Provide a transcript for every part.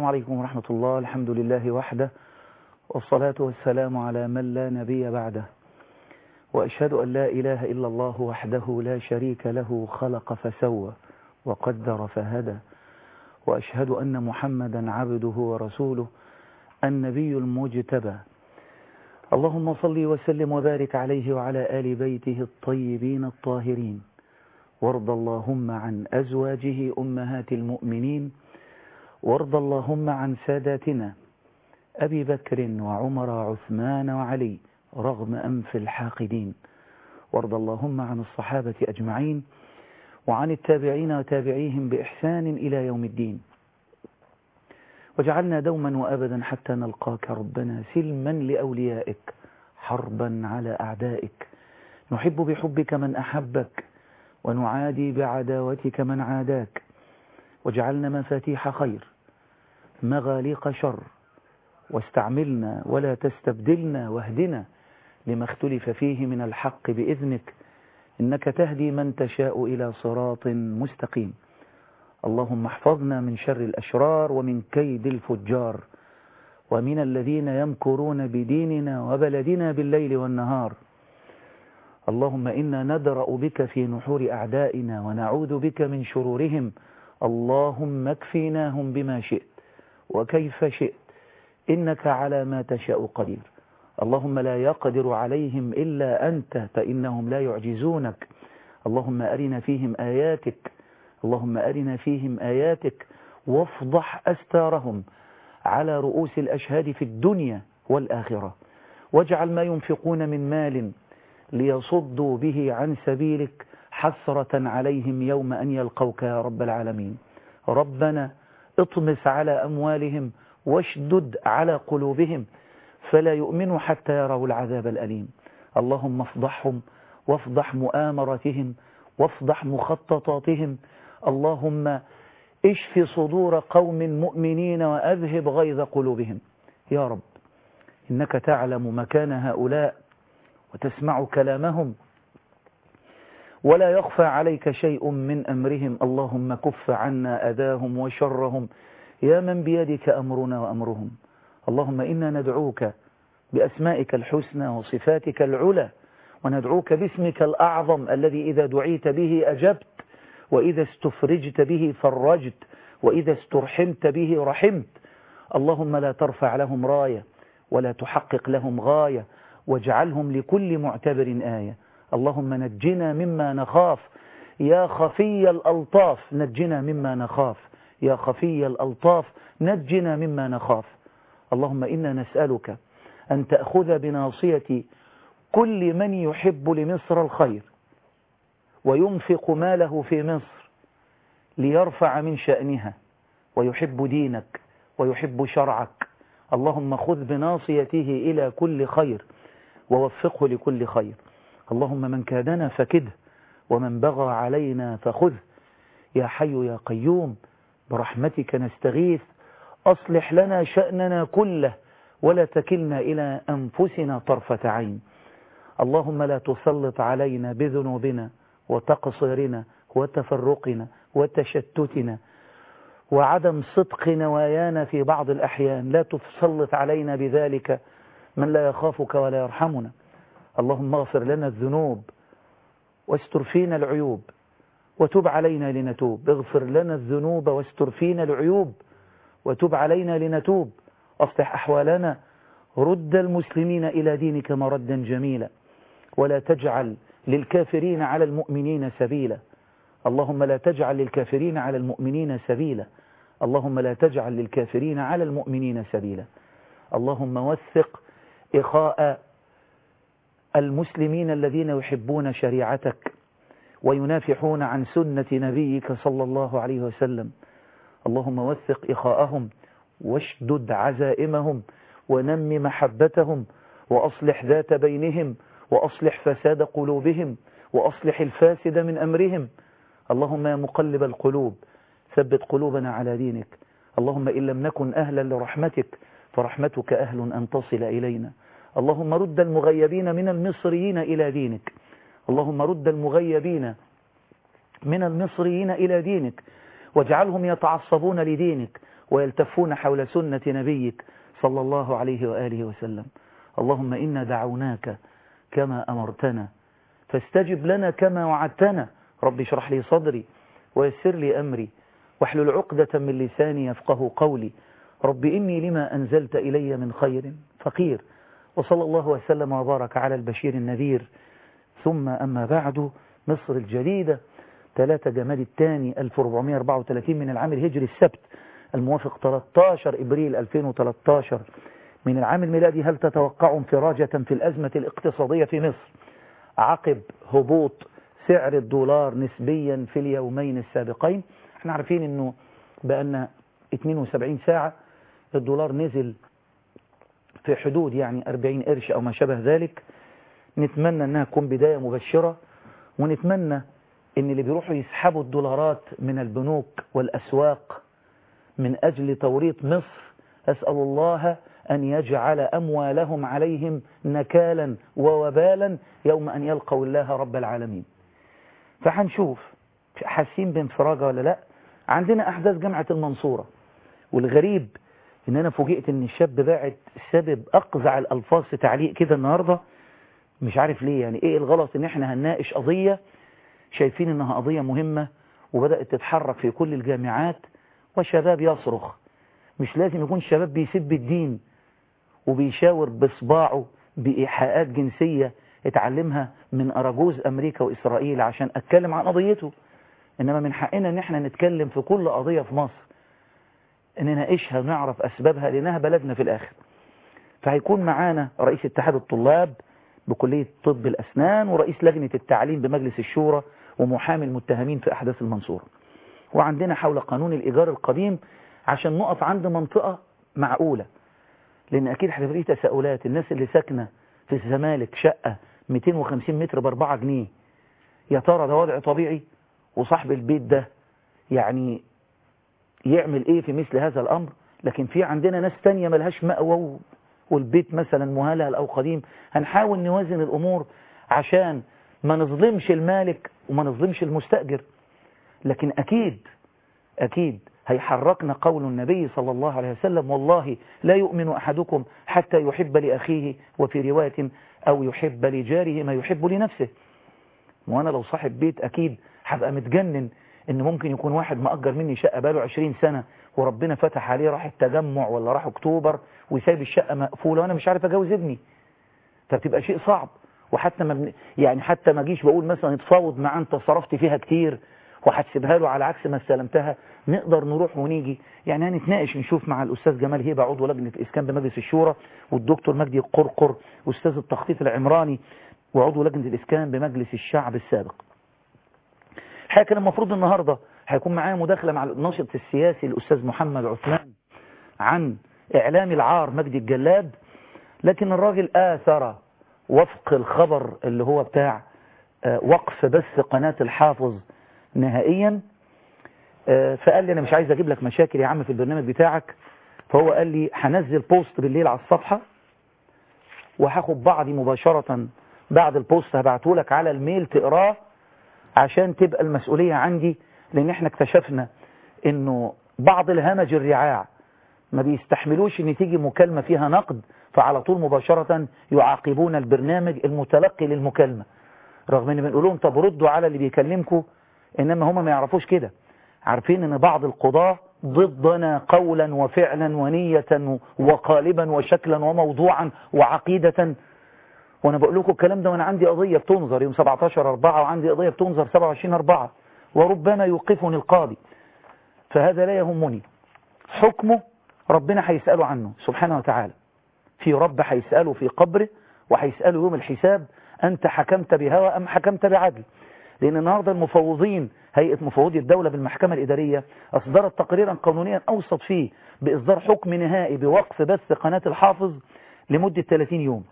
عليكم ورحمة الله الحمد لله وحده والصلاة والسلام على من لا نبي بعده وأشهد أن لا إله إلا الله وحده لا شريك له خلق فسوى وقدر فهدى وأشهد أن محمدا عبده ورسوله النبي المجتبى اللهم صل وسلم وبارك عليه وعلى آل بيته الطيبين الطاهرين وارض اللهم عن أزواجه أمهات المؤمنين وارض اللهم عن ساداتنا أبي بكر وعمر وعثمان وعلي رغم أنف الحاقدين وارض اللهم عن الصحابة أجمعين وعن التابعين وتابعيهم بإحسان إلى يوم الدين وجعلنا دوما وأبدا حتى نلقاك ربنا سلما لأوليائك حربا على أعدائك نحب بحبك من أحبك ونعادي بعداوتك من عاداك وجعلنا مفاتيح خير مغاليق شر واستعملنا ولا تستبدلنا واهدنا لما اختلف فيه من الحق بإذنك إنك تهدي من تشاء إلى صراط مستقيم اللهم احفظنا من شر الأشرار ومن كيد الفجار ومن الذين يمكرون بديننا وبلدنا بالليل والنهار اللهم إنا ندرأ بك في نحور أعدائنا ونعوذ بك من شرورهم اللهم اكفيناهم بما شئت وكيف شئت إنك على ما تشاء قدير اللهم لا يقدر عليهم إلا أنت فإنهم لا يعجزونك اللهم أرنا فيهم آياتك اللهم أرنا فيهم آياتك وافضح أستارهم على رؤوس الأشهاد في الدنيا والآخرة واجعل ما ينفقون من مال ليصدوا به عن سبيلك حسرة عليهم يوم أن يلقوك يا رب العالمين ربنا اطمس على أموالهم واشدد على قلوبهم فلا يؤمنوا حتى يروا العذاب الأليم اللهم افضحهم وافضح مؤامرتهم وافضح مخططاتهم اللهم اشف صدور قوم مؤمنين وأذهب غيظ قلوبهم يا رب إنك تعلم مكان هؤلاء وتسمع كلامهم ولا يخفى عليك شيء من أمرهم اللهم كف عنا أذاهم وشرهم يا من بيدك أمرنا وأمرهم اللهم إنا ندعوك بأسمائك الحسنى وصفاتك العلى وندعوك باسمك الأعظم الذي إذا دعيت به أجبت وإذا استفرجت به فرجت وإذا استرحمت به رحمت اللهم لا ترفع لهم راية ولا تحقق لهم غاية واجعلهم لكل معتبر آية اللهم نجنا مما نخاف يا خفي الألطاف نجنا مما نخاف يا خفي الألطاف نجنا مما نخاف اللهم إنا نسألك أن تأخذ بناصية كل من يحب لمصر الخير وينفق ماله في مصر ليرفع من شأنها ويحب دينك ويحب شرعك اللهم خذ بناصيته إلى كل خير ووفقه لكل خير اللهم من كادنا فكده ومن بغى علينا فخذه يا حي يا قيوم برحمتك نستغيث أصلح لنا شأننا كله ولا تكلنا إلى أنفسنا طرفة عين اللهم لا تسلط علينا بذنوبنا وتقصيرنا وتفرقنا وتشتتنا وعدم صدق نوايانا في بعض الأحيان لا تسلط علينا بذلك من لا يخافك ولا يرحمنا اللهم اغفر لنا الذنوب واستر فينا العيوب وتب علينا لنتوب اغفر لنا الذنوب واستر فينا العيوب وتب علينا لنتوب اصلح أحوالنا رد المسلمين إلى دينك مردا جميلا ولا تجعل للكافرين على المؤمنين سبيلا اللهم لا تجعل للكافرين على المؤمنين سبيلا اللهم لا تجعل للكافرين على المؤمنين سبيلا اللهم وثق إخاء المسلمين الذين يحبون شريعتك وينافحون عن سنة نبيك صلى الله عليه وسلم اللهم وثق إخاءهم واشدد عزائمهم ونم محبتهم وأصلح ذات بينهم وأصلح فساد قلوبهم وأصلح الفاسد من أمرهم اللهم يا مقلب القلوب ثبت قلوبنا على دينك اللهم إن لم نكن أهلا لرحمتك فرحمتك أهل أن تصل إلينا اللهم رد المغيبين من المصريين إلى دينك اللهم رد المغيبين من المصريين إلى دينك واجعلهم يتعصبون لدينك ويلتفون حول سنة نبيك صلى الله عليه وآله وسلم اللهم إنا دعوناك كما أمرتنا فاستجب لنا كما وعدتنا رب اشرح لي صدري ويسر لي أمري واحلل عقدة من لساني يفقه قولي رب إني لما أنزلت إلي من خير فقير وصلى الله وسلم وبارك على البشير النذير ثم أما بعد مصر الجديدة 3 جماد الثاني 1434 من العام الهجري السبت الموافق 13 إبريل 2013 من العام الميلادي هل تتوقع انفراجة في الأزمة الاقتصادية في مصر عقب هبوط سعر الدولار نسبيا في اليومين السابقين احنا عارفين انه بأن 72 ساعة الدولار نزل في حدود يعني 40 قرش أو ما شابه ذلك نتمنى أنها تكون بداية مبشرة ونتمنى أن اللي بيروحوا يسحبوا الدولارات من البنوك والأسواق من أجل توريط مصر أسأل الله أن يجعل أموالهم عليهم نكالا ووبالا يوم أن يلقوا الله رب العالمين فحنشوف حاسين بانفراجة ولا لا عندنا أحداث جامعة المنصورة والغريب ان انا فوجئت ان الشاب باعت سبب اقزع الالفاظ في تعليق كده النهاردة مش عارف ليه يعني ايه الغلط ان احنا هنناقش قضية شايفين انها قضية مهمة وبدأت تتحرك في كل الجامعات وشباب يصرخ مش لازم يكون شباب بيسب الدين وبيشاور بصباعه بإيحاءات جنسية اتعلمها من أراجوز أمريكا وإسرائيل عشان أتكلم عن قضيته إنما من حقنا إن احنا نتكلم في كل قضية في مصر نناقشها ونعرف أسبابها لأنها بلدنا في الآخر فهيكون معانا رئيس اتحاد الطلاب بكلية طب الأسنان ورئيس لجنة التعليم بمجلس الشورى ومحامي المتهمين في أحداث المنصورة وعندنا حول قانون الإيجار القديم عشان نقف عند منطقة معقولة لأن أكيد هتبقى فيه تساؤلات الناس اللي ساكنة في الزمالك شقة 250 متر بأربعة جنيه يا ترى ده وضع طبيعي وصاحب البيت ده يعني يعمل ايه في مثل هذا الامر لكن في عندنا ناس تانية ملهاش مأوى والبيت مثلا مهلهل او قديم هنحاول نوازن الامور عشان ما نظلمش المالك وما نظلمش المستأجر لكن اكيد اكيد هيحركنا قول النبي صلى الله عليه وسلم والله لا يؤمن احدكم حتى يحب لاخيه وفي رواية او يحب لجاره ما يحب لنفسه وانا لو صاحب بيت اكيد هبقى متجنن ان ممكن يكون واحد مأجر مني شقة بقاله 20 سنة وربنا فتح عليه راح التجمع ولا راح اكتوبر وسايب الشقة مقفولة وانا مش عارف اجوز ابني فبتبقى شيء صعب وحتى ما بن... يعني حتى ما جيش بقول مثلا اتفاوض معاه انت صرفت فيها كتير وهتسيبها له على عكس ما استلمتها نقدر نروح ونيجي يعني هنتناقش نشوف مع الاستاذ جمال هيبه عضو لجنه الاسكان بمجلس الشورى والدكتور مجدي القرقر واستاذ التخطيط العمراني وعضو لجنه الاسكان بمجلس الشعب السابق الحقيقه كان المفروض النهارده هيكون معايا مداخله مع الناشط السياسي الاستاذ محمد عثمان عن اعلام العار مجدي الجلاد لكن الراجل آثر وفق الخبر اللي هو بتاع وقف بث قناة الحافظ نهائيا فقال لي انا مش عايز اجيب لك مشاكل يا عم في البرنامج بتاعك فهو قال لي هنزل بوست بالليل على الصفحة وهاخد بعضي مباشرة بعد البوست هبعته لك على الميل تقراه عشان تبقى المسؤولية عندي لان احنا اكتشفنا انه بعض الهمج الرعاع ما بيستحملوش ان تيجي مكالمة فيها نقد فعلى طول مباشرة يعاقبون البرنامج المتلقي للمكالمة رغم ان بنقول لهم طب ردوا على اللي بيكلمكم انما هم ما يعرفوش كده عارفين ان بعض القضاة ضدنا قولا وفعلا ونية وقالبا وشكلا وموضوعا وعقيدة وانا بقول لكم الكلام ده وانا عندي قضية بتنظر يوم 17 4 وعندي قضية بتنظر 27 4 وربما يوقفني القاضي فهذا لا يهمني حكمه ربنا هيسأله عنه سبحانه وتعالى في رب هيسأله في قبره وهيسأله يوم الحساب أنت حكمت بهوى أم حكمت بعدل لأن النهاردة المفوضين هيئة مفوضي الدولة بالمحكمة الإدارية أصدرت تقريرا قانونيا أوسط فيه بإصدار حكم نهائي بوقف بث قناة الحافظ لمدة 30 يوم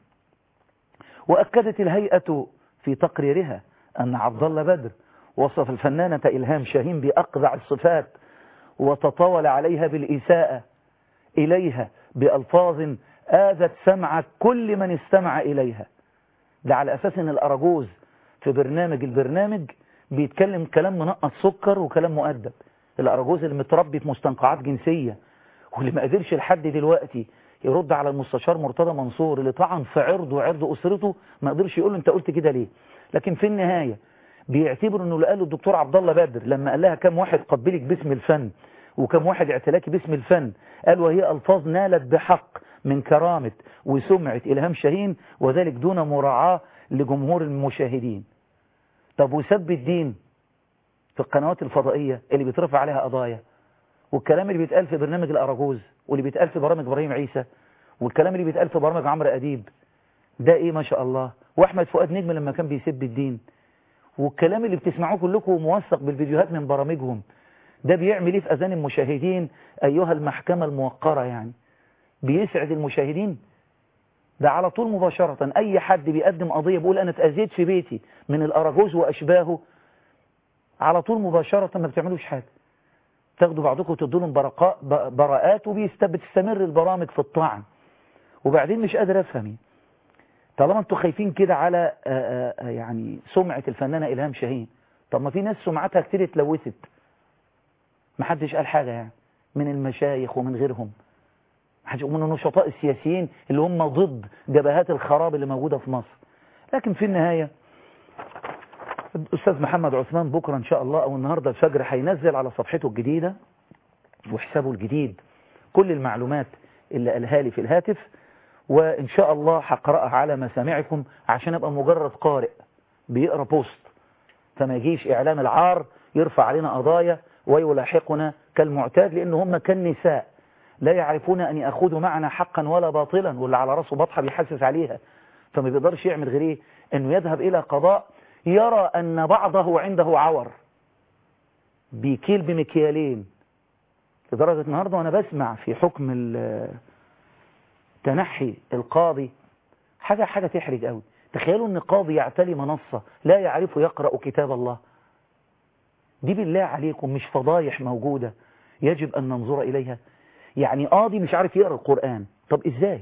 وأكدت الهيئة في تقريرها أن عبد الله بدر وصف الفنانة إلهام شاهين بأقذع الصفات وتطاول عليها بالإساءة إليها بألفاظ آذت سمع كل من استمع إليها ده على أساس أن الأراجوز في برنامج البرنامج بيتكلم كلام منقط سكر وكلام مؤدب الأراجوز اللي متربي في مستنقعات جنسية واللي ما قدرش لحد دلوقتي يرد على المستشار مرتضى منصور اللي طعن في عرضه وعرض أسرته ما قدرش يقول له انت قلت كده ليه لكن في النهاية بيعتبر انه اللي قاله الدكتور عبد الله بدر لما قال لها كم واحد قبلك باسم الفن وكم واحد اعتلاكي باسم الفن قال وهي ألفاظ نالت بحق من كرامة وسمعة إلهام شاهين وذلك دون مراعاة لجمهور المشاهدين طب وسب الدين في القنوات الفضائية اللي بيترفع عليها قضايا والكلام اللي بيتقال في برنامج الأراجوز واللي بيتقال في برامج إبراهيم عيسى والكلام اللي بيتقال في برامج عمرو أديب ده إيه ما شاء الله وأحمد فؤاد نجم لما كان بيسب الدين والكلام اللي بتسمعوه كلكم موثق بالفيديوهات من برامجهم ده بيعمل ايه في اذان المشاهدين ايها المحكمة الموقرة يعني بيسعد المشاهدين ده على طول مباشرة اي حد بيقدم قضية بيقول انا اتأذيت في بيتي من الاراجوز واشباهه على طول مباشرة ما بتعملوش حاجة تاخدوا بعضكم وتدوا لهم براءات وبتستمر البرامج في الطعن وبعدين مش قادر افهم طالما انتوا خايفين كده على آآ آآ يعني سمعة الفنانة إلهام شاهين طب ما في ناس سمعتها كتير اتلوثت محدش قال حاجة يعني من المشايخ ومن غيرهم ومن النشطاء السياسيين اللي هم ضد جبهات الخراب اللي موجودة في مصر لكن في النهاية الأستاذ محمد عثمان بكرة إن شاء الله أو النهاردة الفجر هينزل على صفحته الجديدة وحسابه الجديد كل المعلومات اللي قالها لي في الهاتف وإن شاء الله هقرأها على مسامعكم عشان أبقى مجرد قارئ بيقرأ بوست فما يجيش إعلام العار يرفع علينا قضايا ويلاحقنا كالمعتاد لأن هم كالنساء لا يعرفون أن يأخذوا معنا حقا ولا باطلا واللي على رأسه بطحة بيحسس عليها فما بيقدرش يعمل غير إيه أنه يذهب إلى قضاء يرى أن بعضه عنده عور بيكيل بمكيالين لدرجة النهاردة وأنا بسمع في حكم تنحي القاضي حاجة حاجة تحرج قوي تخيلوا أن قاضي يعتلي منصة لا يعرف يقرأ كتاب الله دي بالله عليكم مش فضايح موجودة يجب أن ننظر إليها يعني قاضي مش عارف يقرأ القرآن طب إزاي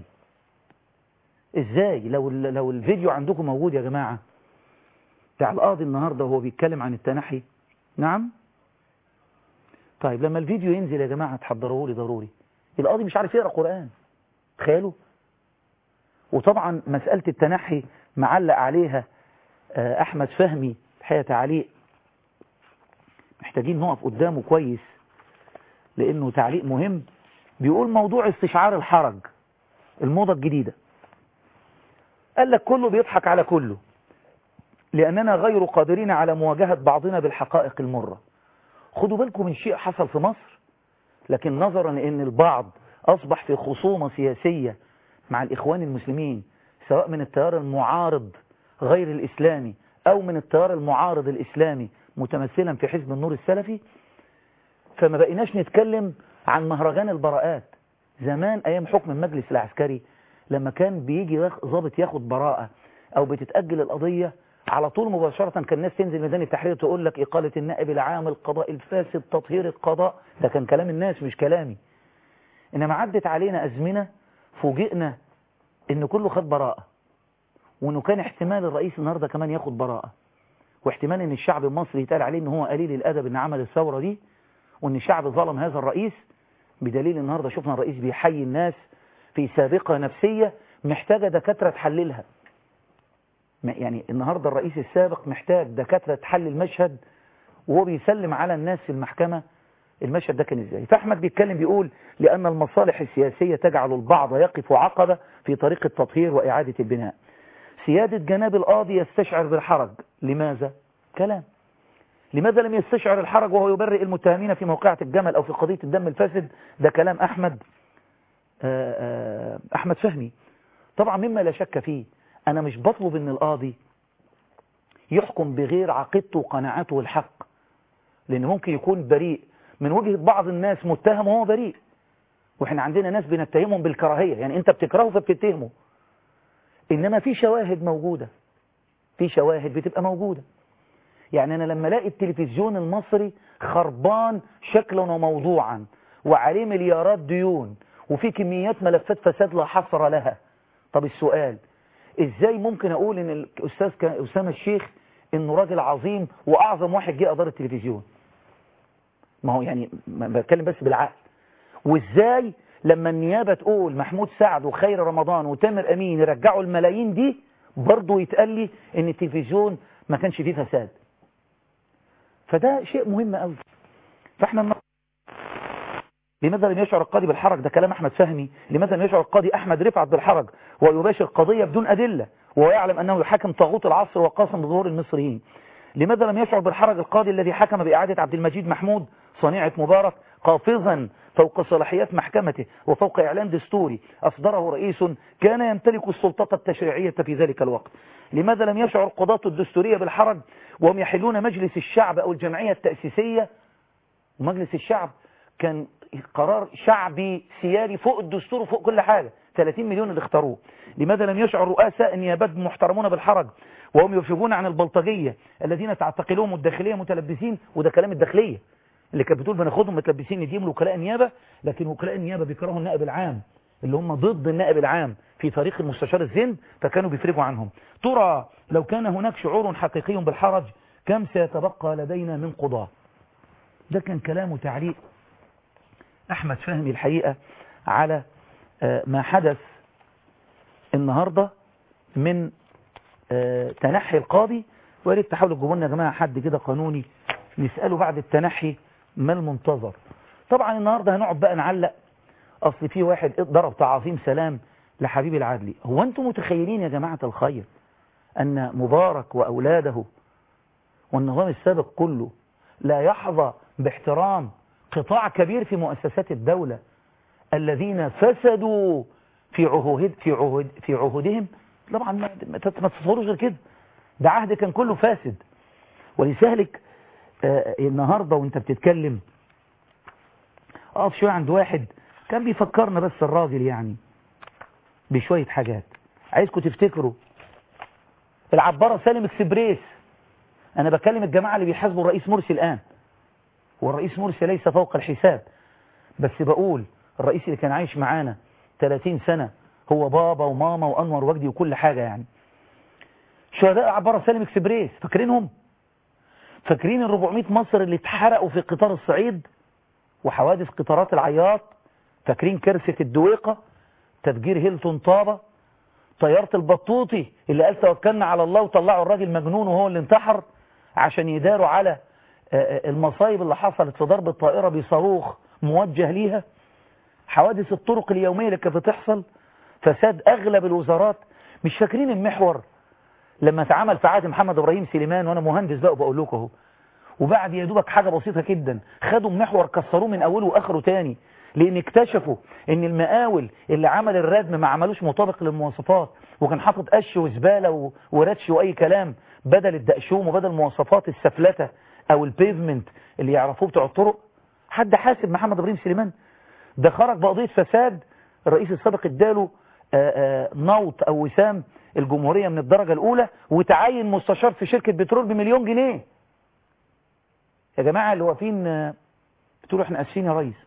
إزاي لو, لو الفيديو عندكم موجود يا جماعة بتاع القاضي النهاردة وهو بيتكلم عن التنحي نعم طيب لما الفيديو ينزل يا جماعة تحضروه لي ضروري القاضي مش عارف يقرأ قرآن تخيلوا وطبعا مسألة التنحي معلق عليها أحمد فهمي الحقيقة تعليق محتاجين نقف قدامه كويس لأنه تعليق مهم بيقول موضوع استشعار الحرج الموضة الجديدة قال لك كله بيضحك على كله لأننا غير قادرين على مواجهة بعضنا بالحقائق المرة خدوا بالكم من شيء حصل في مصر لكن نظرا لأن البعض أصبح في خصومة سياسية مع الإخوان المسلمين سواء من التيار المعارض غير الإسلامي أو من التيار المعارض الإسلامي متمثلا في حزب النور السلفي فما بقيناش نتكلم عن مهرجان البراءات زمان أيام حكم المجلس العسكري لما كان بيجي ضابط ياخد براءة أو بتتأجل القضية على طول مباشرة كان الناس تنزل ميدان التحرير تقول لك إقالة النائب العام القضاء الفاسد تطهير القضاء ده كان كلام الناس مش كلامي إنما عدت علينا أزمنة فوجئنا إن كله خد براءة وإنه كان احتمال الرئيس النهاردة كمان ياخد براءة واحتمال إن الشعب المصري يتقال عليه إن هو قليل الأدب إن عمل الثورة دي وإن الشعب ظلم هذا الرئيس بدليل النهاردة شفنا الرئيس بيحيي الناس في سابقة نفسية محتاجة دكاترة تحللها يعني النهاردة الرئيس السابق محتاج دكاترة تحلل المشهد وهو بيسلم على الناس في المحكمة المشهد ده كان ازاي فأحمد بيتكلم بيقول لأن المصالح السياسية تجعل البعض يقف عقبة في طريق التطهير وإعادة البناء سيادة جناب القاضي يستشعر بالحرج لماذا؟ كلام لماذا لم يستشعر الحرج وهو يبرئ المتهمين في موقعة الجمل أو في قضية الدم الفاسد ده كلام أحمد أحمد فهمي طبعا مما لا شك فيه أنا مش بطلب أن القاضي يحكم بغير عقيدته وقناعاته والحق لأن ممكن يكون بريء من وجهة بعض الناس متهم وهو بريء وإحنا عندنا ناس بنتهمهم بالكراهية يعني أنت بتكرهه فبتتهمه إنما في شواهد موجودة في شواهد بتبقى موجودة يعني أنا لما الاقي التلفزيون المصري خربان شكلا وموضوعا وعليه مليارات ديون وفي كميات ملفات فساد لا حصر لها طب السؤال ازاي ممكن اقول ان الاستاذ اسامه الشيخ انه راجل عظيم واعظم واحد جه اداره التلفزيون ما هو يعني بتكلم بس بالعقل وازاي لما النيابة تقول محمود سعد وخير رمضان وتامر امين يرجعوا الملايين دي برضه يتقال لي ان التلفزيون ما كانش فيه فساد فده شيء مهم قوي فاحنا النهارده لماذا لم يشعر القاضي بالحرج ده كلام أحمد فهمي لماذا لم يشعر القاضي أحمد رفعت بالحرج ويباشر قضية بدون أدلة وهو يعلم أنه يحكم طاغوت العصر وقاسم بظهور المصريين لماذا لم يشعر بالحرج القاضي الذي حكم بإعادة عبد المجيد محمود صنيعة مبارك قافزا فوق صلاحيات محكمته وفوق إعلان دستوري أصدره رئيس كان يمتلك السلطة التشريعية في ذلك الوقت لماذا لم يشعر القضاة الدستورية بالحرج وهم يحلون مجلس الشعب أو الجمعية التأسيسية ومجلس الشعب كان قرار شعبي سياري فوق الدستور وفوق كل حاجة 30 مليون اللي اختاروه لماذا لم يشعر رؤساء النيابات محترمون بالحرج وهم يفشفون عن البلطجية الذين تعتقلهم الداخلية متلبسين وده كلام الداخلية اللي كانت بتقول بناخدهم متلبسين نديهم وكلاء النيابة لكن وكلاء النيابة بيكرهوا النائب العام اللي هم ضد النائب العام في طريق المستشار الزند فكانوا بيفرجوا عنهم ترى لو كان هناك شعور حقيقي بالحرج كم سيتبقى لدينا من قضاة ده كان كلام وتعليق أحمد فهمي الحقيقة على ما حدث النهاردة من تنحي القاضي وياريت تحاولوا تجيبوا لنا يا جماعة حد كده قانوني نسأله بعد التنحي ما المنتظر طبعا النهاردة هنقعد بقى نعلق أصل في واحد ضرب تعظيم سلام لحبيب العدلي هو أنتم متخيلين يا جماعة الخير أن مبارك وأولاده والنظام السابق كله لا يحظى باحترام قطاع كبير في مؤسسات الدولة الذين فسدوا في عهود في عهود في عهودهم طبعا ما تتصوروش غير كده ده عهد كان كله فاسد ولذلك آه النهارده وانت بتتكلم اقف شويه عند واحد كان بيفكرنا بس الراجل يعني بشويه حاجات عايزكم تفتكروا العباره سالم اكسبريس انا بكلم الجماعه اللي بيحاسبوا الرئيس مرسي الان والرئيس مرسي ليس فوق الحساب بس بقول الرئيس اللي كان عايش معانا 30 سنة هو بابا وماما وأنور وجدي وكل حاجة يعني شهداء عبارة سالم اكسبريس فاكرينهم فاكرين ال 400 مصر اللي اتحرقوا في قطار الصعيد وحوادث قطارات العياط فاكرين كارثة الدويقة تفجير هيلتون طابة طيارة البطوطي اللي قال توكلنا على الله وطلعوا الراجل مجنون وهو اللي انتحر عشان يداروا على المصايب اللي حصلت في ضرب الطائرة بصاروخ موجه ليها حوادث الطرق اليومية اللي كانت بتحصل فساد أغلب الوزارات مش فاكرين المحور لما اتعمل في عهد محمد إبراهيم سليمان وأنا مهندس بقى وبقول لكم اهو وبعد يا دوبك حاجة بسيطة جدا خدوا المحور كسروه من أوله وآخره تاني لأن اكتشفوا إن المقاول اللي عمل الردم ما عملوش مطابق للمواصفات وكان حاطط قش وزبالة ورتش وأي كلام بدل الدقشوم وبدل مواصفات السفلتة أو البيفمنت اللي يعرفوه بتوع الطرق حد حاسب محمد إبراهيم سليمان ده خرج بقضية فساد الرئيس السابق اداله نوط أو وسام الجمهورية من الدرجة الأولى وتعين مستشار في شركة بترول بمليون جنيه يا جماعة اللي واقفين بتقولوا احنا اسفين يا ريس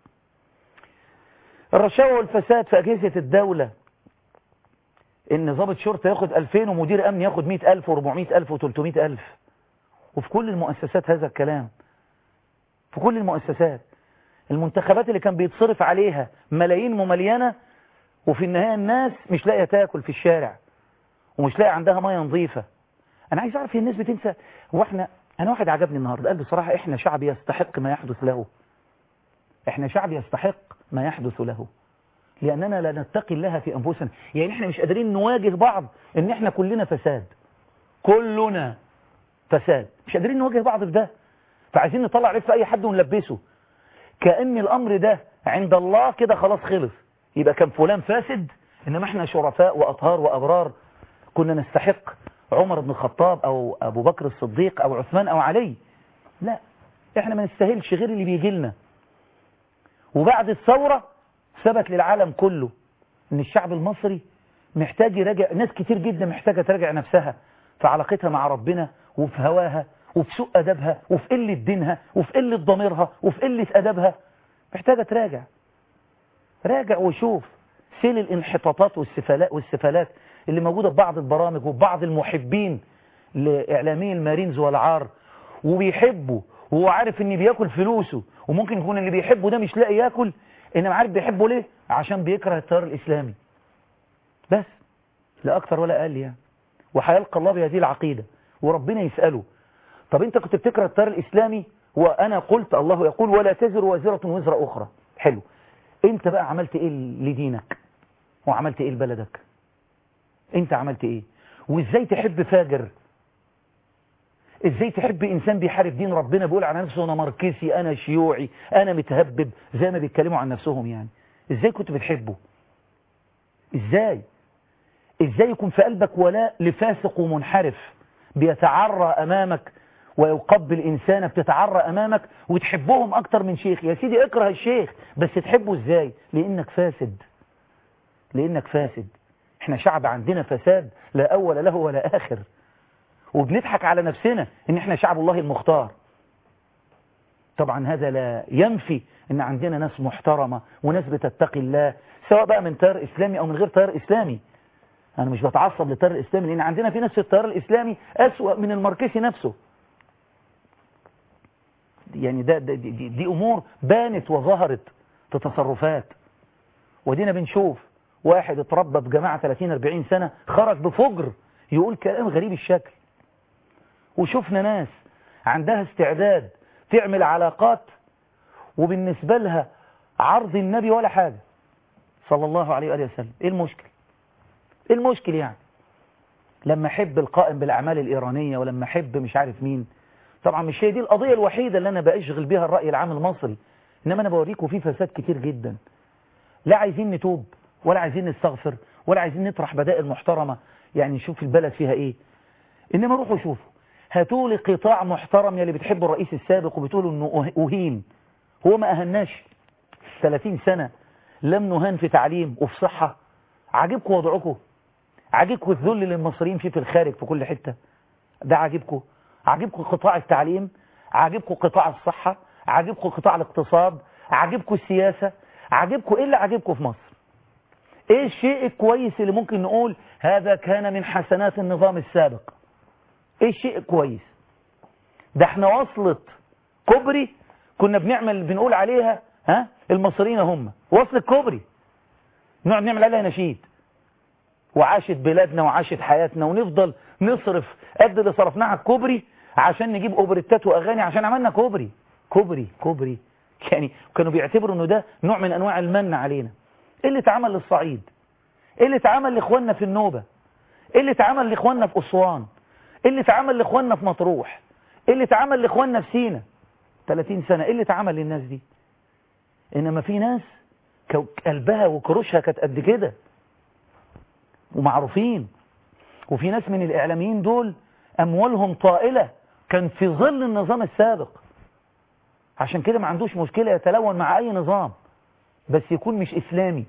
الرشاوى والفساد في أجهزة الدولة ان ضابط شرطة ياخد 2000 ومدير أمن ياخد 100000 و400000 و300000 وفي كل المؤسسات هذا الكلام في كل المؤسسات المنتخبات اللي كان بيتصرف عليها ملايين ممليانة وفي النهاية الناس مش لاقية تاكل في الشارع ومش لاقي عندها مية نظيفة أنا عايز أعرف الناس بتنسى هو احنا أنا واحد عجبني النهاردة قال بصراحة احنا شعب يستحق ما يحدث له احنا شعب يستحق ما يحدث له لأننا لا نتقي الله في أنفسنا يعني احنا مش قادرين نواجه بعض ان احنا كلنا فساد كلنا فساد مش قادرين نواجه بعض في ده فعايزين نطلع عيب في أي حد ونلبسه كأن الأمر ده عند الله كده خلاص خلص يبقى كان فلان فاسد إنما احنا شرفاء وأطهار وأبرار كنا نستحق عمر بن الخطاب أو أبو بكر الصديق أو عثمان أو علي لا احنا ما نستاهلش غير اللي بيجي لنا وبعد الثورة ثبت للعالم كله ان الشعب المصري محتاج يراجع ناس كتير جدا محتاجة تراجع نفسها في علاقتها مع ربنا وفي هواها وفي سوء أدبها وفي قلة دينها وفي قلة ضميرها وفي قلة أدبها محتاجة تراجع راجع وشوف سيل الانحطاطات والسفالات, والسفالات اللي موجودة في بعض البرامج وبعض المحبين لإعلامي المارينز والعار وبيحبوا وهو عارف ان بياكل فلوسه وممكن يكون اللي بيحبه ده مش لاقي ياكل انما عارف بيحبه ليه عشان بيكره التيار الاسلامي بس لا اكتر ولا اقل يعني وهيلقى الله بهذه العقيدة وربنا يسأله طب انت كنت بتكره التيار الاسلامي وانا قلت الله يقول ولا تزر وازرة وزر اخرى حلو انت بقى عملت ايه لدينك وعملت ايه لبلدك انت عملت ايه وازاي تحب فاجر ازاي تحب انسان بيحارب دين ربنا بيقول على نفسه انا ماركسي انا شيوعي انا متهبب زي ما بيتكلموا عن نفسهم يعني ازاي كنت بتحبه ازاي ازاي يكون في قلبك ولاء لفاسق ومنحرف بيتعرى امامك ويقبل انسانه بتتعرى امامك وتحبهم اكتر من شيخ يا سيدي اكره الشيخ بس تحبه ازاي لانك فاسد لانك فاسد احنا شعب عندنا فساد لا اول له ولا اخر وبنضحك على نفسنا ان احنا شعب الله المختار طبعا هذا لا ينفي ان عندنا ناس محترمة وناس بتتقي الله سواء بقى من تيار اسلامي او من غير تيار اسلامي انا مش بتعصب للتيار الاسلامي لان عندنا في ناس في التيار الاسلامي اسوأ من الماركسي نفسه يعني ده, ده دي, دي امور بانت وظهرت في تصرفات ودينا بنشوف واحد اتربى بجماعة 30 40 سنة خرج بفجر يقول كلام غريب الشكل وشفنا ناس عندها استعداد تعمل علاقات وبالنسبة لها عرض النبي ولا حاجة صلى الله عليه وآله وسلم ايه المشكل ايه المشكل يعني لما احب القائم بالاعمال الايرانية ولما احب مش عارف مين طبعا مش هي دي القضية الوحيدة اللي انا بأشغل بيها الرأي العام المصري انما انا بوريكم في فساد كتير جدا لا عايزين نتوب ولا عايزين نستغفر ولا عايزين نطرح بدائل محترمة يعني نشوف البلد فيها ايه انما روحوا شوفوا هاتوا لي قطاع محترم يلي بتحبوا الرئيس السابق وبتقولوا انه اهين هو ما اهناش 30 سنة لم نهان في تعليم وفي صحة عاجبكم وضعكم عاجبكم الذل للمصريين فيه في الخارج في كل حتة ده عاجبكم عاجبكم قطاع التعليم عاجبكم قطاع الصحة عاجبكم قطاع الاقتصاد عاجبكم السياسة عاجبكم ايه اللي عاجبكم في مصر ايه الشيء الكويس اللي ممكن نقول هذا كان من حسنات النظام السابق ايه الشيء الكويس ده احنا وصلت كوبري كنا بنعمل بنقول عليها ها المصريين هم وصلت كوبري نقعد نعمل عليها نشيد وعاشت بلادنا وعاشت حياتنا ونفضل نصرف قد اللي صرفناه على الكوبري عشان نجيب اوبريتات واغاني عشان عملنا كوبري كوبري كوبري يعني كانوا بيعتبروا انه ده نوع من انواع المن علينا ايه اللي اتعمل للصعيد ايه اللي اتعمل لاخواننا في النوبة ايه اللي اتعمل لاخواننا في اسوان ايه اللي اتعمل لاخواننا في مطروح ايه اللي اتعمل لاخواننا في سينا 30 سنة ايه اللي اتعمل للناس دي انما في ناس قلبها وكروشها كانت قد كده ومعروفين وفي ناس من الاعلاميين دول اموالهم طائلة كان في ظل النظام السابق عشان كده ما عندوش مشكلة يتلون مع اي نظام بس يكون مش اسلامي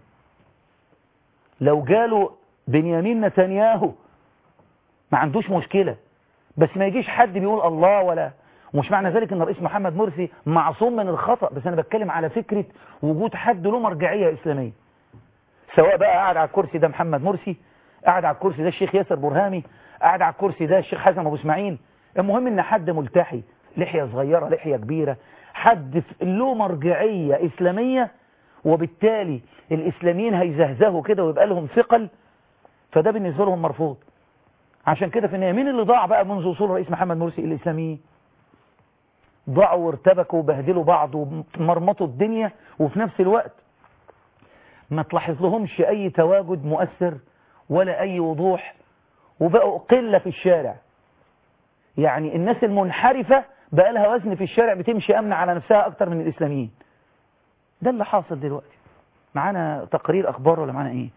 لو جاله بنيامين نتنياهو ما عندوش مشكلة بس ما يجيش حد بيقول الله ولا ومش معنى ذلك ان الرئيس محمد مرسي معصوم من الخطأ بس انا بتكلم على فكرة وجود حد له مرجعية اسلامية سواء بقى قاعد على الكرسي ده محمد مرسي قاعد على الكرسي ده الشيخ ياسر برهامي قاعد على الكرسي ده الشيخ حسن ابو اسماعيل المهم ان حد ملتحي لحية صغيرة لحية كبيرة حد له مرجعية اسلامية وبالتالي الاسلاميين هيزهزهوا كده ويبقى لهم ثقل فده بالنسبة لهم مرفوض عشان كده في النهاية مين اللي ضاع بقى منذ وصول الرئيس محمد مرسي الإسلاميين ضاعوا وارتبكوا وبهدلوا بعض ومرمطوا الدنيا وفي نفس الوقت ما تلاحظ لهمش أي تواجد مؤثر ولا أي وضوح وبقوا قلة في الشارع يعني الناس المنحرفة بقى لها وزن في الشارع بتمشي أمنة على نفسها أكتر من الإسلاميين ده اللي حاصل دلوقتي معانا تقرير أخبار ولا معانا إيه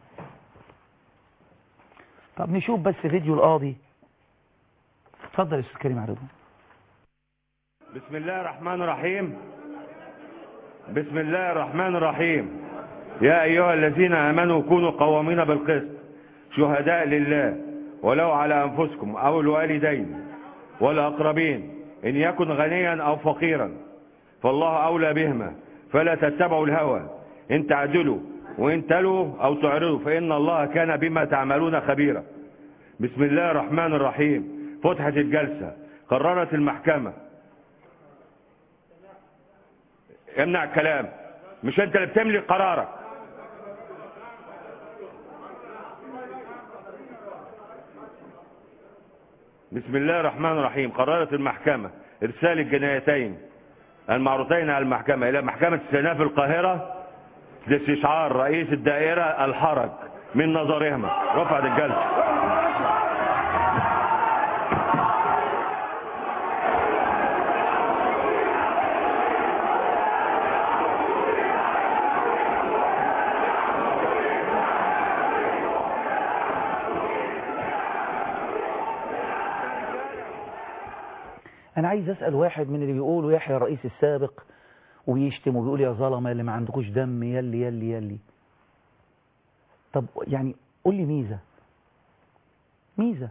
طب نشوف بس فيديو القاضي اتفضل يا استاذ كريم عرضه بسم الله الرحمن الرحيم بسم الله الرحمن الرحيم يا أيها الذين آمنوا كونوا قوامين بالقسط شهداء لله ولو على أنفسكم أو الوالدين والأقربين إن يكن غنيا أو فقيرا فالله أولى بهما فلا تتبعوا الهوى إن تعدلوا وإن تلوا أو تعرضوا فإن الله كان بما تعملون خبيرا بسم الله الرحمن الرحيم فتحت الجلسة قررت المحكمة يمنع الكلام مش انت اللي بتملك قرارك بسم الله الرحمن الرحيم قررت المحكمة ارسال الجنايتين المعروضين على المحكمة الى محكمة استئناف القاهرة لاستشعار رئيس الدائرة الحرج من نظرهما رفعت الجلسة انا عايز اسال واحد من اللي بيقولوا يحيى الرئيس السابق وبيشتم وبيقول يا ظلمه اللي ما عندكوش دم يلي يلي يلي طب يعني قول لي ميزه ميزه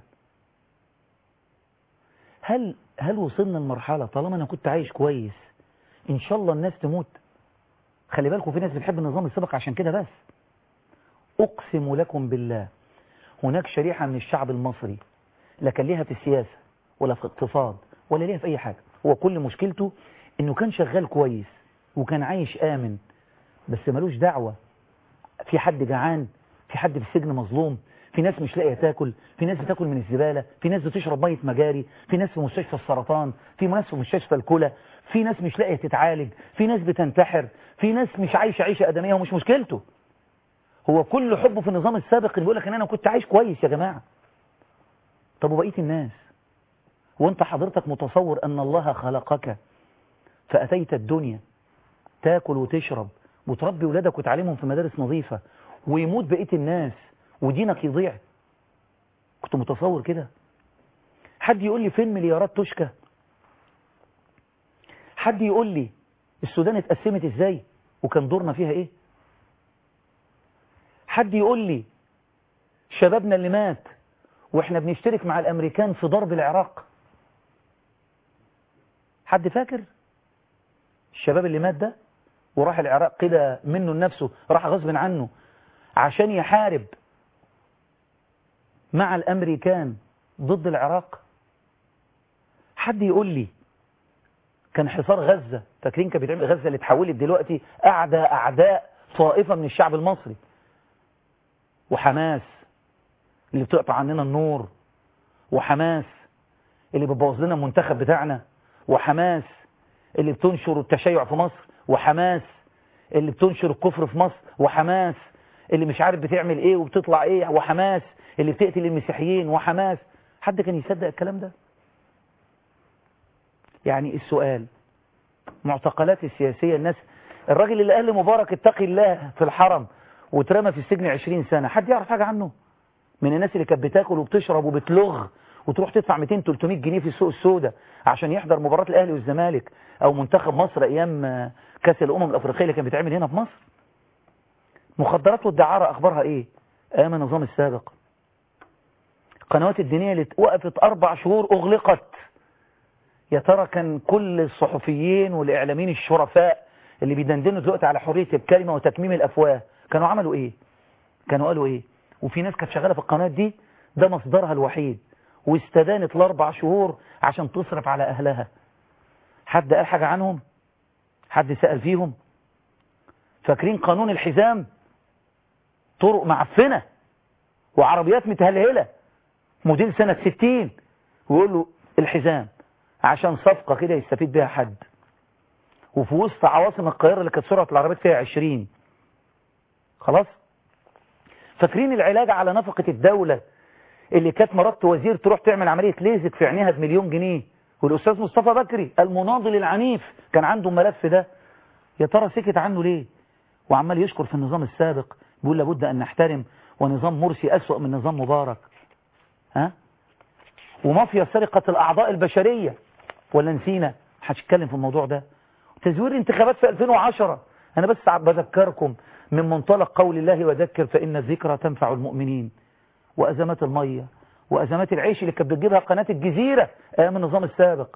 هل هل وصلنا لمرحله طالما انا كنت عايش كويس ان شاء الله الناس تموت خلي بالكم في ناس بتحب النظام السابق عشان كده بس اقسم لكم بالله هناك شريحه من الشعب المصري لا كان ليها في السياسه ولا في الاقتصاد ولا ليها في اي حاجه هو كل مشكلته انه كان شغال كويس وكان عايش امن بس ملوش دعوه في حد جعان في حد في السجن مظلوم في ناس مش لاقيه تاكل في ناس بتاكل من الزباله في ناس بتشرب ميه مجاري في ناس في مستشفى السرطان في ناس في مستشفى الكلى في ناس مش لاقيه تتعالج في ناس بتنتحر في ناس مش عايشه عيشه ادميه ومش مشكلته هو كل حبه في النظام السابق اللي بيقول لك ان انا كنت عايش كويس يا جماعه طب وبقيه الناس وانت حضرتك متصور ان الله خلقك فاتيت الدنيا تاكل وتشرب وتربي ولادك وتعلمهم في مدارس نظيفه ويموت بقيه الناس ودينك يضيع كنت متصور كده حد يقول لي فين مليارات تشكى حد يقول لي السودان اتقسمت ازاي وكان دورنا فيها ايه حد يقول لي شبابنا اللي مات واحنا بنشترك مع الامريكان في ضرب العراق حد فاكر الشباب اللي مات ده وراح العراق كده منه لنفسه راح غصب عنه عشان يحارب مع الامريكان ضد العراق حد يقول لي كان حصار غزة فاكرين كان بيتعمل غزة اللي اتحولت دلوقتي أعدى أعداء طائفة من الشعب المصري وحماس اللي بتقطع عننا النور وحماس اللي بتبوظ لنا المنتخب بتاعنا وحماس اللي بتنشر التشيع في مصر وحماس اللي بتنشر الكفر في مصر وحماس اللي مش عارف بتعمل ايه وبتطلع ايه وحماس اللي بتقتل المسيحيين وحماس حد كان يصدق الكلام ده يعني السؤال معتقلات السياسية الناس الراجل اللي قال لمبارك اتقي الله في الحرم واترمى في السجن 20 سنة حد يعرف حاجة عنه من الناس اللي كانت بتاكل وبتشرب وبتلغ وتروح تدفع 200 300 جنيه في السوق السوداء عشان يحضر مباراة الاهلي والزمالك او منتخب مصر ايام كاس الامم الافريقيه اللي كان بيتعمل هنا في مصر مخدرات والدعارة اخبارها ايه ايام النظام السابق القنوات الدينية اللي وقفت اربع شهور اغلقت يا ترى كان كل الصحفيين والاعلاميين الشرفاء اللي بيدندنوا دلوقتي على حرية الكلمة وتكميم الافواه كانوا عملوا ايه كانوا قالوا ايه وفي ناس كانت شغالة في القنوات دي ده مصدرها الوحيد واستدانت الاربع شهور عشان تصرف على اهلها حد قال حاجة عنهم حد سأل فيهم فاكرين قانون الحزام طرق معفنة وعربيات متهلهلة موديل سنة 60 ويقول له الحزام عشان صفقة كده يستفيد بها حد وفي وسط عواصم القاهرة اللي كانت سرعة العربيات فيها 20 خلاص فاكرين العلاج على نفقة الدولة اللي كانت مرات وزير تروح تعمل عملية ليزك في عينيها بمليون جنيه والأستاذ مصطفى بكري المناضل العنيف كان عنده الملف ده يا ترى سكت عنه ليه وعمال يشكر في النظام السابق بيقول لابد أن نحترم ونظام مرسي أسوأ من نظام مبارك ها ومافيا سرقة الأعضاء البشرية ولا نسينا محدش يتكلم في الموضوع ده تزوير الانتخابات في 2010 أنا بس بذكركم من منطلق قول الله وذكر فإن الذكرى تنفع المؤمنين وأزمات المية وأزمات العيش اللي كانت بتجيبها قناة الجزيرة أيام النظام السابق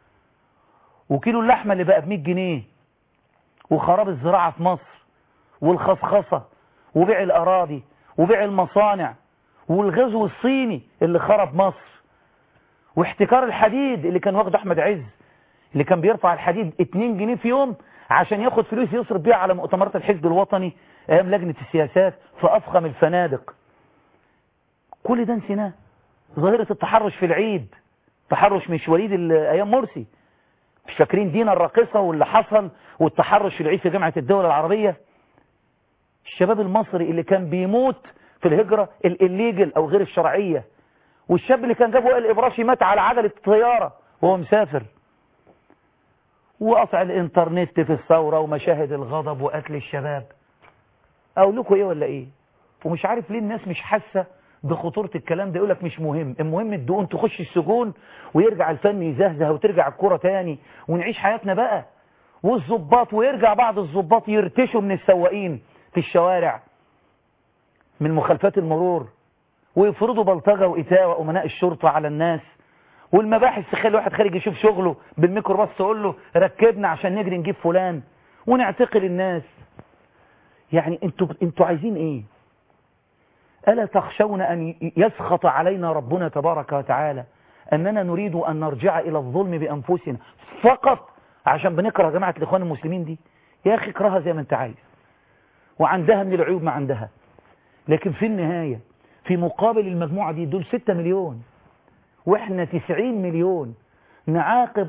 وكيلو اللحمة اللي بقى ب 100 جنيه وخراب الزراعة في مصر والخصخصة وبيع الأراضي وبيع المصانع والغزو الصيني اللي خرب مصر واحتكار الحديد اللي كان واخده أحمد عز اللي كان بيرفع الحديد 2 جنيه في يوم عشان ياخد فلوس يصرف بيها على مؤتمرات الحزب الوطني ايام لجنة السياسات في افخم الفنادق كل ده نسيناه ظاهرة التحرش في العيد تحرش مش وليد ال- ايام مرسي مش فاكرين دينا الراقصة واللي حصل والتحرش في العيد في جامعة الدول العربية الشباب المصري اللي كان بيموت في الهجرة الليجل او غير الشرعية والشاب اللي كان جابه وائل الابراشي مات على عجلة الطيارة وهو مسافر وقطع الانترنت في الثورة ومشاهد الغضب وقتل الشباب اقول لكم ايه ولا ايه ومش عارف ليه الناس مش حاسة بخطورة الكلام ده يقولك مش مهم المهم الدقون تخش السجون ويرجع الفن يزهزه وترجع الكرة تاني ونعيش حياتنا بقى والظباط ويرجع بعض الظباط يرتشوا من السواقين في الشوارع من مخالفات المرور ويفرضوا بلطجة وإتاوة أمناء الشرطة على الناس والمباحث تخلي واحد خارج يشوف شغله بالميكروباص تقول له ركبنا عشان نجري نجيب فلان ونعتقل الناس يعني انتوا انتوا عايزين ايه ألا تخشون أن يسخط علينا ربنا تبارك وتعالى أننا نريد أن نرجع إلى الظلم بأنفسنا فقط عشان بنكره جماعة الإخوان المسلمين دي يا أخي اكرهها زي ما أنت عايز وعندها من العيوب ما عندها لكن في النهاية في مقابل المجموعة دي دول 6 مليون واحنا 90 مليون نعاقب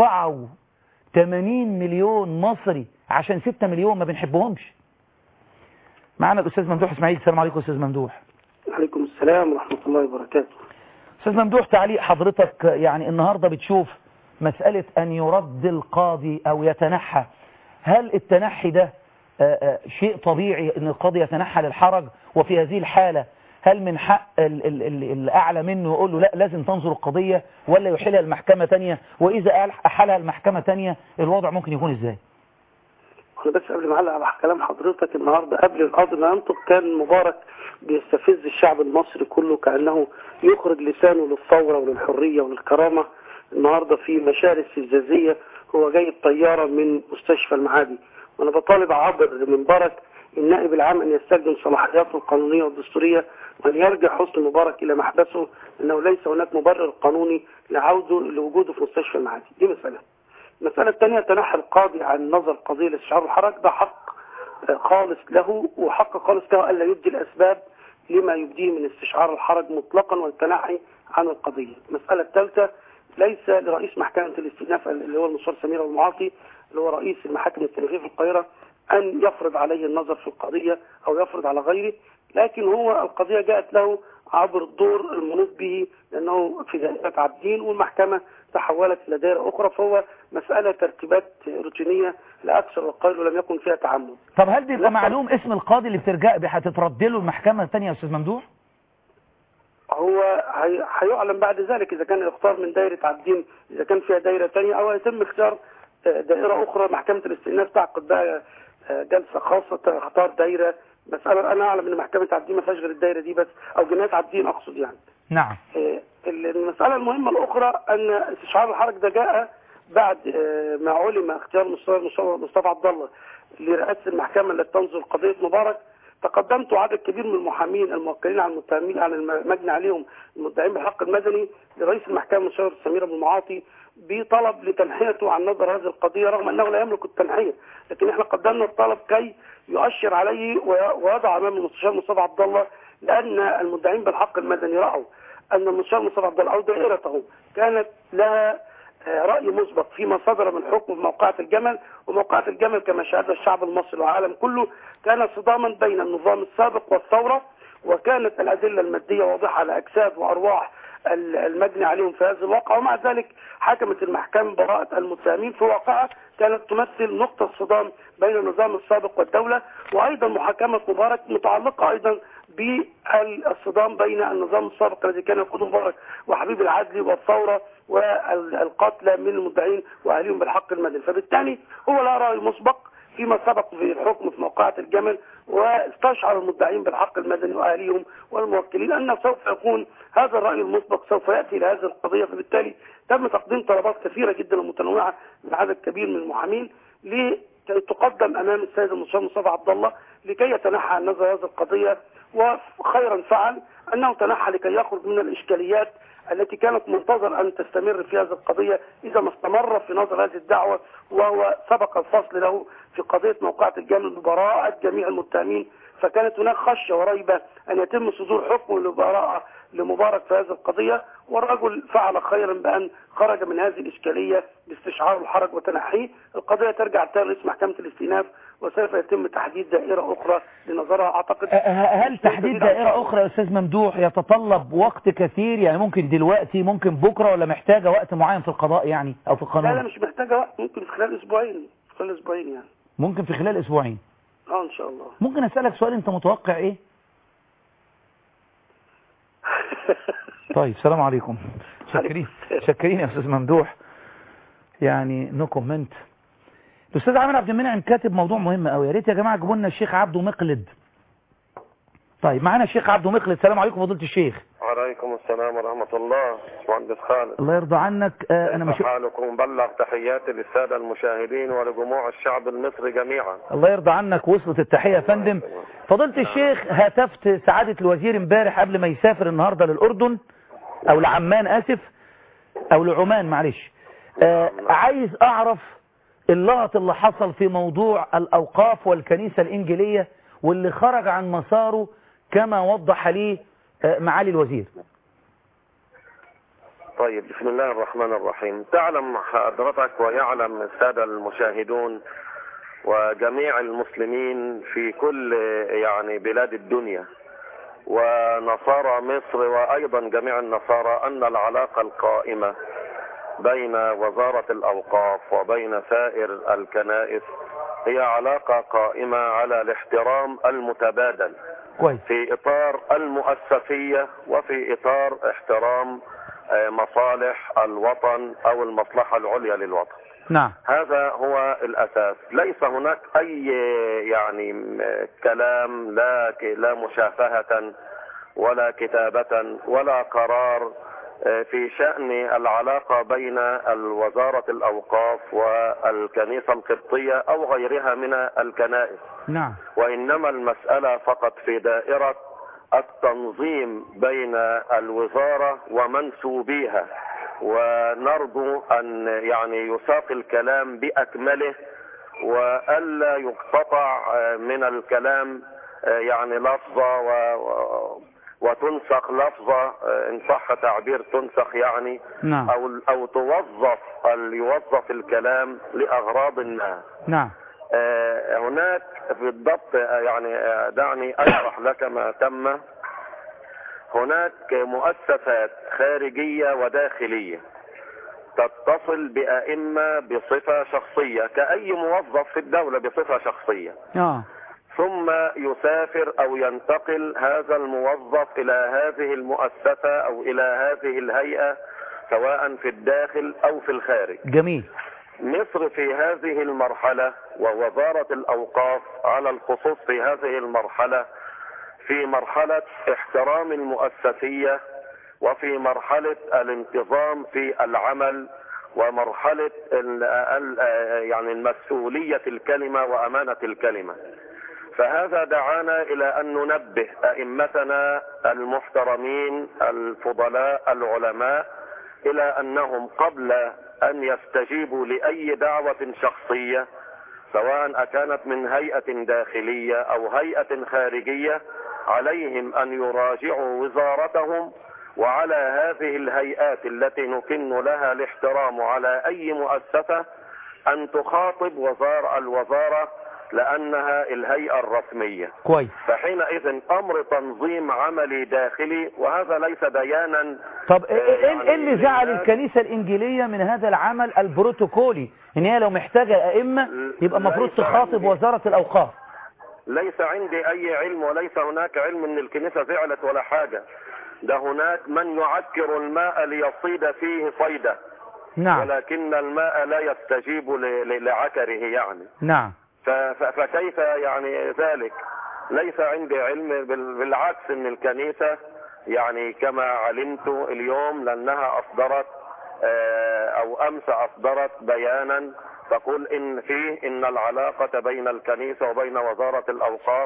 84 مليون مصري عشان 6 مليون ما بنحبهمش معنا الأستاذ ممدوح إسماعيل السلام عليكم أستاذ ممدوح عليكم السلام ورحمة الله وبركاته أستاذ ممدوح تعليق حضرتك يعني النهاردة بتشوف مسألة أن يرد القاضي أو يتنحى هل التنحي ده آه، آه، شيء طبيعي أن القاضي يتنحى للحرج وفي هذه الحالة هل من حق ال- ال- ال- الأعلى منه يقول له لا لازم تنظر القضية ولا يحيلها المحكمة تانية وإذا قال- أحالها المحكمة تانية الوضع ممكن يكون إزاي أنا بس قبل ما أعلق على كلام حضرتك النهاردة قبل القاضي ما ينطق كان مبارك بيستفز الشعب المصري كله كأنه يخرج لسانه للثورة وللحرية وللكرامة النهاردة في مشاعر استفزازية هو جاي بطيارة من مستشفى المعادي وأنا بطالب عبر مبارك النائب العام أن يستخدم صلاحياته القانونية والدستورية وأن يرجع حسني مبارك إلى محبسه لأنه ليس هناك مبرر قانوني لعوده لوجوده في مستشفى المعادي دي مسألة المسألة الثانية تنحى القاضي عن نظر قضية الاستشعار الحرج ده حق آه، خالص له وحق خالص له ألا يبدي الأسباب لما يبديه من استشعار الحرج مطلقا والتنحي عن القضية المسألة الثالثة ليس لرئيس محكمة الاستئناف اللي هو المستشار سمير المعاطي اللي هو رئيس المحاكم التنفيذية في القاهرة أن يفرض عليه النظر في القضية أو يفرض على غيره لكن هو القضية جاءت له عبر الدور المنوط به لأنه في دائرة عابدين والمحكمة تحولت إلى دائرة أخرى فهو مسألة ترتيبات روتينية لا أكثر وقال ولم يكن فيها تعمد طب هل بيبقى لا. معلوم اسم القاضي اللي بترجع هتترد له المحكمة الثانية يا أستاذ ممدوح هو هي- هيعلم بعد ذلك إذا كان يختار من دائرة عابدين إذا كان فيها دائرة ثانية أو يتم اختيار آه، دائرة أخرى محكمة الاستئناف تعقد بقى آه، جلسة خاصة تختار دائرة بس أنا أنا أعلم إن محكمة عابدين ما فيهاش غير الدائرة دي بس أو جنايات عابدين أقصد يعني نعم آه، المسألة المهمة الأخرى أن استشعار الحرج ده جاء بعد آه، ما علم اختيار مصطفى مصطفى- مصطفى عبد الله لرئاسة المحكمة التي تنظر قضية مبارك تقدمت عدد كبير من المحامين الموكلين عن المتهمين عن المجني عليهم المدعين بالحق المدني لرئيس المحكمة المستشار سمير ابو المعاطي بطلب لتنحيته عن نظر هذه القضية رغم أنه لا يملك التنحية لكن احنا قدمنا الطلب كي يؤشر عليه وي- ويضع أمام المستشار مصطفى عبد الله لأن المدعين بالحق المدني رأوا أن المستشار مصطفى عبد الله أو دائرته كانت لها آه، رأي مسبق فيما صدر من حكم في موقعة الجمل وموقعة الجمل كما شاهد الشعب المصري والعالم كله كان صداما بين النظام السابق والثورة وكانت الأدلة المادية واضحة على أجساد وأرواح ال- المجني عليهم في هذا الواقع ومع ذلك حكمت المحكمة براءة المتهمين في واقعة كانت تمثل نقطة صدام بين النظام السابق والدولة وأيضا محاكمة مبارك متعلقة أيضا بالصدام بين النظام السابق الذي كان يقوده مبارك وحبيب العدلي والثورة والقتلى من المدعين وأهلهم بالحق المدني فبالتالي هو لا رأي مسبق فيما سبق في الحكم في موقعة الجمل واستشعر المدعين بالحق المدني وأهليهم والموكلين أن سوف يكون هذا الرأي المسبق سوف يأتي إلى هذه القضية فبالتالي تم تقديم طلبات كثيرة جدا ومتنوعة من عدد كبير من المحامين لكي تقدم أمام السيد المستشار مصطفى عبد الله لكي يتنحى عن نظر هذه القضية وخيرا فعل أنه تنحى لكي يخرج من الإشكاليات التي كانت منتظر أن تستمر في هذه القضية إذا ما استمر في نظر هذه الدعوة وهو سبق الفصل له في قضية موقعة الجامع ببراءة جميع المتهمين فكانت هناك خشية وريبة أن يتم صدور حكم لبراءة لمبارك في هذه القضية والرجل فعل خيرا بأن خرج من هذه الإشكالية باستشعار الحرج وتنحيه القضية ترجع تاني رئيس محكمة الاستئناف وسوف يتم تحديد دائرة أخرى لنظرها أعتقد أه، هل تحديد دائرة أخرى يا أستاذ ممدوح يتطلب وقت كثير يعني ممكن دلوقتي ممكن بكرة ولا محتاجة وقت معين في القضاء يعني أو في لا لا القانون مش محتاجة وقت ممكن في خلال أسبوعين في خلال أسبوعين يعني ممكن في خلال أسبوعين اه ان شاء الله ممكن أسألك سؤال أنت متوقع إيه طيب السلام عليكم شكرين شكرين يا أستاذ ممدوح يعني نو كومنت الأستاذ عامر عبد المنعم كاتب موضوع مهم قوي يا ريت يا جماعة جيبوا لنا الشيخ عبده مقلد طيب معانا الشيخ عبده مقلد السلام عليكم فضيلة الشيخ وعليكم السلام ورحمة الله مهندس خالد الله يرضى عنك آه أنا كيف مش حالكم بلغ تحياتي للسادة المشاهدين ولجموع الشعب المصري جميعا الله يرضى عنك وصلت التحية يا فندم فضيلة الشيخ هتفت سعادة الوزير امبارح قبل ما يسافر النهاردة للأردن أو لعمان آسف أو لعمان معلش آه عايز أعرف اللغط اللي حصل في موضوع الأوقاف والكنيسة الإنجيلية واللي خرج عن مساره كما وضح لي آه معالي الوزير طيب بسم الله الرحمن الرحيم تعلم حضرتك ويعلم السادة المشاهدون وجميع المسلمين في كل يعني بلاد الدنيا ونصارى مصر وأيضا جميع النصارى أن العلاقة القائمة بين وزارة الأوقاف وبين سائر الكنائس هي علاقة قائمة على الاحترام المتبادل كويس في إطار المؤسسية وفي إطار احترام آه، مصالح الوطن أو المصلحة العليا للوطن نعم هذا هو الأساس ليس هناك أي يعني م- كلام لا ك- لا مشافهة ولا كتابة ولا قرار آه، في شأن العلاقة بين الوزارة الأوقاف والكنيسة القبطية أو غيرها من الكنائس نعم وإنما المسألة فقط في دائرة التنظيم بين الوزارة ومنسوبيها ونرجو أن يعني يساق الكلام بأكمله وألا يقتطع آه، من الكلام آه، يعني لفظة و... و... وتنسخ لفظة آه، إن صح تعبير تنسخ يعني نعم أو أو توظف ال- يوظف الكلام لأغراض ما نعم آه، هناك بالضبط آه، يعني آه، دعني اشرح لك ما تم هناك مؤسسات خارجية وداخلية تتصل بأئمة بصفة شخصية كأي موظف في الدولة بصفة شخصية اه ثم يسافر أو ينتقل هذا الموظف إلى هذه المؤسسة أو إلى هذه الهيئة سواء في الداخل أو في الخارج جميل مصر في هذه المرحلة ووزارة الأوقاف على الخصوص في هذه المرحلة في مرحلة احترام المؤسسية وفي مرحلة الانتظام في العمل ومرحلة ال ال يعني المسؤولية الكلمة وأمانة الكلمة فهذا دعانا إلى أن ننبه أئمتنا المحترمين الفضلاء العلماء إلى أنهم قبل أن يستجيبوا لأي دعوة شخصية سواء أكانت من هيئة داخلية أو هيئة خارجية عليهم أن يراجعوا وزارتهم وعلى هذه الهيئات التي نكن لها الاحترام على أي مؤسسة أن تخاطب وزارة الوزارة لأنها الهيئة الرسمية كويس فحينئذ أمر تنظيم عملي داخلي وهذا ليس بيانا طب ايه إيه- إيه يعني اللي جعل للناس- الكنيسة الإنجيلية من هذا العمل البروتوكولي ان هي لو محتاجة أئمة يبقى المفروض ليس تخاطب عندي. وزارة الأوقاف ليس عندي أي علم وليس هناك علم أن الكنيسة فعلت ولا حاجة ده هناك من يعكر الماء ليصيد فيه صيده نعم ولكن الماء لا يستجيب ل- ل- لعكره يعني نعم ف- ف- فكيف يعني ذلك ليس عندي علم بال- بالعكس ان الكنيسة يعني كما علمت اليوم لانها اصدرت آه، او امس اصدرت بيانا تقول ان فيه ان العلاقة بين الكنيسة وبين وزارة الاوقاف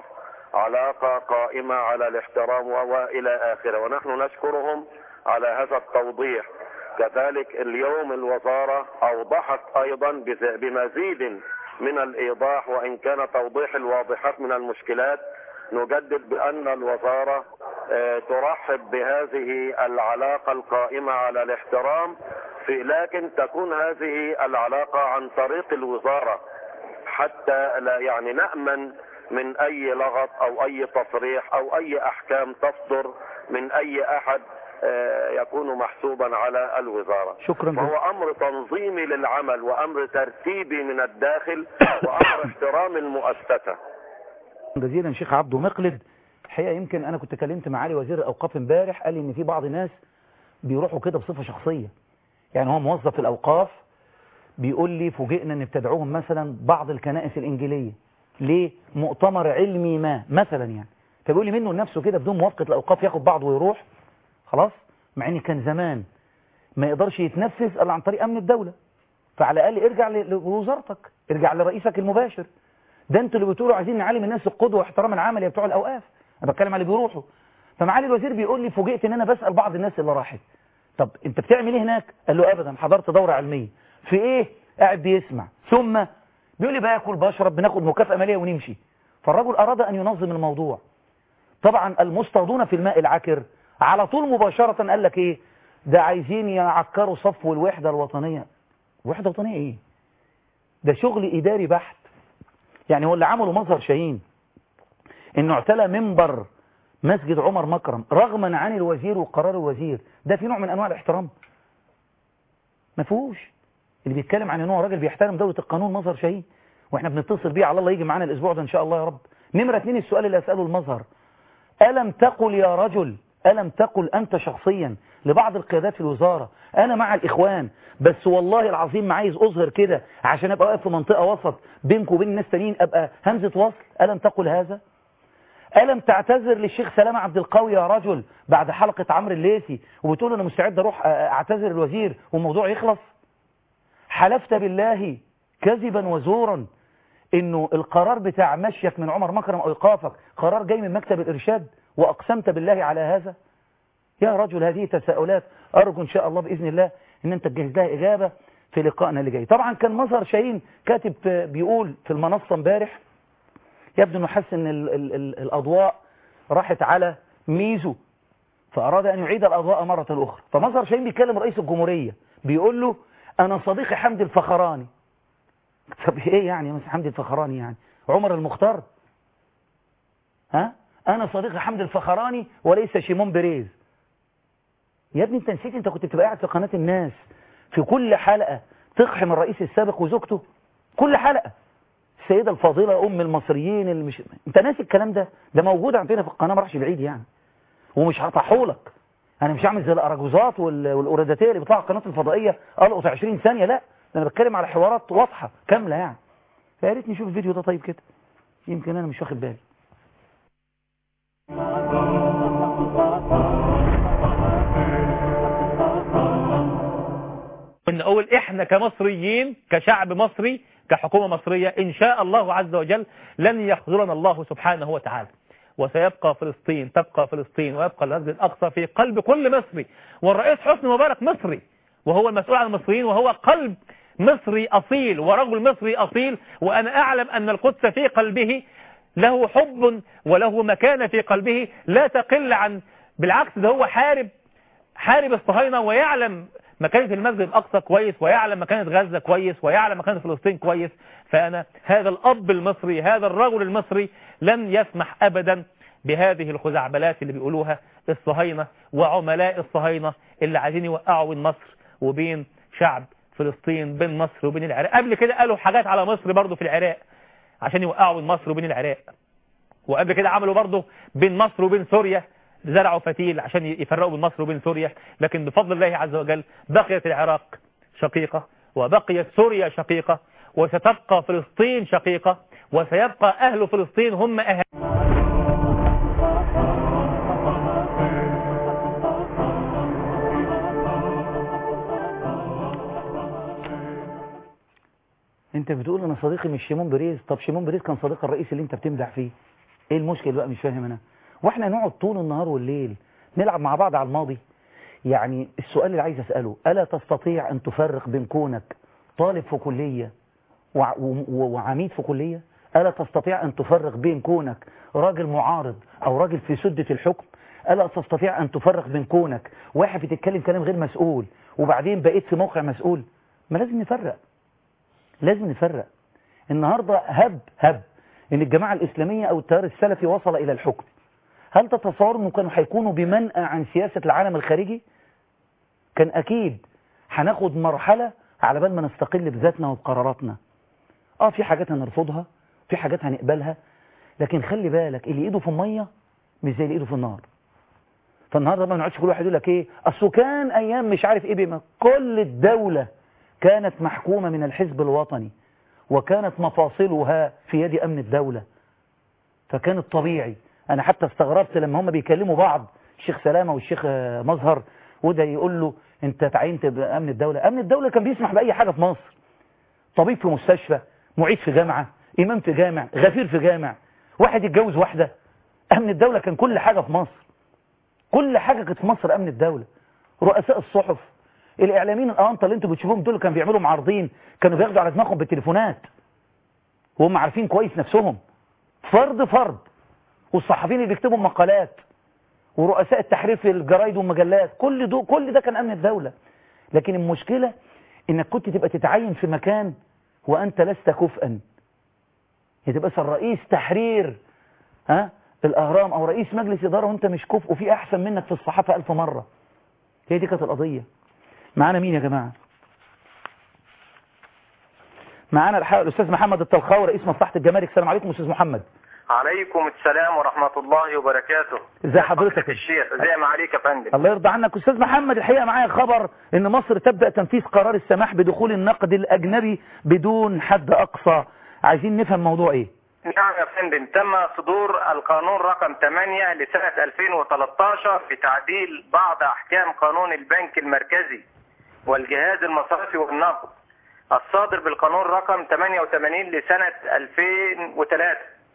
علاقة قائمة على الاحترام وإلى آخره ونحن نشكرهم على هذا التوضيح كذلك اليوم الوزارة أوضحت أيضا بمزيد من الإيضاح وإن كان توضيح الواضحات من المشكلات نجدد بأن الوزارة ترحب بهذه العلاقة القائمة على الاحترام في لكن تكون هذه العلاقة عن طريق الوزارة حتى لا يعني نأمن من أي لغط أو أي تصريح أو أي أحكام تصدر من أي أحد يكون محسوبا على الوزارة شكرا وهو أمر تنظيمي للعمل وأمر ترتيبي من الداخل وأمر احترام المؤسسة جزيلا شيخ عبده مقلد الحقيقة يمكن أنا كنت كلمت مع علي وزير الأوقاف امبارح قال لي إن في بعض الناس بيروحوا كده بصفة شخصية يعني هو موظف الأوقاف بيقول لي فوجئنا ان ابتدعوهم مثلا بعض الكنائس الإنجيلية ليه مؤتمر علمي ما مثلا يعني فبيقول لي منه لنفسه كده بدون موافقة الأوقاف ياخد بعضه ويروح خلاص مع ان كان زمان ما يقدرش يتنفذ الا عن طريق امن الدولة فعلى الاقل ارجع لوزارتك ارجع لرئيسك المباشر ده انتوا اللي بتقولوا عايزين نعلم الناس القدوه واحترام العمل يا بتوع الاوقاف انا بتكلم على اللي بيروحوا فمعالي الوزير بيقول لي فوجئت ان انا بسال بعض الناس اللي راحت طب انت بتعمل ايه هناك قال له ابدا حضرت دوره علميه في ايه قاعد بيسمع ثم بيقول لي باكل بشرب بناخد مكافاه ماليه ونمشي فالرجل اراد ان ينظم الموضوع طبعا المصطادون في الماء العكر على طول مباشره قال لك ايه ده عايزين يعكروا صفو الوحده الوطنيه وحده وطنيه ايه ده شغل اداري بحت يعني هو اللي عمله مظهر شاهين انه اعتلى منبر مسجد عمر مكرم رغما عن الوزير وقرار الوزير ده في نوع من انواع الاحترام ما فيهوش اللي بيتكلم عن ان هو راجل بيحترم دولة القانون مظهر شاهين واحنا بنتصل بيه على الله يجي معانا الاسبوع ده ان شاء الله يا رب نمرة اتنين السؤال اللي اسأله المظهر ألم تقل يا رجل ألم تقل أنت شخصيا لبعض القيادات في الوزارة أنا مع الإخوان بس والله العظيم ما عايز أظهر كده عشان أبقى واقف في منطقة وسط بينك وبين الناس تانيين أبقى همزة وصل ألم تقل هذا ألم تعتذر للشيخ سلامة عبد القوي يا رجل بعد حلقة عمرو الليثي وبتقول أنا مستعد أروح أعتذر الوزير والموضوع يخلص حلفت بالله كذبا وزورا انه القرار بتاع مشيك من عمر مكرم او ايقافك قرار جاي من مكتب الارشاد واقسمت بالله على هذا يا رجل هذه تساؤلات ارجو ان شاء الله باذن الله ان انت تجهز لها اجابه في لقائنا اللي جاي طبعا كان مظهر شاهين كاتب بيقول في المنصه امبارح يبدو انه حس ان ال ال ال الاضواء راحت على ميزو فاراد ان يعيد الاضواء مره اخرى فمظهر شاهين بيكلم رئيس الجمهوريه بيقول له انا صديقي حمدي الفخراني طب ايه يعني يا حمدي الفخراني يعني عمر المختار ها انا صديقي حمدي الفخراني وليس شيمون بريز يا ابني انت نسيت انت كنت بتبقى قاعد في قناه الناس في كل حلقه تقحم الرئيس السابق وزوجته كل حلقه السيده الفاضله ام المصريين اللي مش انت ناسي الكلام ده ده موجود عندنا في القناه ما راحش بعيد يعني ومش هطحولك انا مش هعمل زي الاراجوزات والاوراداتيه اللي بيطلعوا القناه الفضائيه القط 20 ثانيه لا انا بتكلم على حوارات واضحه كامله يعني فيا ريت نشوف الفيديو ده طيب كده يمكن انا مش واخد بالي ان اقول احنا كمصريين كشعب مصري كحكومة مصرية ان شاء الله عز وجل لن يخذلنا الله سبحانه وتعالى وسيبقى فلسطين تبقى فلسطين ويبقى المسجد الأقصى في قلب كل مصري والرئيس حسني مبارك مصري وهو المسؤول عن المصريين وهو قلب مصري أصيل ورجل مصري أصيل وأنا أعلم أن القدس في قلبه له حب وله مكانة في قلبه لا تقل عن بالعكس ده هو حارب حارب الصهاينة ويعلم مكانة المسجد الأقصى كويس ويعلم مكانة غزة كويس ويعلم مكانة فلسطين كويس فأنا هذا الأب المصري هذا الرجل المصري لن يسمح أبدا بهذه الخزعبلات اللي بيقولوها الصهاينة وعملاء الصهاينة اللي عايزين يوقعوا بين مصر وبين شعب فلسطين بين مصر وبين العراق قبل كده قالوا حاجات على مصر برضو في العراق عشان يوقعوا بين مصر وبين العراق وقبل كده عملوا برضو بين مصر وبين سوريا زرعوا فتيل عشان يفرقوا بين مصر وبين سوريا لكن بفضل الله عز وجل بقيت العراق شقيقة وبقيت سوريا شقيقة وستبقى فلسطين شقيقة وسيبقى أهل فلسطين هم أهل انت بتقول انا صديقي مش شيمون بريز طب شيمون بريز كان صديق الرئيس اللي انت بتمدح فيه ايه المشكله بقى مش فاهم انا واحنا نقعد طول النهار والليل نلعب مع بعض على الماضي يعني السؤال اللي عايز اساله الا تستطيع ان تفرق بين كونك طالب في كليه وع- و- و- وعميد في كليه الا تستطيع ان تفرق بين كونك راجل معارض او راجل في سده الحكم الا تستطيع ان تفرق بين كونك واحد بتتكلم كلام غير مسؤول وبعدين بقيت في موقع مسؤول ما لازم نفرق لازم نفرق النهارده هب هب ان الجماعه الاسلاميه او التيار السلفي وصل الى الحكم هل تتصور انه كانوا هيكونوا بمنأى عن سياسه العالم الخارجي كان اكيد هناخد مرحله على بال ما نستقل بذاتنا وبقراراتنا اه في حاجات هنرفضها في حاجات هنقبلها لكن خلي بالك اللي ايده في الميه مش زي اللي ايده في النار فالنهارده ما نقعدش كل واحد يقول لك ايه اصله كان ايام مش عارف ايه بما كل الدوله كانت محكومه من الحزب الوطني وكانت مفاصلها في يد امن الدوله فكان الطبيعي انا حتى استغربت لما هم بيكلموا بعض الشيخ سلامه والشيخ آه، مظهر وده يقول له انت تعينت بامن الدوله امن الدوله كان بيسمح باي حاجه في مصر طبيب في مستشفى معيد في جامعه امام في جامع غفير في جامع واحد يتجوز واحده امن الدوله كان كل حاجه في مصر كل حاجه كانت في مصر امن الدوله رؤساء الصحف الاعلاميين الانطه اللي انتوا بتشوفوهم دول كانوا بيعملوا معارضين كانوا بياخدوا على دماغهم بالتليفونات وهم عارفين كويس نفسهم فرد فرد والصحفيين اللي بيكتبوا مقالات ورؤساء التحرير في الجرايد والمجلات كل دو كل ده كان امن الدوله لكن المشكله انك كنت تبقى تتعين في مكان وانت لست كفءا يعني تبقى مثلا رئيس تحرير ها الاهرام او رئيس مجلس اداره وانت مش كفء وفي احسن منك في الصحافه الف مره هي دي كانت القضيه معانا مين يا جماعه معانا الحقيقه الاستاذ محمد الطلخاوي رئيس مصلحه الجمارك السلام عليكم استاذ محمد عليكم السلام ورحمة الله وبركاته ازي حضرتك يا الشيخ زي ما عليك يا فندم الله يرضى عنك استاذ محمد الحقيقه معايا خبر ان مصر تبدا تنفيذ قرار السماح بدخول النقد الاجنبي بدون حد اقصى عايزين نفهم موضوع ايه نعم يا فندم تم صدور القانون رقم 8 لسنة 2013 بتعديل بعض أحكام قانون البنك المركزي والجهاز المصرفي والنقد الصادر بالقانون رقم 88 لسنة 2003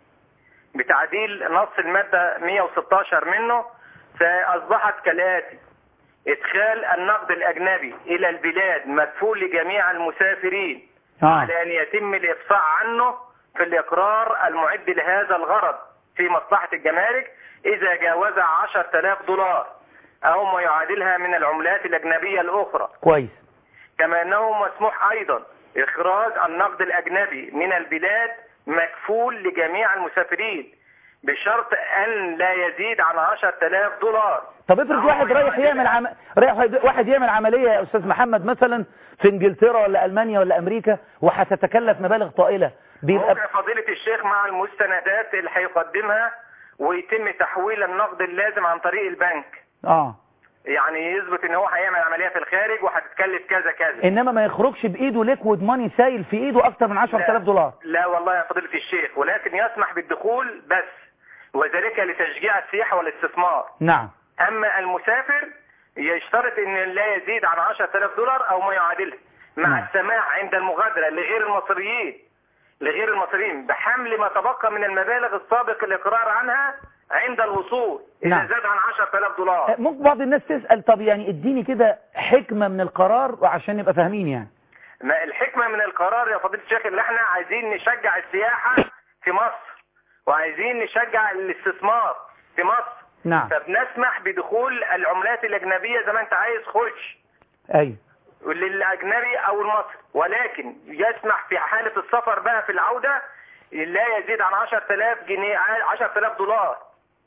بتعديل نص المادة 116 منه فأصبحت كالآتي إدخال النقد الأجنبي إلى البلاد مكفول لجميع المسافرين اه على أن يتم الإفصاح عنه في الإقرار المعد لهذا الغرض في مصلحة الجمارك إذا جاوز 10000 دولار أو ما يعادلها من العملات الأجنبية الأخرى كويس كما أنه مسموح أيضا إخراج النقد الأجنبي من البلاد مكفول لجميع المسافرين بشرط أن لا يزيد عن 10000 دولار طب افرض أو واحد ما رايح يعمل عم... رايح واحد يعمل عمليه يا استاذ محمد مثلا في انجلترا ولا المانيا ولا امريكا وهتتكلف مبالغ طائله بيبقى موقع فضيلة الشيخ مع المستندات اللي هيقدمها ويتم تحويل النقد اللازم عن طريق البنك اه يعني يثبت ان هو هيعمل عملية في الخارج وهتتكلف كذا كذا انما ما يخرجش بايده ليكويد ماني سايل في ايده اكتر من 10000 دولار لا والله يا فضيلة الشيخ ولكن يسمح بالدخول بس وذلك لتشجيع السياحة والاستثمار نعم اما المسافر يشترط ان لا يزيد عن 10000 دولار او ما يعادلها مع نعم. السماح عند المغادرة لغير المصريين لغير المصريين بحمل ما تبقى من المبالغ السابق الاقرار عنها عند الوصول اذا نعم. زاد عن 10000 دولار ممكن بعض الناس تسال طب يعني اديني كده حكمه من القرار وعشان نبقى فاهمين يعني ما الحكمة من القرار يا فضيلة الشيخ اللي احنا عايزين نشجع السياحة في مصر وعايزين نشجع الاستثمار في مصر نعم فبنسمح بدخول العملات الأجنبية زي ما انت عايز خش ايوه للأجنبي أو المصري ولكن يسمح في حالة السفر بقى في العودة لا يزيد عن 10000 جنيه 10000 دولار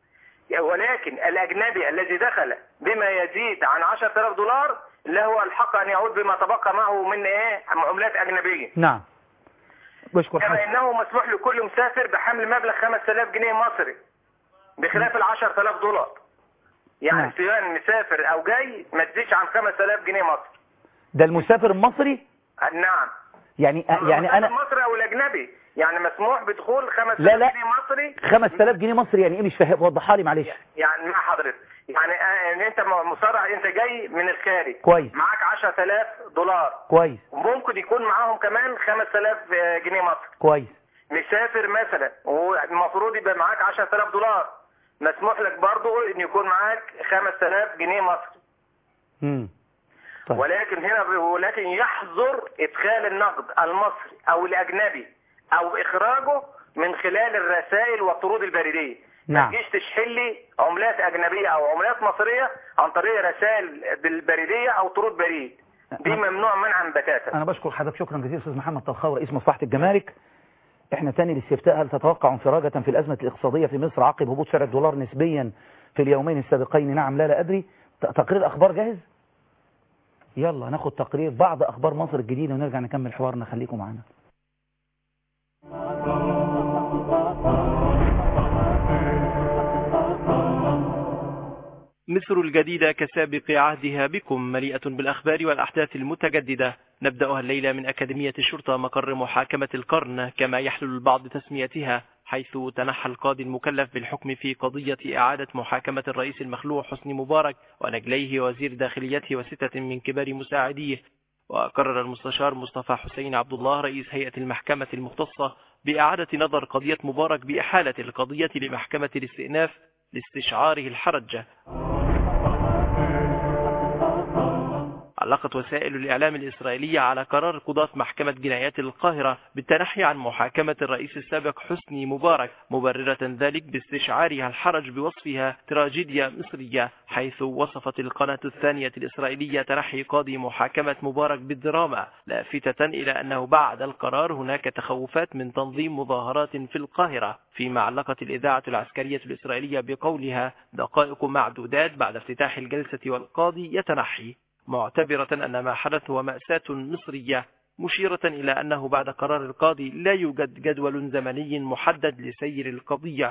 ولكن الأجنبي الذي دخل بما يزيد عن 10000 دولار له الحق أن يعود بما تبقى معه من إيه عملات أجنبية نعم بشكر كما حضرتك انه مسموح لكل مسافر بحمل مبلغ 5000 جنيه مصري بخلاف ال 10000 دولار يعني نعم. سواء مسافر او جاي ما تزيدش عن 5000 جنيه مصري ده المسافر المصري نعم يعني يعني المسافر انا المصري او الاجنبي يعني مسموح بدخول 5000 لا، لا. جنيه مصري 5000 جنيه مصري يعني ايه مش فاهم وضحها لي معلش يعني مع حضرتك يعني آه، ان انت مصارع انت جاي من الخارج كويس. معاك 10000 دولار كويس وممكن يكون معاهم كمان 5000 جنيه مصري كويس مسافر مثلا والمفروض يبقى معاك 10000 دولار مسموح لك برضه ان يكون معاك 5000 جنيه مصري مم. طيب. ولكن هنا ولكن يحظر ادخال النقد المصري او الاجنبي او اخراجه من خلال الرسائل والطرود البريديه نعم. ما تجيش تشحن لي عملات اجنبيه او عملات مصريه عن طريق رسائل بالبريديه او طرود بريد دي أنا- ممنوع منعا بتاتا انا بشكر حضرتك شكرا جزيلا استاذ محمد طلخاوي رئيس مصلحه الجمارك احنا تاني الاستفتاء هل تتوقع انفراجة في الازمه الاقتصاديه في مصر عقب هبوط سعر الدولار نسبيا في اليومين السابقين نعم لا لا ادري ت- تقرير اخبار جاهز يلا ناخد تقرير بعض اخبار مصر الجديده ونرجع نكمل حوارنا خليكم معانا مصر الجديدة كسابق عهدها بكم مليئة بالأخبار والأحداث المتجددة نبدأها الليلة من أكاديمية الشرطة مقر محاكمة القرن كما يحلل البعض تسميتها حيث تنحى القاضي المكلف بالحكم في قضية إعادة محاكمة الرئيس المخلوع حسني مبارك ونجليه وزير داخليته وستة من كبار مساعديه وقرر المستشار مصطفى حسين عبد الله رئيس هيئة المحكمة المختصة بإعادة نظر قضية مبارك بإحالة القضية لمحكمة الاستئناف لاستشعاره الحرج علقت وسائل الإعلام الإسرائيلية على قرار قضاة محكمة جنايات القاهرة بالتنحي عن محاكمة الرئيس السابق حسني مبارك مبررة ذلك باستشعارها الحرج بوصفها تراجيديا مصرية حيث وصفت القناة الثانية الإسرائيلية تنحي قاضي محاكمة مبارك بالدراما لافتة إلى أنه بعد القرار هناك تخوفات من تنظيم مظاهرات في القاهرة فيما علقت الإذاعة العسكرية الإسرائيلية بقولها دقائق معدودات بعد افتتاح الجلسة والقاضي يتنحي معتبرة أن ما حدث هو مأساة مصرية مشيرة إلى أنه بعد قرار القاضي لا يوجد جدول زمني محدد لسير القضية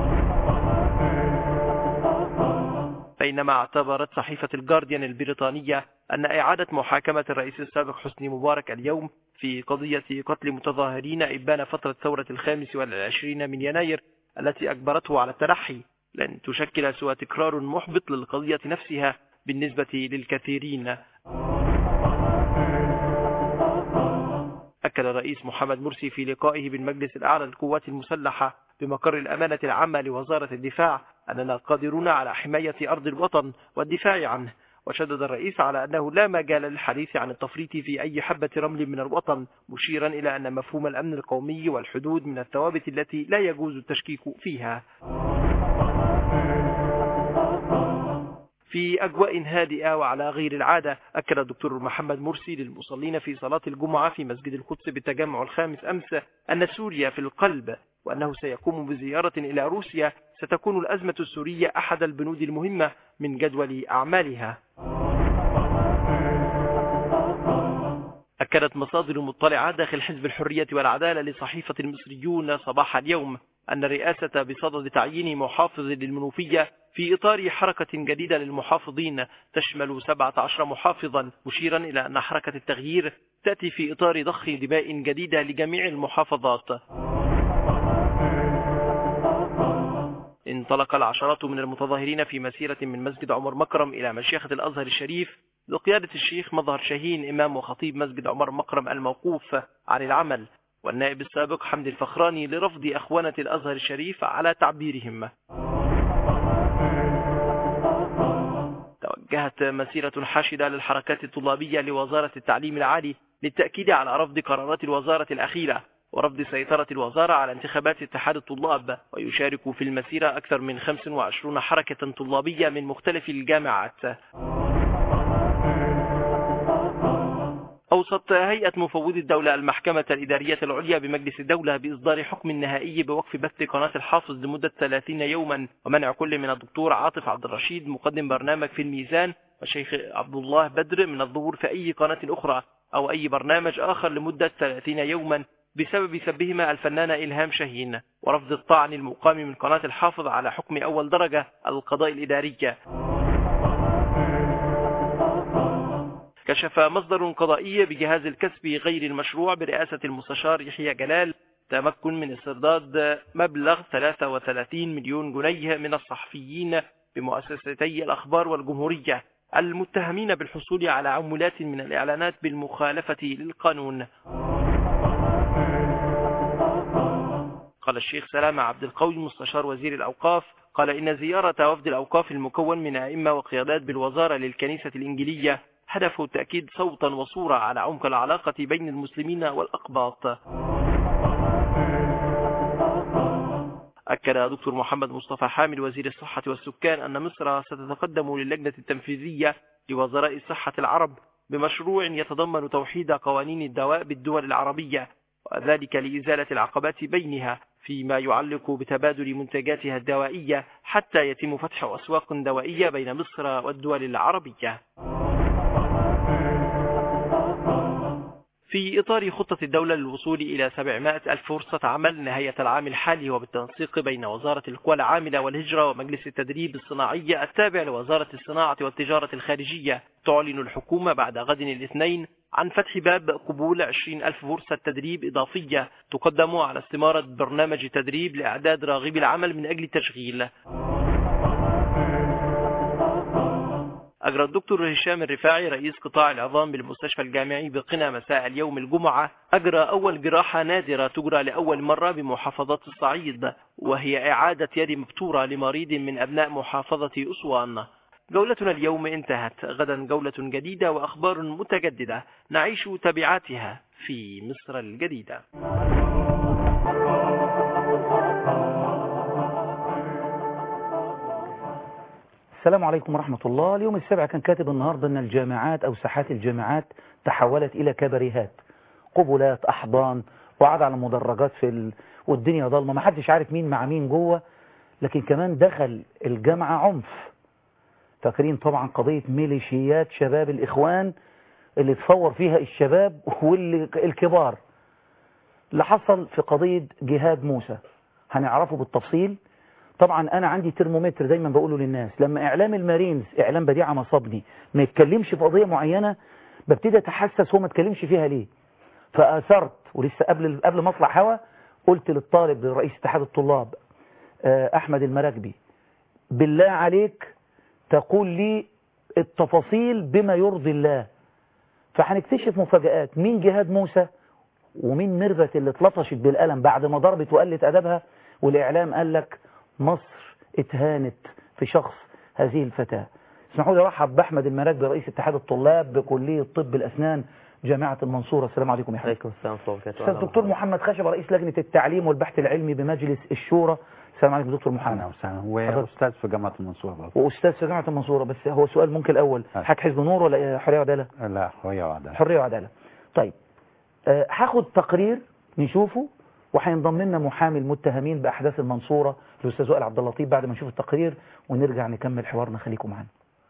بينما اعتبرت صحيفة الجارديان البريطانية أن إعادة محاكمة الرئيس السابق حسني مبارك اليوم في قضية قتل متظاهرين إبان فترة ثورة الخامس والعشرين من يناير التي أجبرته على التنحي لن تشكل سوى تكرار محبط للقضية نفسها بالنسبة للكثيرين أكد الرئيس محمد مرسي في لقائه بالمجلس الأعلى للقوات المسلحة بمقر الأمانة العامة لوزارة الدفاع أننا قادرون على حماية أرض الوطن والدفاع عنه وشدد الرئيس على أنه لا مجال للحديث عن التفريط في أي حبة رمل من الوطن مشيرا إلى أن مفهوم الأمن القومي والحدود من الثوابت التي لا يجوز التشكيك فيها في أجواء هادئة وعلى غير العادة أكد الدكتور محمد مرسي للمصلين في صلاة الجمعة في مسجد القدس بالتجمع الخامس أمس أن سوريا في القلب وأنه سيقوم بزيارة إلى روسيا ستكون الأزمة السورية أحد البنود المهمة من جدول أعمالها أكدت مصادر مطلعة داخل حزب الحرية والعدالة لصحيفة المصريون صباح اليوم أن الرئاسة بصدد تعيين محافظ للمنوفية في إطار حركة جديدة للمحافظين تشمل 17 محافظا مشيرا إلى أن حركة التغيير تأتي في إطار ضخ دماء جديدة لجميع المحافظات انطلق العشرات من المتظاهرين في مسيرة من مسجد عمر مكرم إلى مشيخة الأزهر الشريف بقيادة الشيخ مظهر شاهين إمام وخطيب مسجد عمر مكرم الموقوف عن العمل والنائب السابق حمد الفخراني لرفض أخوانة الأزهر الشريف على تعبيرهم توجهت مسيرة حاشدة للحركات الطلابية لوزارة التعليم العالي للتأكيد على رفض قرارات الوزارة الأخيرة ورفض سيطرة الوزارة على انتخابات اتحاد الطلاب ويشارك في المسيرة أكثر من 25 حركة طلابية من مختلف الجامعات أوصت هيئة مفوضي الدولة المحكمة الإدارية العليا بمجلس الدولة بإصدار حكم نهائي بوقف بث قناة الحافظ لمدة 30 يوما ومنع كل من الدكتور عاطف عبد الرشيد مقدم برنامج في الميزان والشيخ عبد الله بدر من الظهور في أي قناة أخرى أو أي برنامج آخر لمدة 30 يوما بسبب سبهما الفنانة إلهام شاهين ورفض الطعن المقام من قناة الحافظ على حكم أول درجة القضاء الإداري كشف مصدر قضائي بجهاز الكسب غير المشروع برئاسة المستشار يحيى جلال تمكن من استرداد مبلغ 33 مليون جنيه من الصحفيين بمؤسستي الأخبار والجمهورية المتهمين بالحصول على عمولات من الإعلانات بالمخالفة للقانون قال الشيخ سلامة عبد القوي مستشار وزير الأوقاف قال إن زيارة وفد الأوقاف المكون من أئمة وقيادات بالوزارة للكنيسة الإنجيلية هدفه تأكيد صوتا وصورة على عمق العلاقة بين المسلمين والأقباط أكد دكتور محمد مصطفى حامد وزير الصحة والسكان أن مصر ستتقدم للجنة التنفيذية لوزراء الصحة العرب بمشروع يتضمن توحيد قوانين الدواء بالدول العربية وذلك لإزالة العقبات بينها فيما يعلق بتبادل منتجاتها الدوائية حتى يتم فتح أسواق دوائية بين مصر والدول العربية في إطار خطة الدولة للوصول إلى 700 ألف فرصة عمل نهاية العام الحالي وبالتنسيق بين وزارة القوى العاملة والهجرة ومجلس التدريب الصناعي التابع لوزارة الصناعة والتجارة الخارجية تعلن الحكومة بعد غد الاثنين عن فتح باب قبول 20 ألف فرصة تدريب إضافية تقدم على استمارة برنامج تدريب لإعداد راغبي العمل من أجل التشغيل أجرى الدكتور هشام الرفاعي رئيس قطاع العظام بالمستشفى الجامعي بقنا مساء اليوم الجمعة أجرى أول جراحة نادرة تجرى لأول مرة بمحافظة الصعيد وهي إعادة يد مبتورة لمريض من أبناء محافظة أسوان جولتنا اليوم انتهت غدا جولة جديدة وأخبار متجددة نعيش تبعاتها في مصر الجديدة السلام عليكم ورحمة الله اليوم السابع كان كاتب النهاردة أن الجامعات أو ساحات الجامعات تحولت إلى كباريهات قبلات أحضان وقعد على مدرجات في ال... والدنيا ضلمة ما حدش عارف مين مع مين جوه لكن كمان دخل الجامعة عنف فاكرين طبعا قضية ميليشيات شباب الإخوان اللي تفور فيها الشباب والكبار اللي حصل في قضية جهاد موسى هنعرفه بالتفصيل طبعا انا عندي ترمومتر دايما بقوله للناس لما اعلام المارينز اعلام بديعه مصابني ما يتكلمش في قضيه معينه ببتدي اتحسس هو ما اتكلمش فيها ليه فاثرت ولسه قبل قبل ما اطلع هوا قلت للطالب رئيس اتحاد الطلاب احمد المراكبي بالله عليك تقول لي التفاصيل بما يرضي الله فهنكتشف مفاجآت مين جهاد موسى ومين ميرفت اللي اتلطشت بالقلم بعد ما ضربت وقلت ادبها والاعلام قال لك مصر اتهانت في شخص هذه الفتاة اسمحوا لي ارحب باحمد المراكبي رئيس اتحاد الطلاب بكلية طب الاسنان جامعة المنصورة السلام عليكم يا حبيبي عليكم السلام ورحمة الله استاذ دكتور محمد خشب رئيس لجنة التعليم والبحث العلمي بمجلس الشورى السلام عليكم دكتور محمد وسهلا واستاذ في جامعة المنصورة برضه واستاذ في جامعة المنصورة بس هو سؤال ممكن الاول حاج حزب نور ولا حرية وعدالة لا حرية وعدالة حرية وعدالة طيب أه هاخد تقرير نشوفه وهينضم لنا محامي المتهمين باحداث المنصوره الاستاذ وائل عبد اللطيف بعد ما نشوف التقرير ونرجع نكمل حوارنا خليكم معانا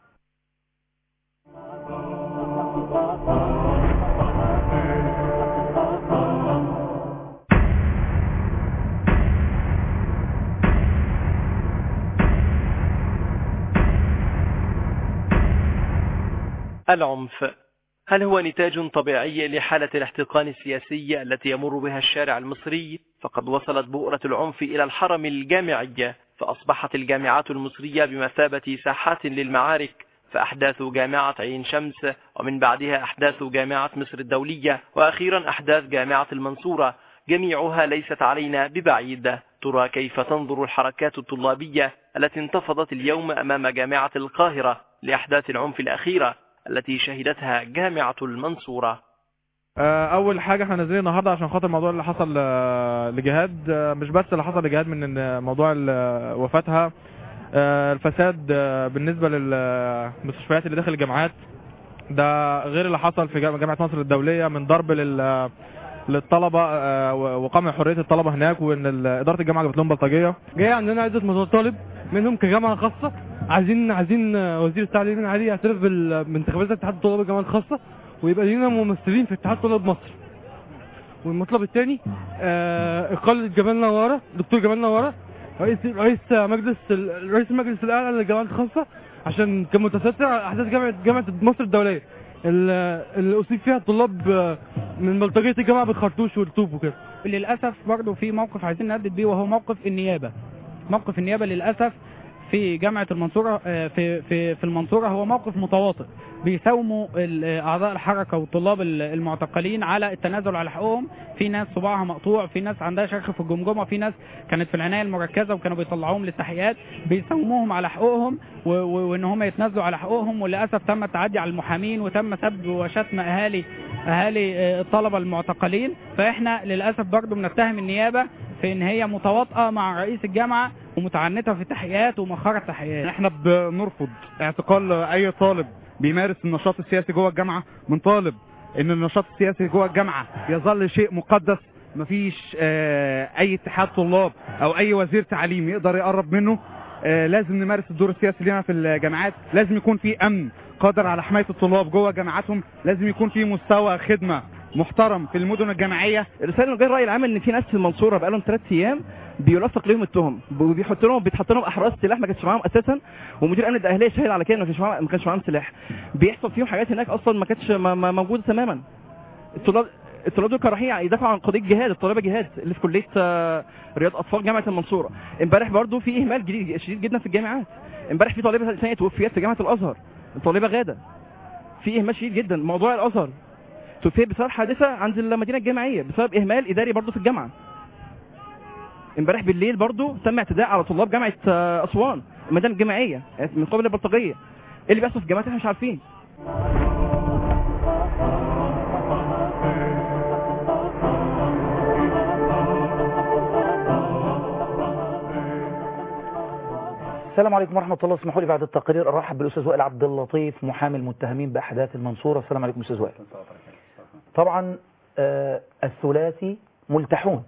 العنف هل هو نتاج طبيعي لحالة الاحتقان السياسي التي يمر بها الشارع المصري فقد وصلت بؤرة العنف إلى الحرم الجامعي فأصبحت الجامعات المصرية بمثابة ساحات للمعارك فأحداث جامعة عين شمس ومن بعدها أحداث جامعة مصر الدولية وأخيرا أحداث جامعة المنصورة جميعها ليست علينا ببعيد ترى كيف تنظر الحركات الطلابية التي انتفضت اليوم أمام جامعة القاهرة لأحداث العنف الأخيرة التي شهدتها جامعة المنصورة اول حاجه احنا نازلين النهارده عشان خاطر الموضوع اللي حصل لجهاد مش بس اللي حصل لجهاد من موضوع وفاتها الفساد بالنسبه للمستشفيات اللي داخل الجامعات ده غير اللي حصل في جامعه مصر الدوليه من ضرب لل للطلبه وقمع حريه الطلبه هناك وان اداره الجامعه جابت لهم بلطجيه جاي عندنا عده مطالب منهم كجامعه خاصه عايزين عايزين وزير التعليم العالي يعترف بانتخابات اتحاد الطلاب الجامعات الخاصه ويبقى لنا ممثلين في اتحاد طلاب مصر والمطلب الثاني آه اقاله جمال نواره دكتور جمال نواره رئيس رئيس مجلس رئيس المجلس الاعلى للجامعات الخاصه عشان كان متستر على احداث جامعه جامعه مصر الدوليه اللي اصيب فيها الطلاب من بلطجيه الجامعه بالخرطوش والطوب وكده للاسف برضه في موقف عايزين نهدد بيه وهو موقف النيابه موقف النيابه للاسف في جامعه المنصوره آه، في في في المنصوره هو موقف متواطئ بيساوموا ال- آه، اعضاء الحركه والطلاب ال- المعتقلين على التنازل على حقوقهم في ناس صباعها مقطوع في ناس عندها شرخ في الجمجمه في ناس كانت في العنايه المركزه وكانوا بيطلعوهم للتحقيقات بيساوموهم على حقوقهم و- و- وان هم يتنازلوا على حقوقهم وللاسف تم التعدي على المحامين وتم سب وشتم اهالي اهالي آه، الطلبه المعتقلين فاحنا للاسف برضو بنتهم النيابه في ان هي متواطئه مع رئيس الجامعه ومتعنته في التحقيقات ومؤخره التحقيقات احنا بنرفض اعتقال اي طالب بيمارس النشاط السياسي جوه الجامعه بنطالب ان النشاط السياسي جوه الجامعه يظل شيء مقدس مفيش آه، اي اتحاد طلاب او اي وزير تعليم يقدر يقرب منه آه، لازم نمارس الدور السياسي لنا في الجامعات لازم يكون في امن قادر على حمايه الطلاب جوه جامعاتهم لازم يكون في مستوى خدمه محترم في المدن الجامعيه الرساله اللي الراي العام ان في ناس في المنصوره بقالهم ثلاث ايام بيلصق لهم التهم وبيحط لهم بيتحط لهم احراز سلاح ما كانش معاهم اساسا ومدير امن الاهليه شاهد على كده ما كانش معاهم ما كانش معاهم سلاح بيحصل فيهم حاجات هناك اصلا ما كانتش ما- ما موجوده تماما الطلاب الطلاب دول كانوا رايحين يدافعوا عن قضيه جهاد الطلبه جهاد اللي في كليه آه، رياض اطفال جامعه المنصوره امبارح برضو في اهمال جديد شديد جدا في الجامعات امبارح في طالبه ثانيه توفيت في جامعه الازهر الطالبه غاده في اهمال شديد جدا موضوع الازهر توفيت بسبب حادثه عند المدينه الجامعيه بسبب اهمال اداري برضو في الجامعه امبارح بالليل برضو تم اعتداء على طلاب جامعه آه، اسوان المدينه الجامعيه من قبل البلطجيه ايه اللي بيحصل في الجامعات احنا مش عارفين السلام عليكم ورحمة الله اسمحوا لي بعد التقرير ارحب بالاستاذ وائل عبد اللطيف محامي المتهمين باحداث المنصورة السلام عليكم استاذ وائل طبعا آه، الثلاثي ملتحون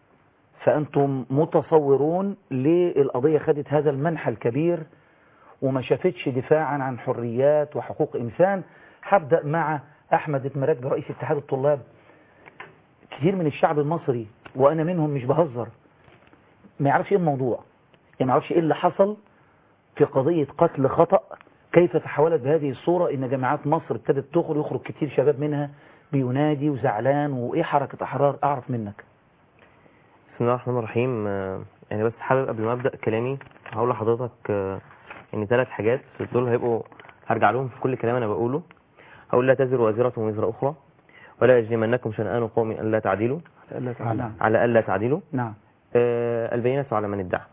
فانتم متصورون ليه القضية خدت هذا المنحى الكبير وما شافتش دفاعا عن حريات وحقوق انسان هبدأ مع احمد اتمراك رئيس اتحاد الطلاب كتير من الشعب المصري وانا منهم مش بهزر ما يعرفش ايه الموضوع يعني ما يعرفش ايه اللي حصل في قضية قتل خطأ كيف تحولت بهذه الصورة ان جامعات مصر ابتدت تخرج يخرج كتير شباب منها بينادي وزعلان وايه حركة احرار اعرف منك بسم الله الرحمن الرحيم آه، يعني بس حابب قبل ما ابدا كلامي هقول لحضرتك آه، ان ثلاث حاجات دول هيبقوا هرجع لهم في كل كلام انا بقوله هقول لا تزر وازره وزر اخرى ولا يجرمنكم شنآن قوم الا تعدلوا نعم على الا تعدلوا نعم آه، البينة على من ادعى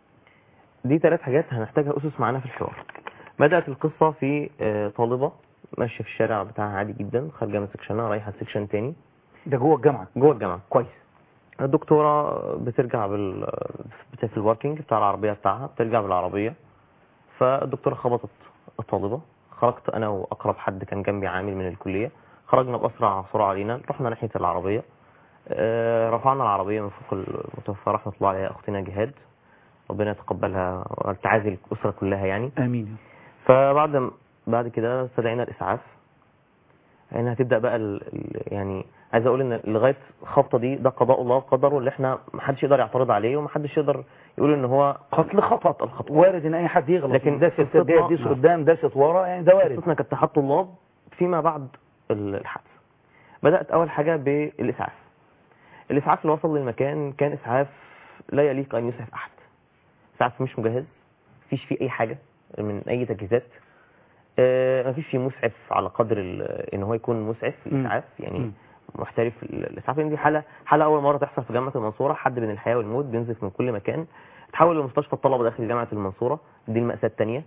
دي ثلاث حاجات هنحتاجها اسس معانا في الحوار بدات القصه في آه، طالبه ماشيه في الشارع بتاعها عادي جدا خارجه من سكشنها رايحه سكشن تاني ده جوه الجامعة جوه الجامعه كويس الدكتورة بترجع بال بت- في الباركينج بتاع العربية بتاعها بترجع بالعربية فالدكتورة خبطت الطالبة خرجت أنا وأقرب حد كان جنبي عامل من الكلية خرجنا بأسرع سرعة علينا رحنا ناحية العربية آه، رفعنا العربية من فوق المتوفى رحمة الله عليها أختنا جهاد ربنا يتقبلها والتعازي الأسرة كلها يعني امين فبعد م- بعد كده استدعينا الإسعاف يعني هتبدأ بقى ال... ال- يعني عايز اقول ان لغايه الخبطه دي ده قضاء الله وقدره اللي احنا محدش يقدر يعترض عليه ومحدش يقدر يقول ان هو قتل خطأ الخطأ وارد ان اي حد يغلط لكن داست قصتنا- جاي ديس نعم. قدام داست ورا يعني ده وارد قصتنا كاتحاد طلاب فيما بعد ال- الحادث بدات اول حاجه بالاسعاف الاسعاف اللي وصل للمكان كان اسعاف لا يليق ان يسعف احد اسعاف مش مجهز مفيش فيه اي حاجه من اي تجهيزات آه، مفيش فيه مسعف على قدر ال- ان هو يكون مسعف في الاسعاف يعني محترف ال- الاسعاف لان دي حاله حاله اول مره تحصل في جامعه المنصوره حد بين الحياه والموت بينزف من كل مكان تحول لمستشفى الطلبه داخل جامعه المنصوره دي الماساه الثانيه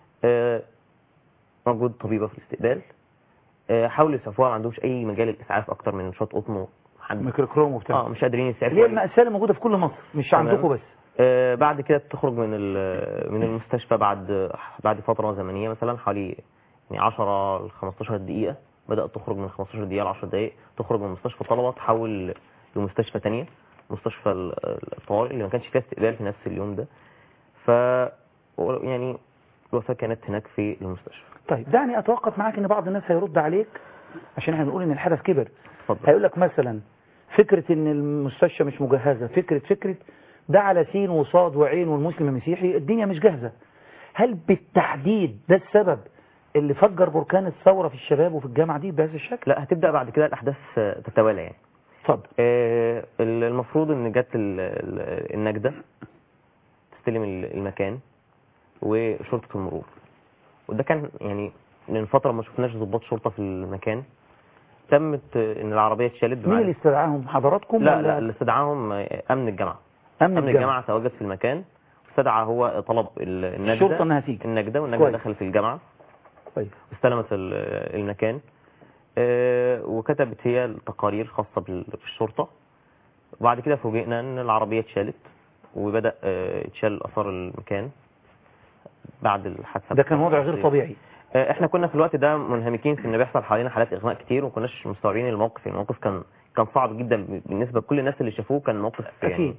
موجود طبيبه في الاستقبال آه، حاولوا يسعفوها ما عندهمش اي مجال الاسعاف اكتر من شوط قطن وحد ميكروكروم وبتاع اه مش قادرين يسعفوا اللي هي المأساة اللي موجودة في كل مصر مش تمام. عندكم بس آه، بعد كده تخرج من ال- من المستشفى بعد بعد فتره زمنيه مثلا حوالي يعني 10 ل 15 دقيقه بدات تخرج من 15 دقيقه ل 10 دقائق تخرج من مستشفى طلبه تحول لمستشفى ثانيه مستشفى ال- الطوارئ اللي ما كانش فيها استقبال في نفس اليوم ده ف يعني الوفاه كانت هناك في المستشفى طيب دعني اتوقف معاك ان بعض الناس هيرد عليك عشان احنا بنقول ان الحدث كبر اتفضل. هيقول لك مثلا فكرة ان المستشفى مش مجهزة فكرة فكرة ده على سين وصاد وعين والمسلم مسيحي الدنيا مش جاهزة هل بالتحديد ده السبب اللي فجر بركان الثورة في الشباب وفي الجامعة دي بهذا الشكل لا هتبدا بعد كده الاحداث آه، تتوالى يعني اتفضل آه، المفروض ان جت ال- ال- النجده تستلم ال- المكان وشرطه المرور وده كان يعني من فتره ما شفناش ضباط شرطه في المكان تمت ان العربيه اتشالت مين اللي استدعاهم حضراتكم لا ولا لا اللي استدعاهم امن الجامعه امن امن الجامعه الجامعه تواجد في المكان استدعى هو طلب ال- النجده الشرطة إنها تيجي. النجده والنجده كويس. دخلت الجامعه طيب واستلمت ال- المكان آه، وكتبت هي التقارير الخاصه بال- بالشرطه وبعد كده فوجئنا ان العربيه اتشالت وبدا آه، يتشال اثار المكان بعد الحادثه ده كان وضع غير طبيعي آه، احنا كنا في الوقت ده منهمكين في ان بيحصل حوالينا حالات اغماء كتير وما كناش مستوعبين الموقف يعني الموقف كان كان صعب جدا بالنسبه لكل الناس اللي شافوه كان موقف يعني أكيد.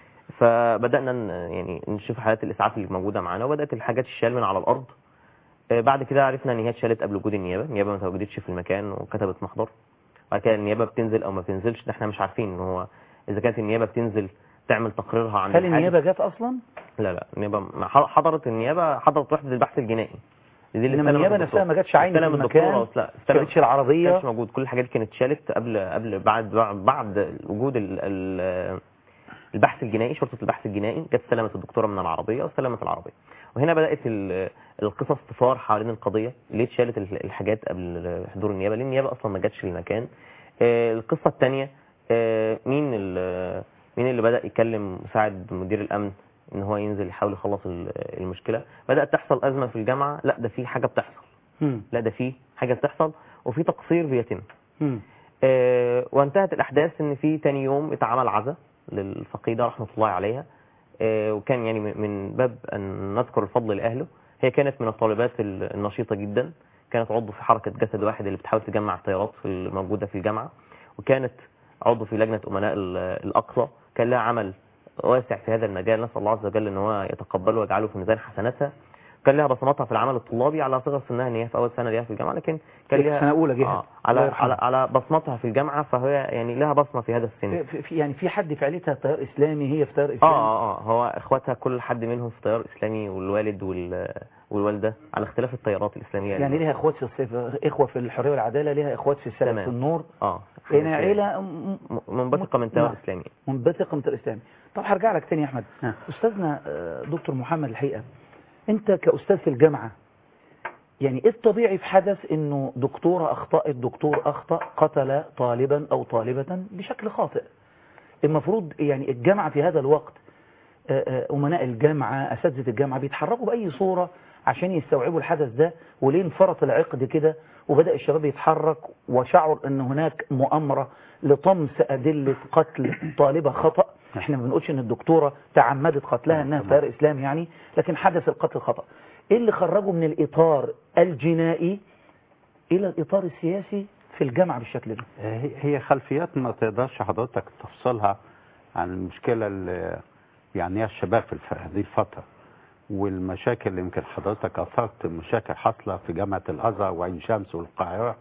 فبدانا ن- يعني نشوف حالات الاسعاف اللي موجوده معانا وبدات الحاجات تشال من على الارض آه، بعد كده عرفنا ان هي اتشالت قبل وجود النيابه النيابه ما تواجدتش في المكان وكتبت محضر بعد كده النيابه بتنزل او ما بتنزلش ده احنا مش عارفين ان هو اذا كانت النيابه بتنزل تعمل تقريرها عن هل الحادث. النيابه جت اصلا لا لا النيابه ما ح- حضرت النيابه حضرت وحده البحث الجنائي دي اللي إنما استلمت النيابة الدكتور. نفسها ما جاتش عين في استلم المكان، الدكتور لا ما استلم شالتش العربية. ما كانش موجود كل الحاجات دي كانت اتشالت قبل قبل بعد بعد, بعد وجود ال ال البحث الجنائي شرطه البحث الجنائي جت استلمت الدكتوره من العربيه واستلمت العربيه وهنا بدات ال- القصص تثار حوالين القضيه ليه اتشالت ال- الحاجات قبل حضور النيابه لان النيابه اصلا ما جاتش المكان آه، القصه الثانيه مين ال- مين اللي بدا يكلم مساعد مدير الامن ان هو ينزل يحاول يخلص ال- المشكله بدات تحصل ازمه في الجامعه لا ده في حاجه بتحصل مم. لا ده في حاجه بتحصل وفي تقصير بيتم مم. آه، وانتهت الاحداث ان في تاني يوم اتعمل عزاء للفقيده رحمه الله عليها آه، وكان يعني من- من باب ان نذكر الفضل لاهله هي كانت من الطالبات ال- النشيطه جدا كانت عضو في حركه جسد واحد اللي بتحاول تجمع التيارات في الموجوده في الجامعه وكانت عضو في لجنه امناء ال- الاقصى كان لها عمل واسع في هذا المجال نسال الله عز وجل ان هو يتقبله ويجعله في ميزان حسناتها كان لها بصماتها في العمل الطلابي على صغر سنها ان هي في اول سنه ليها في الجامعه لكن كان في لها سنة أولى جهاد. آه الله على يرحمها. على على بصمتها في الجامعه فهي يعني لها بصمه في هذا السن في في- يعني في حد في عيلتها تيار اسلامي هي في تيار اسلامي اه اه اه هو اخواتها كل حد منهم في تيار اسلامي والوالد وال والوالده على اختلاف التيارات الاسلاميه يعني ليها اخوات في الصف... اخوه في الحريه والعداله ليها اخوات في السلف تمام. في النور اه يعني عيله م- م- منبثقه من تيار نعم. اسلامي منبثقه من التيار الاسلامي طب هرجع لك تاني يا احمد استاذنا آه، دكتور محمد الحقيقه انت كاستاذ في الجامعه يعني ايه الطبيعي في حدث انه دكتوره اخطات دكتور اخطا قتل طالبا او طالبه بشكل خاطئ المفروض يعني الجامعه في هذا الوقت آه، آه، امناء الجامعه اساتذه الجامعه بيتحركوا باي صوره عشان يستوعبوا الحدث ده وليه انفرط العقد كده وبدا الشباب يتحرك وشعر ان هناك مؤامره لطمس ادله قتل طالبه خطا احنا ما بنقولش ان الدكتوره تعمدت قتلها انها في تيار اسلام يعني لكن حدث القتل خطا ايه اللي خرجه من الاطار الجنائي الى الاطار السياسي في الجامعه بالشكل ده هي هي خلفيات ما تقدرش حضرتك تفصلها عن المشكلة اللي يعني هي الشباب في الف- هذه الفترة والمشاكل اللي يمكن حضرتك أثرت مشاكل حاصلة في جامعة الأزهر وعين شمس والقاهرة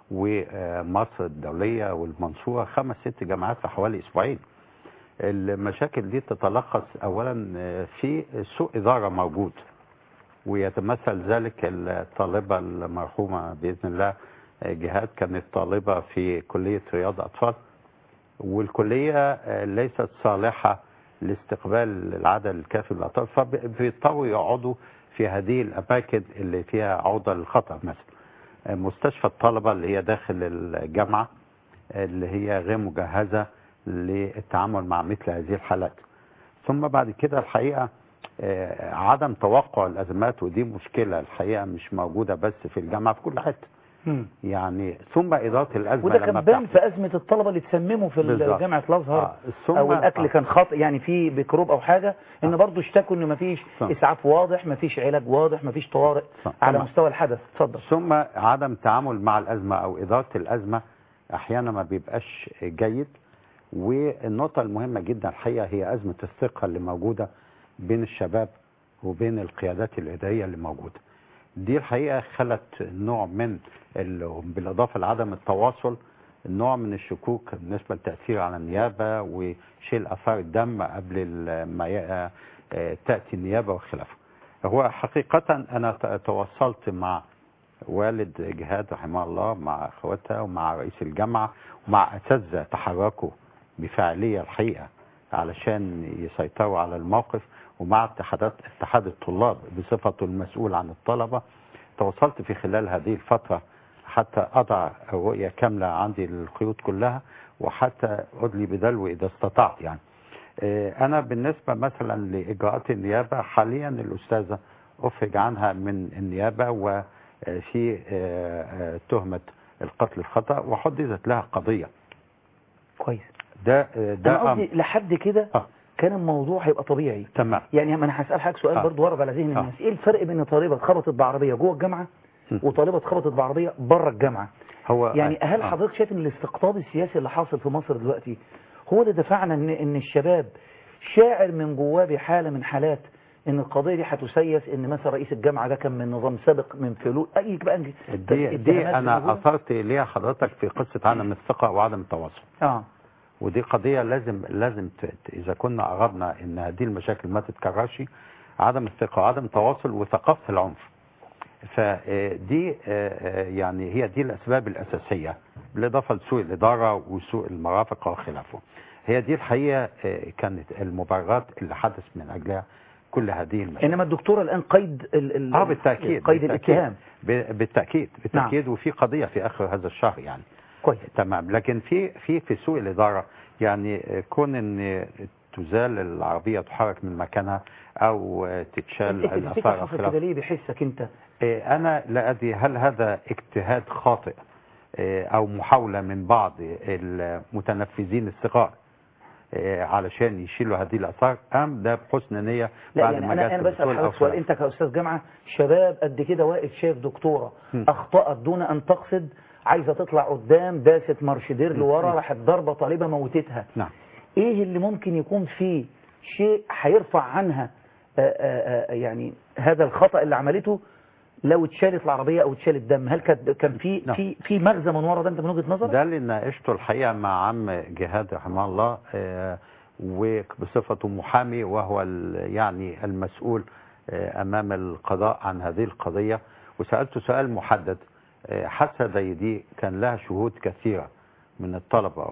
ومصر الدولية والمنصورة خمس ست جامعات في حوالي أسبوعين المشاكل دي تتلخص أولا في سوء إدارة موجود ويتمثل ذلك الطالبة المرحومة بإذن الله جهاد كانت طالبة في كلية رياض أطفال والكلية آه، ليست صالحة لاستقبال العدد الكافي من الأطفال فبيضطروا يقعدوا في هذه الأماكن اللي فيها عرضة للخطر مثلا آه، مستشفى الطلبة اللي هي داخل الجامعة آه، اللي هي غير مجهزة للتعامل مع مثل هذه الحالات ثم بعد كده الحقيقة آه، عدم توقع الأزمات ودي مشكلة الحقيقة مش موجودة بس في الجامعة في كل حتة يعني ثم إدارة الأزمة وده كان لما بان بتحصل. في ازمه الطلبه اللي اتسمموا في بالظبط. جامعه الازهر آه، ثم- او الاكل آه. كان خاطئ يعني في ميكروب او حاجه ان برضه اشتكوا ان مفيش صح. اسعاف واضح مفيش علاج واضح مفيش طوارئ صح. على طبعا. مستوى الحدث اتفضل ثم عدم التعامل مع الأزمة أو إدارة الأزمة أحيانا ما بيبقاش جيد والنقطة المهمة جدا الحقيقة هي أزمة الثقة اللي موجودة بين الشباب وبين القيادات الإدارية اللي موجودة دي الحقيقة خلت نوع من ال- بالإضافة لعدم التواصل نوع من الشكوك بالنسبة للتأثير على النيابة وشيل آثار الدم قبل ال- ما ي- آه، تأتي النيابة وخلافه هو حقيقة أنا ت- تواصلت مع والد جهاد رحمه الله مع اخواتها ومع رئيس الجامعة ومع أساتذة تحركوا بفاعلية الحقيقة علشان يسيطروا على الموقف ومع اتحادات اتحاد الطلاب بصفته المسؤول عن الطلبة تواصلت في خلال هذه الفترة حتى أضع رؤية كاملة عندي للقيود كلها وحتى أدلي بدلو إذا استطعت يعني آه، أنا بالنسبة مثلا لإجراءات النيابة حاليا الأستاذة أفرج عنها من النيابة وفي آه، آه، تهمة القتل الخطأ وحدثت لها قضية كويس ده آه، ده انا قصدي أمر. لحد كده كان الموضوع هيبقى طبيعي تمام يعني ما انا هسال حضرتك سؤال آه. برضه ورد على ذهن آه. الناس ايه الفرق بين طالبه اتخبطت بعربيه جوه الجامعه وطالبه اتخبطت بعربيه بره الجامعه هو يعني هل آه. حضرتك شايف ان الاستقطاب السياسي اللي حاصل في مصر دلوقتي هو اللي دفعنا ان ان الشباب شاعر من جواه بحاله من حالات ان القضيه دي هتسيس ان مثلا رئيس الجامعه ده كان من نظام سابق من فلول اي بقى دي, اتهامات دي انا موجودة؟ اثرت ليها حضرتك في قصه عدم الثقه وعدم التواصل اه ودي قضيه لازم لازم ت- ت- اذا كنا اردنا ان هذه المشاكل ما تتكررش عدم الثقه وعدم التواصل وثقافه العنف فدي يعني هي دي الاسباب الاساسيه بالاضافه لسوء الاداره وسوء المرافق وخلافه هي دي الحقيقه آه، كانت المبررات اللي حدث من اجلها كل هذه المشاكل انما الدكتوره الان قيد ال ال اه بالتاكيد قيد بالتأكيد. الاتهام ب- بالتاكيد بالتاكيد وفي قضيه في اخر هذا الشهر يعني كويس تمام لكن في في في سوء الاداره يعني كون ان تزال العربيه تحرك من مكانها او تتشال انت تفتكر الاثار حصل الخلاف كده ليه بحسك انت إيه، انا لا ادري هل هذا اجتهاد خاطئ إيه، او محاوله من بعض المتنفذين الصغار إيه، علشان يشيلوا هذه الاثار ام ده بحسن نيه لا بعد يعني ما انا جات انا بسال الأصول أو حضرتك سؤال خلاف. انت كاستاذ جامعه شباب قد كده واقف شايف دكتوره م. اخطات دون ان تقصد عايزه تطلع قدام داست مارشدير م. لورا م. راحت ضربه طالبه موتتها نعم ايه اللي ممكن يكون فيه شيء هيرفع عنها آآ آآ يعني هذا الخطا اللي عملته لو اتشالت العربيه او اتشال الدم هل كان كان في نعم. في في مغزى من ورا ده انت من وجهه نظرك ده اللي ناقشته الحقيقه مع عم جهاد رحمه الله آه، وبصفته محامي وهو ال- يعني المسؤول آه، امام القضاء عن هذه القضيه وسالته سؤال محدد آه، حادثه زي دي كان لها شهود كثيره من الطلبه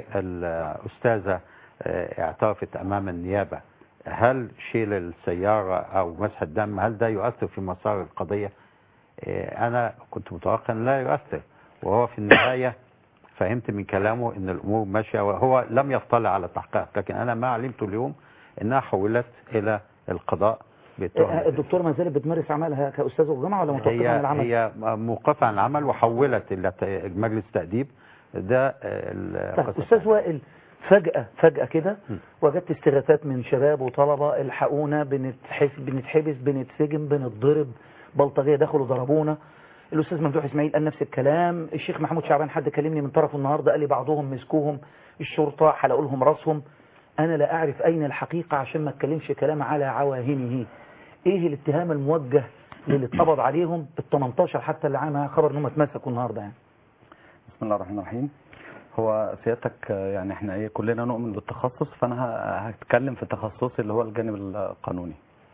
والاستاذه آه، اعترفت امام النيابه هل شيل السياره او مسح الدم هل ده يؤثر في مسار القضيه؟ آه، انا كنت متوقع ان لا يؤثر وهو في النهايه فهمت من كلامه ان الامور ماشيه وهو لم يطلع على التحقيق لكن انا ما علمته اليوم انها حولت الى القضاء بتهمه الدكتوره ما زالت بتمارس عملها كاستاذه الجامعه ولا متوقفه هي عن العمل هي موقفه عن العمل وحولت الى ت- مجلس تاديب ده آه، طيب القصه استاذ وائل فجأة فجأة كده وجدت استغاثات من شباب وطلبة الحقونا بنتحس بنتحبس بنتسجن بنتضرب بلطجية دخلوا ضربونا الأستاذ ممدوح إسماعيل قال نفس الكلام الشيخ محمود شعبان حد كلمني من طرفه النهاردة قال لي بعضهم مسكوهم الشرطة حلقوا لهم راسهم أنا لا أعرف أين الحقيقة عشان ما اتكلمش كلام على عواهنه إيه الاتهام الموجه للي اتقبض عليهم ال 18 حتى اللي معاها خبر إنهم اتمسكوا النهاردة يعني بسم الله الرحمن الرحيم هو سيادتك آه، يعني احنا ايه كلنا نؤمن بالتخصص فانا ه- هتكلم في تخصصي اللي هو الجانب القانوني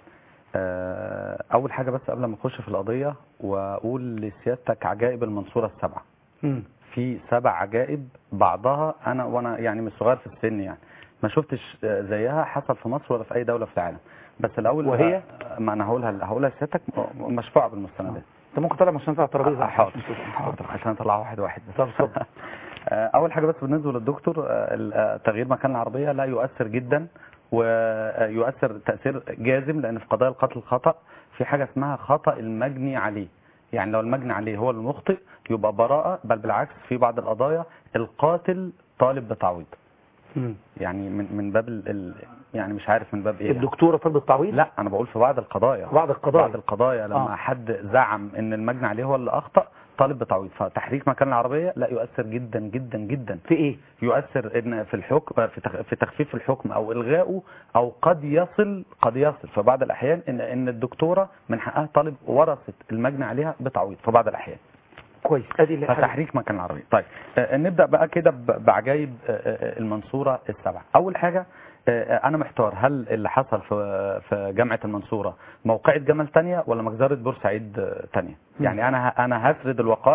آه، اول حاجه بس قبل ما اخش في القضيه واقول لسيادتك عجائب المنصوره السبعه في سبع عجائب بعضها انا وانا يعني مش صغير في السن يعني ما شفتش آه، زيها حصل في مصر ولا في اي دوله في العالم بس الاول وهي؟ آه، ما انا هقولها هقولها لسيادتك م- مشفوعه بالمستندات أنت ممكن تطلع مستند على الترابيزة آه، حاضر حاضر عشان اطلع واحد واحد بس طب اتفضل. آه، اول حاجه بس بالنسبه للدكتور آه، ال- آه، تغيير مكان العربيه لا يؤثر جدا ويؤثر تاثير جازم لان في قضايا القتل الخطا في حاجه اسمها خطا المجني عليه يعني لو المجني عليه هو المخطئ يبقى براءه بل بالعكس في بعض القضايا القاتل طالب بتعويض يعني من من باب ال ال- يعني مش عارف من باب ايه الدكتوره طلبت تعويض لا انا بقول في بعض القضايا بعض القضايا. بعض القضايا لما آه. آه. حد زعم ان المجني عليه هو اللي اخطا طالب بتعويض فتحريك مكان العربيه لا يؤثر جدا جدا جدا في ايه يؤثر ان في الحكم في تخ- في تخفيف الحكم او الغائه او قد يصل قد يصل في بعض الاحيان ان ان الدكتوره من حقها طالب ورثه المجني عليها بتعويض في بعض الاحيان كويس ادي اللي فتحريك مكان العربية طيب آه، نبدأ بقى كده ب- بعجائب آه، آه، المنصورة السبعة أول حاجة آه، أنا محتار هل اللي حصل في في جامعة المنصورة موقعة جمل تانية ولا مجزرة بورسعيد آه، تانية مم. يعني أنا ه- أنا هسرد الوقائع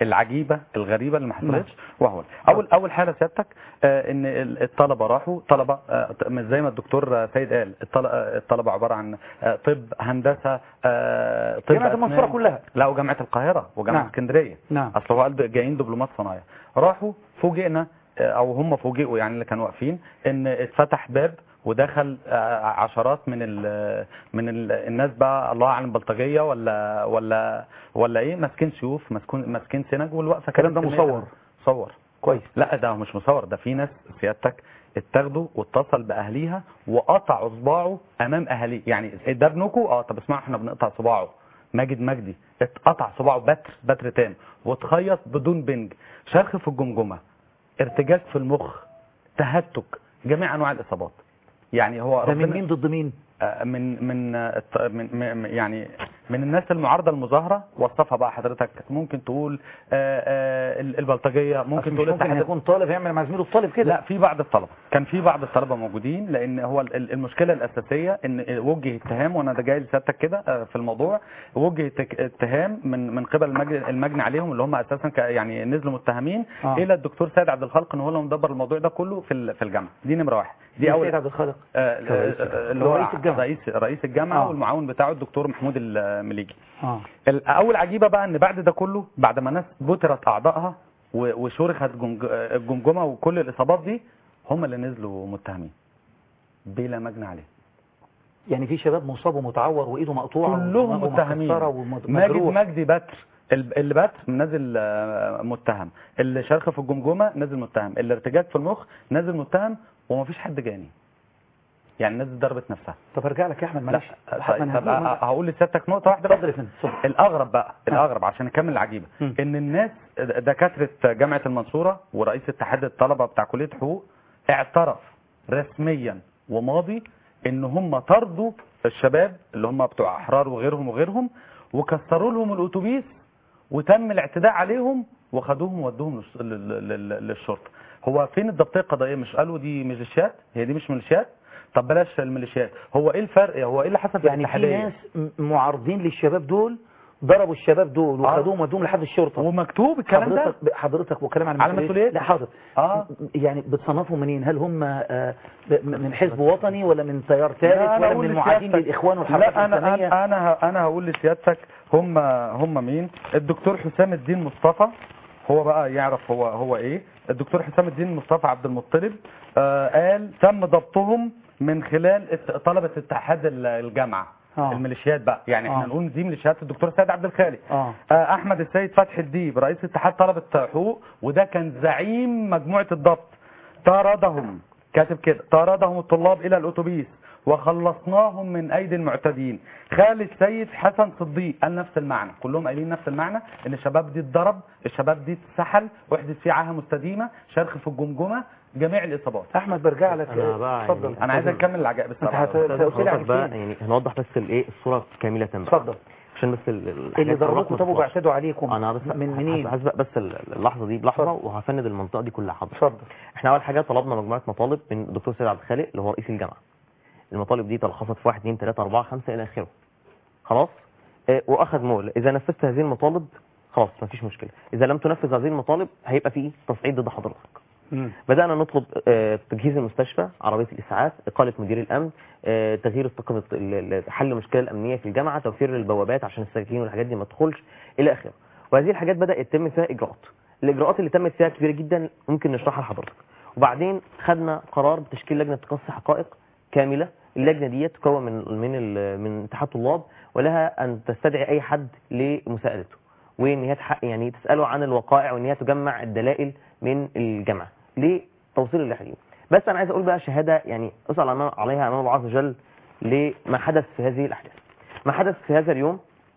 العجيبه الغريبه اللي ما حصلتش وهو اول اول حاله سيادتك آه، ان ال- الطلبه راحوا طلبه آه، مش زي ما الدكتور آه، سيد قال الطل- آه، الطلبه عباره عن آه، طب هندسه آه، طب جامعة أسنان. المنصورة كلها. لا وجامعه القاهره وجامعه نعم. اسكندريه نعم اصل هو قال جايين دبلومات صنايع راحوا فوجئنا آه، او هم فوجئوا يعني اللي كانوا واقفين ان اتفتح باب ودخل آه، عشرات من ال من ال الناس بقى الله اعلم بلطجيه ولا ولا ولا ايه ماسكين سيوف ماسكين ماسكين سنج والوقفه الكلام ده كانت مصور. مصور كويس لا ده مش مصور ده في ناس سيادتك اتاخدوا واتصل باهليها وقطعوا صباعه امام اهاليه يعني ده ابنكم اه طب اسمعوا احنا بنقطع صباعه ماجد مجدي اتقطع صباعه بتر بتر تام واتخيط بدون بنج شرخ في الجمجمه ارتجاج في المخ تهتك جميع انواع الاصابات يعني هو ده من ربنا- مين ضد مين آه، من من آه، الط- من من- يعني من الناس المعارضه المظاهره وصفها بقى حضرتك ممكن تقول آه، آه، البلطجيه ممكن ممكن مش تقول ممكن الاتحاد يكون طالب يعمل مع زميله الطالب كده لا في بعض الطلبه كان في بعض الطلبه موجودين لان هو ال- ال- المشكله الاساسيه ان وجه اتهام وانا ده جاي لسيادتك كده آه، في الموضوع وجه اتك- اتهام من من قبل المجني, المجني عليهم اللي هم اساسا ك- يعني نزلوا متهمين آه. الى الدكتور سيد عبد الخالق ان هو اللي مدبر الموضوع ده كله في ال- في الجامعه دي نمره واحد دي مين اول سيد عبد الخالق آه، آه، آه، اللي هو رئيس الجامعة. رئيس رئيس الجامعه آه. والمعاون بتاعه الدكتور محمود المليجي اه ال- اول عجيبه بقى ان بعد ده كله بعد ما ناس بترت اعضائها و- وشرخت جمج- الجمجمه وكل الاصابات دي هم اللي نزلوا متهمين بلا مجني عليه يعني في شباب مصاب ومتعور وايده مقطوعه كلهم ومكسرة متهمين ومجروح. ماجد مجدي بتر ال- اللي بتر نازل آه، متهم اللي شرخ في الجمجمه نازل متهم اللي ارتجاج في المخ نازل متهم ومفيش حد جاني يعني الناس دي ضربت نفسها طب ارجع لك يا احمد لا معلش طيب طب هقول لسيادتك نقطه واحده اتفضل يا فندم اتفضل. الاغرب بقى الاغرب عشان نكمل العجيبه ان الناس دكاتره جامعه المنصوره ورئيس اتحاد الطلبه بتاع كليه حقوق اعترف رسميا وماضي ان هم طردوا الشباب اللي هم بتوع احرار وغيرهم وغيرهم وكسروا لهم الاتوبيس وتم الاعتداء عليهم وخدوهم وودوهم للش- لل- لل- للشرطه هو فين الضبطيه القضائيه مش قالوا دي ميليشيات هي دي مش ميليشيات طب بلاش الميليشيات هو ايه الفرق هو ايه اللي حصل في يعني في الاتحاديه ناس م- معارضين للشباب دول ضربوا الشباب دول وخدوهم ودوهم لحد الشرطه ومكتوب الكلام ده حضرتك حضرتك وكلام عن على مسؤولية مسؤوليتك. لا حاضر اه يعني بتصنفوا منين هل هم آه، ب- من حزب وطني ولا من تيار ثالث لا، أنا ولا أقول من المعادين لسيادتك- للاخوان والحركات لا انا الاسلاميه انا انا, ه- أنا هقول لسيادتك هم هم مين الدكتور حسام الدين مصطفى هو بقى يعرف هو هو ايه الدكتور حسام الدين مصطفى عبد المطلب آه قال تم ضبطهم من خلال ات- طلبه اتحاد ال- الجامعه آه. الميليشيات بقى يعني احنا آه. نقول دي ميليشيات الدكتور سيد عبد الخالق اه آه، احمد السيد فتحي الديب رئيس اتحاد طلبه حقوق وده كان زعيم مجموعه الضبط طردهم كاتب كده طردهم الطلاب الى الاتوبيس وخلصناهم من ايدي المعتدين خالد سيد حسن صديق قال نفس المعنى كلهم قايلين نفس المعنى ان الشباب دي اتضرب الشباب دي اتسحل وحدث فيه عاهه مستديمه شرخ في الجمجمه جميع الاصابات احمد برجع لك انا بقى اتفضل يعني انا عايز اكمل العجائب انت هت- أستاذ قلت لي عن حضرتك بقى فين؟ يعني هنوضح بس الايه الصوره كامله بقى اتفضل عشان بس ال- ال- اللي الحاجات ضربوكم الرقم طب وبيعتدوا عليكم انا بس من منين هسبق بس ال- اللحظه دي بلحظه وهفند المنطقه دي كلها حاضر اتفضل احنا اول حاجه طلبنا مجموعه مطالب من الدكتور سيد عبد الخالق اللي هو رئيس الجامعه المطالب دي تلخصت في 1 2 3 4 5 الى اخره خلاص اه واخذ مهله اذا نفذت هذه المطالب خلاص مفيش مشكله اذا لم تنفذ هذه المطالب هيبقى في تصعيد ضد حضرتك بدأنا نطلب آه، تجهيز المستشفى عربية الإسعاف إقالة مدير الأمن آه، تغيير الطاقم الط- ال- ال- حل المشكلة الأمنية في الجامعة توفير البوابات عشان السكاكين والحاجات دي ما تدخلش إلى آخره وهذه الحاجات بدأ يتم فيها إجراءات الإجراءات اللي تمت فيها كبيرة جدا ممكن نشرحها لحضرتك وبعدين خدنا قرار بتشكيل لجنة تقصي حقائق كاملة اللجنة دي تكون من من ال- من اتحاد طلاب ولها أن تستدعي أي حد لمساءلته وان هي تحق يعني تساله عن الوقائع وان هي تجمع الدلائل من الجامعه لتوصيل اللحيه بس انا عايز اقول بقى شهاده يعني اسال عن- عليها امام الله عز وجل لما حدث في هذه الاحداث ما حدث في هذا اليوم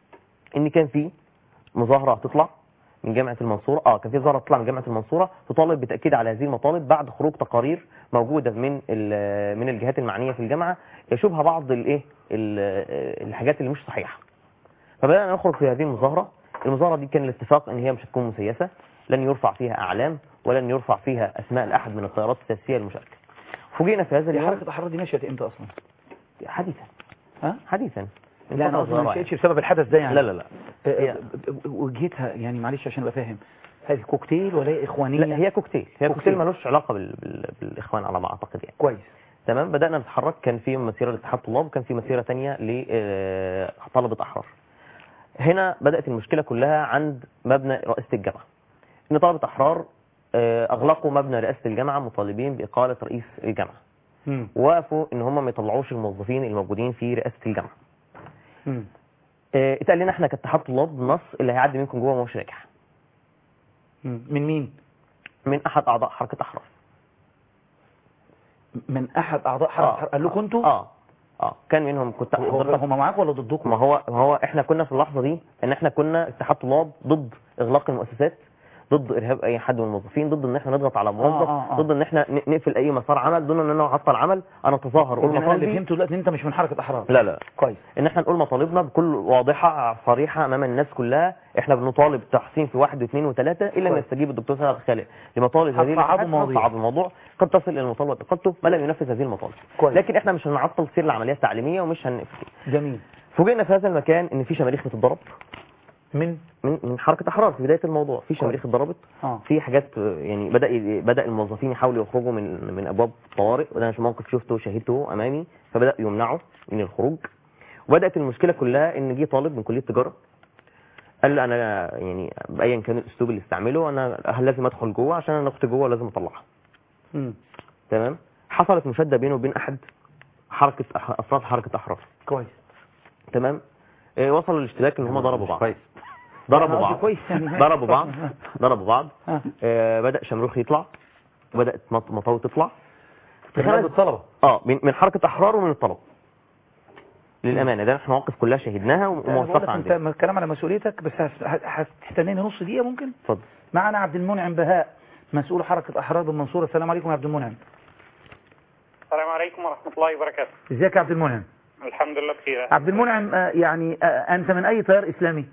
ان كان في مظاهره هتطلع من جامعه المنصوره اه كان في مظاهره هتطلع من جامعه المنصوره تطالب بتاكيد على هذه المطالب بعد خروج تقارير موجوده من ال- من الجهات المعنيه في الجامعه يشوبها بعض الايه ال- الحاجات اللي مش صحيحه فبدأنا نخرج في هذه المظاهرة المظاهرة دي كان الاتفاق ان هي مش هتكون مسيسة لن يرفع فيها اعلام ولن يرفع فيها اسماء لاحد من التيارات السياسية المشاركة فوجئنا في هذا دي اليوم حركه الحراره دي مشيت امتى اصلا حديثا ها حديثا لا انا فترة قصدي ما صغيرة نشأتش بسبب الحدث ده يعني لا لا لا آه، هي- ب- ب- وجهتها يعني معلش عشان ابقى فاهم هذه كوكتيل ولا هي اخوانيه لا هي كوكتيل هي كوكتيل كوكتيل. ملوش علاقه بال... بال... بالاخوان على ما اعتقد يعني كويس تمام بدانا نتحرك كان في مسيره لاتحاد طلاب وكان في مسيره تانية لطلبه احرار هنا بدات المشكله كلها عند مبنى رئاسه الجامعه ان طلبه احرار آه، اغلقوا مبنى رئاسه الجامعه مطالبين باقاله رئيس الجامعه مم. ووقفوا ان هم ما يطلعوش الموظفين الموجودين في رئاسه الجامعه مم. آه، اتقال لنا احنا كاتحاد طلاب نص اللي هيعدي منكم جوه ما هوش راجع مم. من مين من احد اعضاء حركه احرار من احد اعضاء حركه قال لكم انتوا اه اه كان منهم كنت حضرتك هم معاك ولا ضدكم ما هو ما هو احنا كنا في اللحظه دي ان احنا كنا اتحاد طلاب ضد اغلاق المؤسسات ضد ارهاب اي حد من الموظفين ضد ان احنا نضغط على موظف آه، آه. ضد ان احنا ن- نقفل اي مسار عمل دون ان انا اعطل عمل انا اتظاهر اقول إذن انا اللي مطالبي فهمته دلوقتي ان انت مش من حركه احرار لا لا كويس ان احنا نقول مطالبنا بكل واضحه صريحه امام الناس كلها احنا بنطالب تحسين في واحد واثنين وثلاثه الا ان كويس. يستجيب الدكتور سعد خالق لمطالب هذه هتصعبوا الاتحاد، مواضيع. هتصعب الموضوع قد تصل الى المطالبه اقالته ما لم ينفذ هذه المطالب كويس. لكن احنا مش هنعطل سير العمليه التعليميه ومش هنقفل جميل فوجئنا في هذا المكان ان في شماريخ بتتضرب من من من حركه احرار في بدايه الموضوع في شماريخ اتضربت اه في حاجات آه، يعني بدا بدا الموظفين يحاولوا يخرجوا من من ابواب الطوارئ وده مش موقف شفته وشاهدته امامي فبدا يمنعوا من الخروج وبدات المشكله كلها ان جه طالب من كليه تجاره قال لي انا يعني بايا كان الاسلوب اللي استعمله انا هل لازم ادخل جوه عشان انا اختي جوه لازم اطلعها مم. تمام حصلت مشاده بينه وبين احد حركه أح- افراد حركه احرار كويس تمام آه، وصلوا الاشتباك ان هم ضربوا بعض أنا ضربوا قصدي بعض كويس يعني ضربوا بعض ضربوا بعض آه. آه، بدا شمروخ يطلع وبدات مط- مطاوي تطلع في من عند خمس- الطلبه اه من من حركه احرار ومن الطلب للامانه ده احنا مواقف كلها شهدناها أنا بقول لك وموثقه انت عندنا الكلام على مسؤوليتك بس هت- هتستناني نص دقيقه ممكن اتفضل معنا عبد المنعم بهاء مسؤول حركه احرار بالمنصوره السلام عليكم يا عبد المنعم السلام عليكم ورحمة الله وبركاته ازيك يا عبد المنعم الحمد لله بخير عبد المنعم آه، يعني آه، انت من اي تيار اسلامي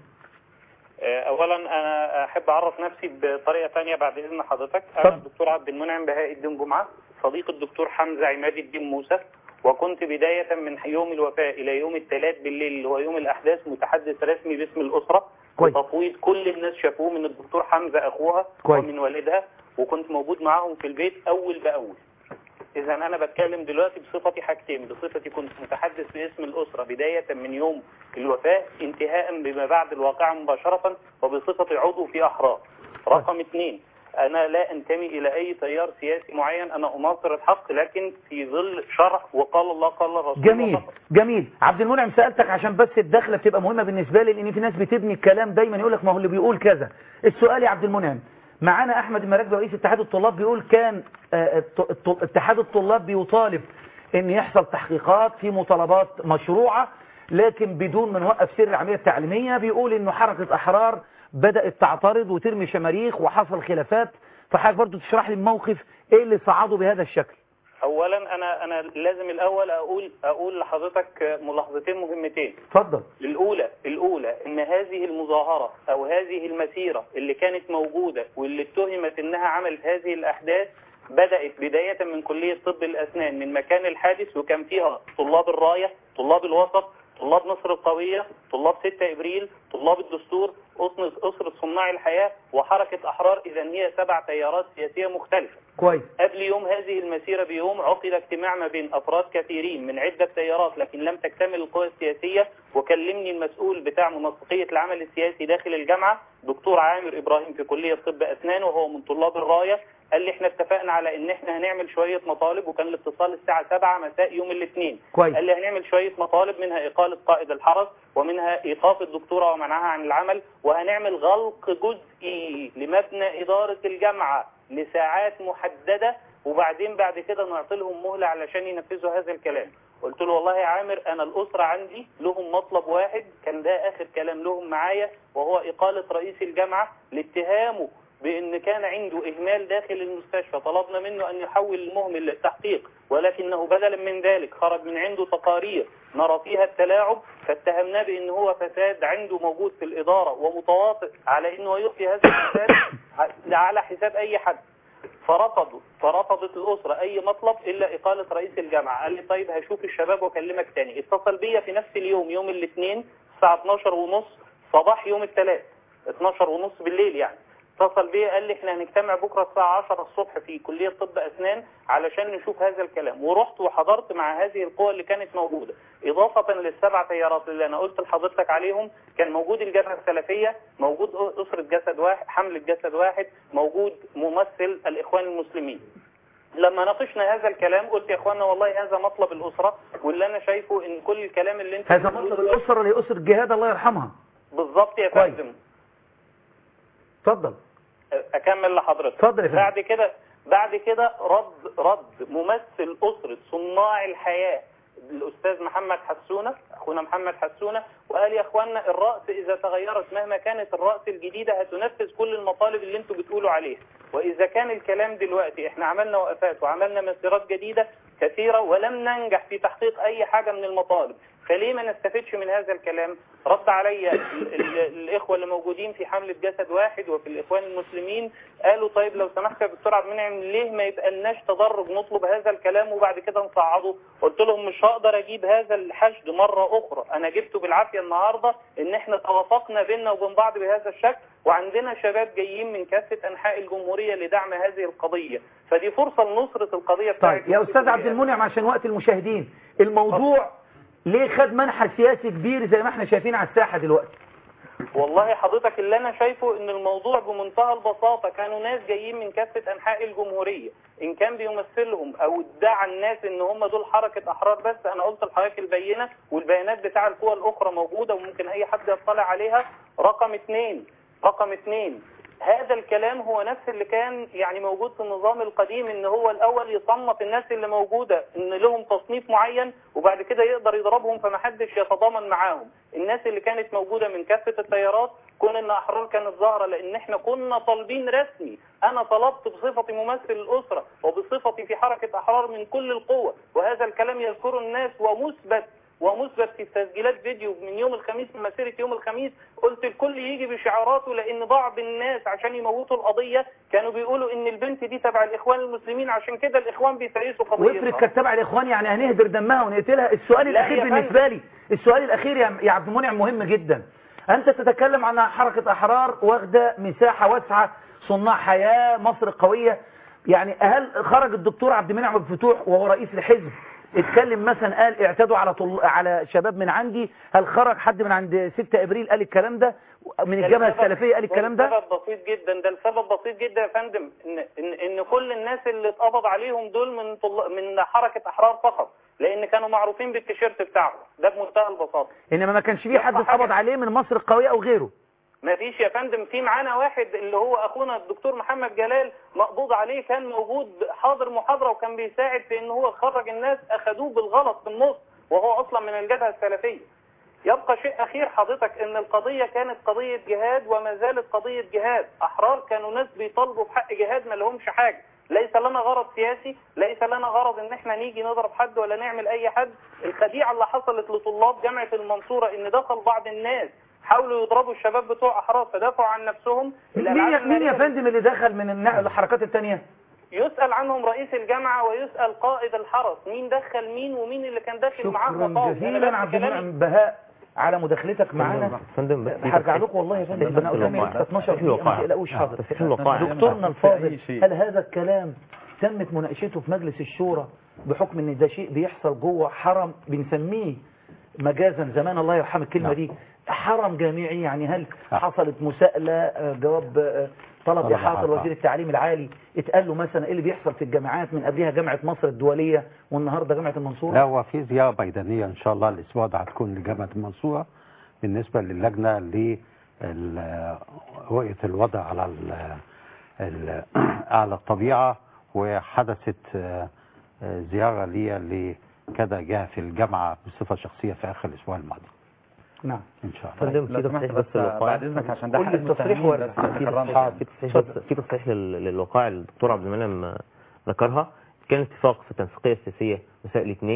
آه، أولا أنا أحب أعرف نفسي بطريقة ثانية بعد إذن حضرتك أنا الدكتور عبد المنعم بهاء الدين جمعة صديق الدكتور حمزة عماد الدين موسى وكنت بداية من يوم الوفاة إلى يوم الثلاث بالليل اللي هو يوم الأحداث متحدث رسمي باسم الأسرة كويس. وتفويض كل الناس شافوه من الدكتور حمزة أخوها كويس. ومن والدها وكنت موجود معاهم في البيت أول بأول إذا أنا بتكلم دلوقتي بصفتي حاجتين بصفتي كنت متحدث باسم الأسرة بداية من يوم الوفاة انتهاء بما بعد الواقعة مباشرة وبصفتي عضو في أحرار رقم اثنين أنا لا أنتمي إلى أي تيار سياسي معين أنا أناصر الحق لكن في ظل شرع وقال الله قال الرسول جميل وفقط. جميل عبد المنعم سالتك عشان بس الدخله بتبقى مهمه بالنسبه لي لان في ناس بتبني الكلام دايما يقول لك ما هو اللي بيقول كذا السؤال يا عبد المنعم معانا احمد المراكبي رئيس اتحاد الطلاب بيقول كان آه، الط- الط- اتحاد الطلاب بيطالب ان يحصل تحقيقات في مطالبات مشروعه لكن بدون ما نوقف سر العمليه التعليميه بيقول انه حركه احرار بدات تعترض وترمي شماريخ وحصل خلافات فحضرتك برضو تشرح لي الموقف ايه اللي صعده بهذا الشكل أولا أنا أنا لازم الأول أقول أقول لحضرتك ملاحظتين مهمتين اتفضل الأولى الأولى إن هذه المظاهرة أو هذه المسيرة اللي كانت موجودة واللي اتهمت إنها عملت هذه الأحداث بدأت بداية من كلية طب الأسنان من مكان الحادث وكان فيها طلاب الراية طلاب الوسط طلاب مصر القوية طلاب 6 إبريل طلاب الدستور أسرة أسرة صناع الحياة وحركة أحرار إذا هي سبع تيارات سياسية مختلفة كويس قبل يوم هذه المسيرة بيوم عقد اجتماع ما بين أفراد كثيرين من عدة تيارات لكن لم تكتمل القوى السياسية وكلمني المسؤول بتاع منسقية العمل السياسي داخل الجامعة دكتور عامر إبراهيم في كلية طب أسنان وهو من طلاب الراية قال لي احنا اتفقنا على ان احنا هنعمل شوية مطالب وكان الاتصال الساعة 7 مساء يوم الاثنين كويس. قال لي هنعمل شوية مطالب منها إقالة قائد الحرس ومنها إيقاف الدكتورة ومنعها عن العمل وهنعمل غلق جزئي لمبنى إدارة الجامعة لساعات محددة وبعدين بعد كده نعطي لهم مهلة علشان ينفذوا هذا الكلام قلت له والله يا عامر أنا الأسرة عندي لهم مطلب واحد كان ده آخر كلام لهم معايا وهو إقالة رئيس الجامعة لاتهامه بأن كان عنده إهمال داخل المستشفى طلبنا منه أن يحول المهمل للتحقيق ولكنه بدلا من ذلك خرج من عنده تقارير نرى فيها التلاعب فاتهمناه بأن هو فساد عنده موجود في الإدارة ومتواطئ على أنه يخفي هذا الفساد على حساب أي حد فرفضوا فرفضت الأسرة أي مطلب إلا إقالة رئيس الجامعة قال لي طيب هشوف الشباب وأكلمك تاني اتصل بيا في نفس اليوم يوم الاثنين الساعة 12 ونص صباح يوم الثلاث 12 ونص بالليل يعني اتصل بيا قال لي احنا هنجتمع بكرة الساعة 10 الصبح في كلية طب أسنان علشان نشوف هذا الكلام ورحت وحضرت مع هذه القوى اللي كانت موجودة إضافة للسبع تيارات اللي أنا قلت لحضرتك عليهم كان موجود الجبهة السلفية موجود أسرة جسد واحد حملة جسد واحد موجود ممثل الإخوان المسلمين لما ناقشنا هذا الكلام قلت يا اخوانا والله هذا مطلب الأسرة واللي أنا شايفه إن كل الكلام اللي أنت هذا مطلب الأسرة اللي هي أسرة جهاد الله يرحمها بالظبط يا كويس. فندم اتفضل اكمل لحضرتك اتفضل يا فندم. بعد كده بعد كده رد رد ممثل اسره صناع الحياه الاستاذ محمد حسونه اخونا محمد حسونه وقال يا اخوانا الراس اذا تغيرت مهما كانت الراس الجديده هتنفذ كل المطالب اللي انتوا بتقولوا عليها واذا كان الكلام دلوقتي احنا عملنا وقفات وعملنا مسيرات جديده كثيره ولم ننجح في تحقيق اي حاجه من المطالب فليه ما نستفدش من هذا الكلام رد علي ال- ال- الاخوه اللي موجودين في حمله جسد واحد وفي الاخوان المسلمين قالوا طيب لو سمحت يا دكتور عبد المنعم ليه ما يبقى لناش تدرج نطلب هذا الكلام وبعد كده نصعده قلت لهم مش هقدر اجيب هذا الحشد مره اخرى انا جبته بالعافيه النهارده ان احنا توافقنا بيننا وبين بعض بهذا الشكل وعندنا شباب جايين من كافه انحاء الجمهوريه لدعم هذه القضيه فدي فرصه لنصره القضيه بتاعت طيب يا أستاذ عبد المنعم عشان وقت المشاهدين الموضوع ليه خد منحى سياسي كبير زي ما احنا شايفين على الساحة دلوقتي والله حضرتك اللي انا شايفه ان الموضوع بمنتهى البساطة كانوا ناس جايين من كافة انحاء الجمهورية ان كان بيمثلهم او ادعى الناس ان هم دول حركة احرار بس انا قلت لحضرتك البينة والبيانات بتاع القوى الاخرى موجودة وممكن اي حد يطلع عليها رقم اثنين رقم اثنين هذا الكلام هو نفس اللي كان يعني موجود في النظام القديم ان هو الاول يصنف الناس اللي موجودة ان لهم تصنيف معين وبعد كده يقدر يضربهم فمحدش يتضامن معاهم الناس اللي كانت موجودة من كافة التيارات كون ان احرار كانت ظاهرة لان احنا كنا طالبين رسمي انا طلبت بصفتي ممثل الاسرة وبصفتي في حركة احرار من كل القوة وهذا الكلام يذكره الناس ومثبت ومثبت في تسجيلات فيديو من يوم الخميس من مسيرة يوم الخميس قلت الكل يجي بشعاراته لان بعض الناس عشان يموتوا القضية كانوا بيقولوا ان البنت دي تبع الاخوان المسلمين عشان كده الاخوان بيسيسوا وافرض قضيتها كانت تبع الاخوان يعني هنهدر دمها ونقتلها السؤال لا الاخير يا بالنسبه لي السؤال الاخير يا يا عبد المنعم مهم جدا انت تتكلم عن حركه احرار واخده مساحه واسعه صناع حياه مصر قويه يعني هل خرج الدكتور عبد المنعم الفتوح وهو رئيس الحزب اتكلم مثلا قال اعتدوا على طل... على شباب من عندي هل خرج حد من عند 6 ابريل قال الكلام ده من الجبهه السبب- السلفيه قال الكلام ده السبب بسيط جدا ده السبب بسيط جدا يا فندم ان ان, إن كل الناس اللي اتقبض عليهم دول من طل... من حركة احرار فقط لان كانوا معروفين بالتيشيرت بتاعهم ده بمنتهى البساطة انما ما كانش في حد اتقبض عليه من مصر القويه او غيره ما فيش يا فندم في معانا واحد اللي هو اخونا الدكتور محمد جلال مقبوض عليه كان موجود حاضر محاضرة وكان بيساعد في ان هو يخرج الناس اخدوه بالغلط في النص وهو اصلا من الجبهة السلفية يبقى شيء اخير حضرتك ان القضية كانت قضية جهاد وما زالت قضية جهاد احرار كانوا ناس بيطالبوا بحق جهاد ما لهمش حاجة ليس لنا غرض سياسي ليس لنا غرض ان احنا نيجي نضرب حد ولا نعمل اي حد الخديعة اللي حصلت لطلاب جامعة المنصورة ان دخل بعض الناس حاولوا يضربوا الشباب بتوع احرار فدافعوا عن نفسهم مين يا, الألعاب مين يا المالية فندم اللي دخل من النا- الحركات التانية يسأل عنهم رئيس الجامعة ويسأل قائد الحرس مين دخل مين ومين اللي كان داخل معاه شكرا مقاوم. أنا جزيلا بس عبد كلامي- المنعم بهاء على مداخلتك معانا فندم بس هرجع لكم والله يا فندم انا قدامي لسه 12 دقيقه ما تقلقوش حاضر تصحيح الوقائع. دكتورنا في أي الفاضل شيء. هل هذا الكلام تمت مناقشته في مجلس الشورى بحكم ان ده شيء بيحصل جوه حرم بنسميه مجازا زمان الله يرحم الكلمه دي حرم جامعي يعني هل حصلت مساءله آه، جواب آه، طلب طلب احاطه إحاطة. لوزير التعليم العالي اتقال له مثلا ايه اللي بيحصل في الجامعات من قبلها جامعه مصر الدوليه والنهارده جامعه المنصوره لا هو في زيارة بيدانية إن شاء الله الأسبوع ده هتكون لجامعة المنصورة بالنسبة للجنة لرؤية الوضع على ال- ال- على الطبيعة وحدثت آه، آه، زيارة لي لكذا جهة في الجامعة بصفة شخصية في آخر الأسبوع الماضي نعم إن شاء الله فندم في تصحيح بس للوقائع بعد إذنك عشان ده قول حق لي التصريح المتهمين وارجع. بس في تكررنا. تصحيح في تصحيح بس في تصحيح لل- للوقائع اللي الدكتور عبد المنعم ذكرها كان اتفاق في التنسيقيه السياسيه مساء الاثنين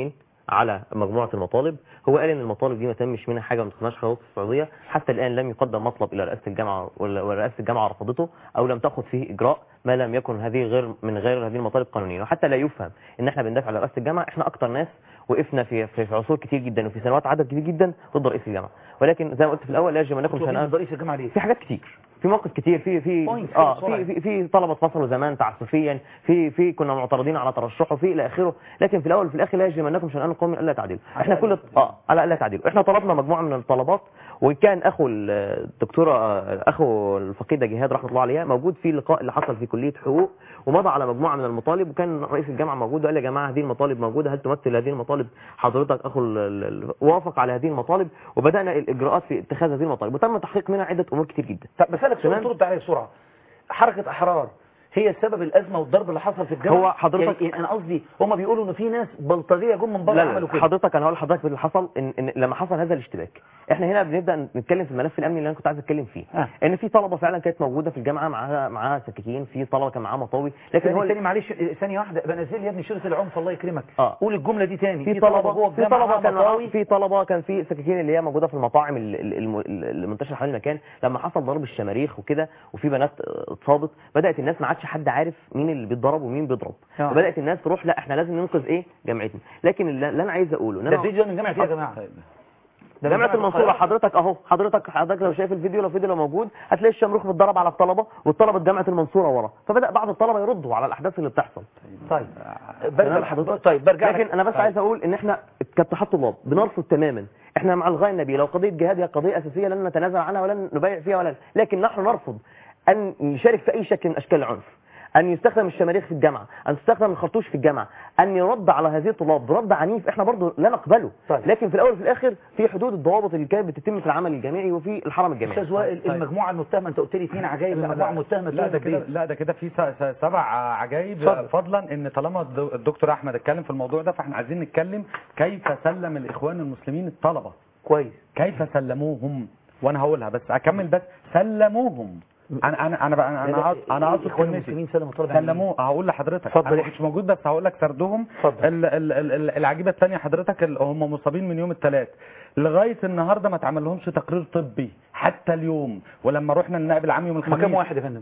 على مجموعه المطالب هو قال ان المطالب دي ما تمش منها حاجه ما تخناش خلاص في السعوديه حتى الان لم يقدم مطلب الى رئاسه الجامعه ولا ولا رئاسه الجامعه رفضته او لم تاخذ فيه اجراء ما لم يكن هذه غير من غير هذه المطالب قانونيه وحتى لا يفهم ان احنا بندافع على رئاسه الجامعه احنا اكتر ناس وقفنا في في في عصور كتير جدا وفي سنوات عدد كبير جدا ضد رئيس الجامعه ولكن زي ما قلت في الاول لا يجب ان نكون تقول شنآن ضد رئيس الجامعه ليه؟ في حاجات كتير في مواقف كتير في في Point اه كده في في, في طلبه فصلوا زمان تعسفيا في في كنا معترضين على ترشحه في الى اخره لكن في الاول وفي الاخر لا يجب انكم شنآن قوم الا تعديل احنا كل اه على الا تعديل احنا طلبنا مجموعه من الطلبات وان كان اخو الدكتوره آه، اخو الفقيده جهاد رحمه الله عليها موجود في اللقاء اللي حصل في كليه حقوق ومضى على مجموعه من المطالب وكان رئيس الجامعه موجود وقال يا جماعه هذه المطالب موجوده هل تمثل هذه المطالب حضرتك اخو ال- ال- ال- وافق على هذه المطالب وبدانا الاجراءات في اتخاذ هذه المطالب وتم تحقيق منها عده امور كتير جدا طب بسألك سؤال تمام؟ ترد عليه بسرعة حركة أحرار هي سبب الأزمة والضرب اللي حصل في الجامعة هو حضرتك- يعني أنا قصدي هم بيقولوا إن في ناس بلطجية جم من بره لا عملوا لا كده حضرتك انا هقول لحضرتك اللي حصل إن, ان لما حصل هذا الاشتباك احنا هنا بنبدا نتكلم في الملف الامني اللي انا كنت عايز اتكلم فيه آه. ان في طلبه فعلا كانت موجوده في الجامعه معاها معاها سكاكين في طلبه كان معاها مطاوي لكن هو ثاني ثاني معلش ثانيه واحدة بنزل لي يا ابني شرطة العنف الله يكرمك اه قول الجملة دي تاني في طلبه جوه في الجامعة طلبه كان مطاوي في طلبه كان في سكاكين اللي هي موجوده في المطاعم ال- ال- الم- اللي منتشره حوالين المكان لما حصل ضرب الشماريخ وكده وفي بنات آه، اتصابت بدات الناس ما عادش حد عارف مين اللي بيتضرب ومين بيضرب آه. فبدات الناس تروح لا احنا لازم ننقذ ايه جامعتنا لكن اللي اللي انا عايز اقوله ان ده انا الفيديو ده من جامعة ايه يا جماعة؟ ده من جامعة المنصورة القاهرة. حضرتك اهو حضرتك حضرتك لو شايف الفيديو لو الفيديو لو موجود هتلاقي الشمروخ بيتضرب على الطلبة والطلبة جامعة المنصورة ورا فبدأ بعض الطلبة يردوا على الأحداث اللي بتحصل طيب تمام برجع حضرتك طيب برجع لكن انا بس عايز اقول ان احنا كاتحاد طلاب بنرفض تماما احنا مع الغايه النبيه لو قضيه جهاد هي قضيه اساسيه لن نتنازل عنها ولن نبايع فيها ولا لكن نحن نرفض ان نشارك في اي شكل من اشكال العنف ان يستخدم الشماريخ في الجامعه ان تستخدم الخرطوش في الجامعه ان يرد على هذه الطلاب برد عنيف احنا برضو لا نقبله طيب. لكن في الاول وفي الاخر في حدود الضوابط اللي كانت بتتم في العمل الجامعي وفي الحرم الجامعي استاذ وائل المجموعة المتهمة انت قلت لي اثنين عجائب المجموعة المتهمة لا ده تهمت كده بإيه؟ لا ده كده في س- س- سبع عجائب اتفضل. فضلا ان طالما الد- الدكتور احمد اتكلم في الموضوع ده فاحنا عايزين نتكلم كيف سلم الاخوان المسلمين الطلبه كويس كيف سلموهم وانا هقولها بس اكمل بس سلموهم انا انا انا بقى انا انا أقصد- انا اقصد الاخوان كلمتي. المسلمين سلموا الطلبة يعني سلموه هقول لحضرتك اتفضل انا احكي. مش موجود بس هقول لك سردهم اتفضل. ال- ال- ال- ال- العجيبه الثانيه حضرتك ال- هم مصابين من يوم الثلاث لغايه النهارده ما اتعمل لهمش تقرير طبي حتى اليوم ولما رحنا النائب العام يوم هم الخميس كام واحد يا فندم؟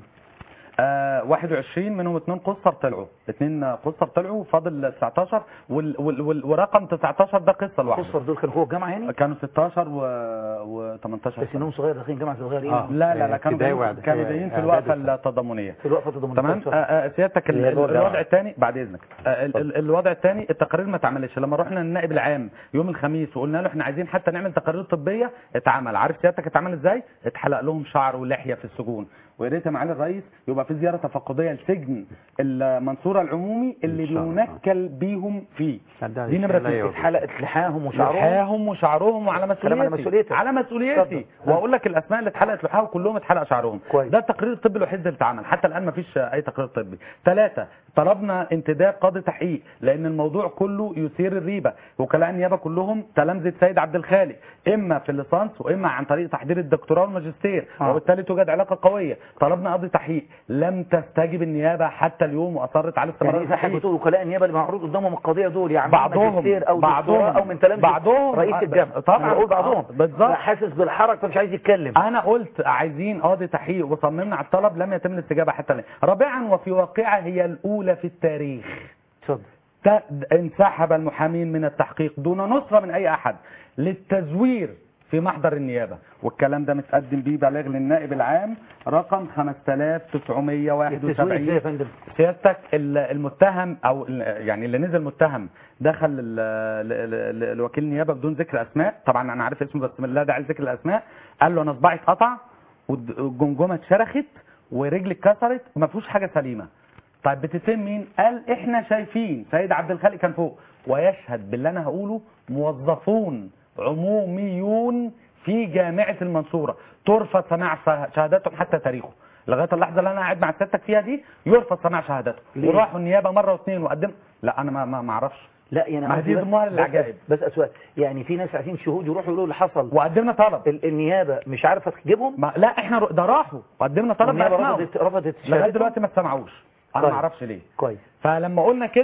آه 21 منهم اثنين قصر طلعوا اثنين قصر طلعوا فاضل 19 وال وال وال ورقم 19 ده قصه لوحده قصر دول كانوا جوه الجامعة يعني؟ كانوا 16 و, و 18 بس انهم صغير داخلين جامعة صغيرين آه. لا لا لا كانوا ابتدائي جايين- وإعدادي. كانوا جايين في إعدادي الوقفه التضامنيه في الوقفة الضمنية تمام آه آه سيادتك ال- اللي هي جوه ال- الجامعة. الوضع الثاني بعد اذنك آه ال- ال- الوضع الثاني التقارير ما اتعملتش لما رحنا للنائب العام يوم الخميس وقلنا له احنا عايزين حتى نعمل تقارير طبيه اتعمل عارف سيادتك اتعمل ازاي اتحلق لهم شعر ولحيه في السجون ويا ريت يا معالي الرئيس يبقى في زياره تفقديه لسجن المنصوره العمومي اللي إن شاء الله. بينكل بيهم فيه صدقني دي نمره لا اتنين. يوجد. اتحلقت لحاهم وشعرهم لحاهم وشعرهم وعلى كلام على مسؤوليتي مسؤوليتك. على مسؤوليتي اتفضل. واقول لك الاسماء اللي اتحلقت لحاهم كلهم اتحلق شعرهم كويس. ده التقرير الطبي الوحيد اللي اتعمل حتى الان ما فيش اي تقرير طبي ثلاثه طلبنا انتداب قاضي تحقيق لان الموضوع كله يثير الريبه وكلاء النيابه كلهم تلامذه سيد عبد الخالق اما في الليسانس واما عن طريق تحضير الدكتوراه والماجستير آه. وبالتالي توجد علاقه قويه طلبنا قاضي تحقيق لم تستجب النيابه حتى اليوم واصرت على استمرار يعني اذا حضرتك التحقيق بتقول وكلاء النيابه اللي معروض قدامهم القضيه دول يعني بعضهم ماجستير او بعضهم دكتوراه او من تلامذه بعضهم رئيس آه، الجامعه طبعا أنا بقول بعضهم آه، بالظبط حاسس بالحرج فمش عايز يتكلم انا قلت عايزين قاضي تحقيق وصممنا على الطلب لم يتم الاستجابه حتى الان رابعا وفي واقعه هي الاولى في التاريخ اتفضل ت- انسحب المحامين من التحقيق دون نصرة من أي أحد للتزوير في محضر النيابة والكلام ده متقدم بيه بلاغ للنائب العام رقم التسويق ازاي يا 5921 فندم سيادتك ال- المتهم او ال- يعني اللي نزل متهم دخل ال- ال- ال- الوكيل النيابه بدون ذكر اسماء طبعا انا عارف اسمه بس لا داعي لذكر الاسماء قال له انا صباعي اتقطع والد- والجمجمه اتشرخت ورجلي اتكسرت وما فيهوش حاجه سليمه طيب بتتم مين قال احنا شايفين سيد عبد الخالق كان فوق ويشهد باللي انا هقوله موظفون عموميون في جامعه المنصوره ترفض سماع شه- شهاداتهم حتى تاريخه لغايه اللحظه اللي انا قاعد مع سيادتك فيها دي يرفض سماع شهادته ليه؟ وراحوا النيابه مره واثنين وقدم لا انا ما ما ما اعرفش لا يعني ما قصدي دي بس- ضمنها بس- للعجائب بس اسوأ يعني في ناس عايزين شهود يروحوا يقولوا اللي حصل وقدمنا طلب ال- النيابه مش عارفه تجيبهم ما لا احنا رو- ده راحوا وقدمنا طلب والنيابة بأسمائهم. رفضت رفضت لغايه شهادتهم؟ دلوقتي ما سمعوش انا طيب. ما اعرفش ليه كويس فلما قلنا كده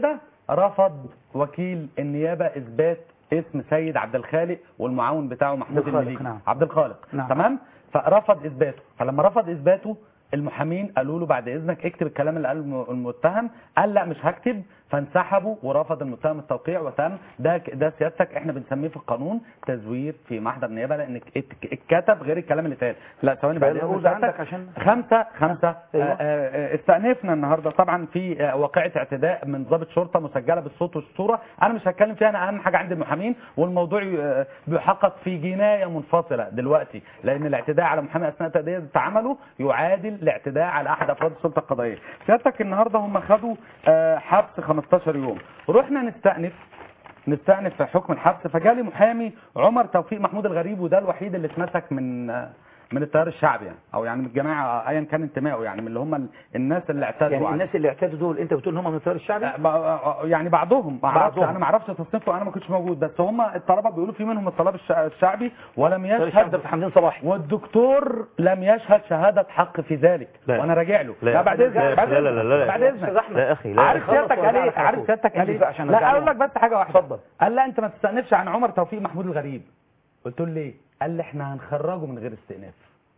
رفض وكيل النيابه اثبات اسم سيد عبد الخالق والمعاون بتاعه محمود عبد الخالق، المليجي نعم. عبد الخالق نعم. تمام فرفض اثباته فلما رفض اثباته المحامين قالوا له بعد اذنك اكتب الكلام اللي قاله الم- المتهم قال لا مش هكتب فانسحبوا ورفض المتهم التوقيع وتم ده ده سيادتك احنا بنسميه في القانون تزوير في محضر النيابه لان ات- اتكتب غير الكلام اللي اتقال لا ثواني بعد فأنا إذن أقول سيادتك. عندك عشان خمسة خمسة أيوة. آه، آه، استأنفنا النهاردة طبعا في آه، واقعة اعتداء من ضابط شرطة مسجلة بالصوت والصورة أنا مش هتكلم فيها أنا أهم حاجة عند المحامين والموضوع آه، بيحقق في جناية منفصلة دلوقتي لأن الاعتداء على محامي أثناء تأدية عمله يعادل الاعتداء على أحد أفراد السلطة القضائية سيادتك النهاردة هم خدوا آه، حبس 15 يوم رحنا نستأنف نستأنف في حكم الحبس فجالي محامي عمر توفيق محمود الغريب وده الوحيد اللي اتمسك من آه، من التيار الشعبي يعني او يعني من الجماعه ايا كان انتمائه يعني من اللي هم ال- الناس اللي اعتدوا يعني عليه. الناس اللي اعتدوا دول انت بتقول ان هم من التيار الشعبي آه، ب- آه، يعني بعضهم ما اعرفش بعضهم. انا ما اعرفش تصنيفه انا ما كنتش موجود بس هم الطلبه بيقولوا في منهم الطلاب الش- الشعبي ولم التيار الشعبي يشهد ده بتاع حمدين صباحي والدكتور لم يشهد شهاده حق في ذلك لا. وانا راجع له لا. لا بعد اذنك لا. بعد لا. لا. لا. لا. إذنك. بعد لا. اذنك لا يا أخي. لا. عارف خلص سيادتك قال وارجع ايه لك على عارف طول. سيادتك قال انت ايه عشان لا نرجع اقول له. لك بس حاجه واحده اتفضل. قال لا انت ما تستأنفش عن عمر توفيق محمود الغريب قلت له ليه قال لي احنا هنخرجه من غير استئناف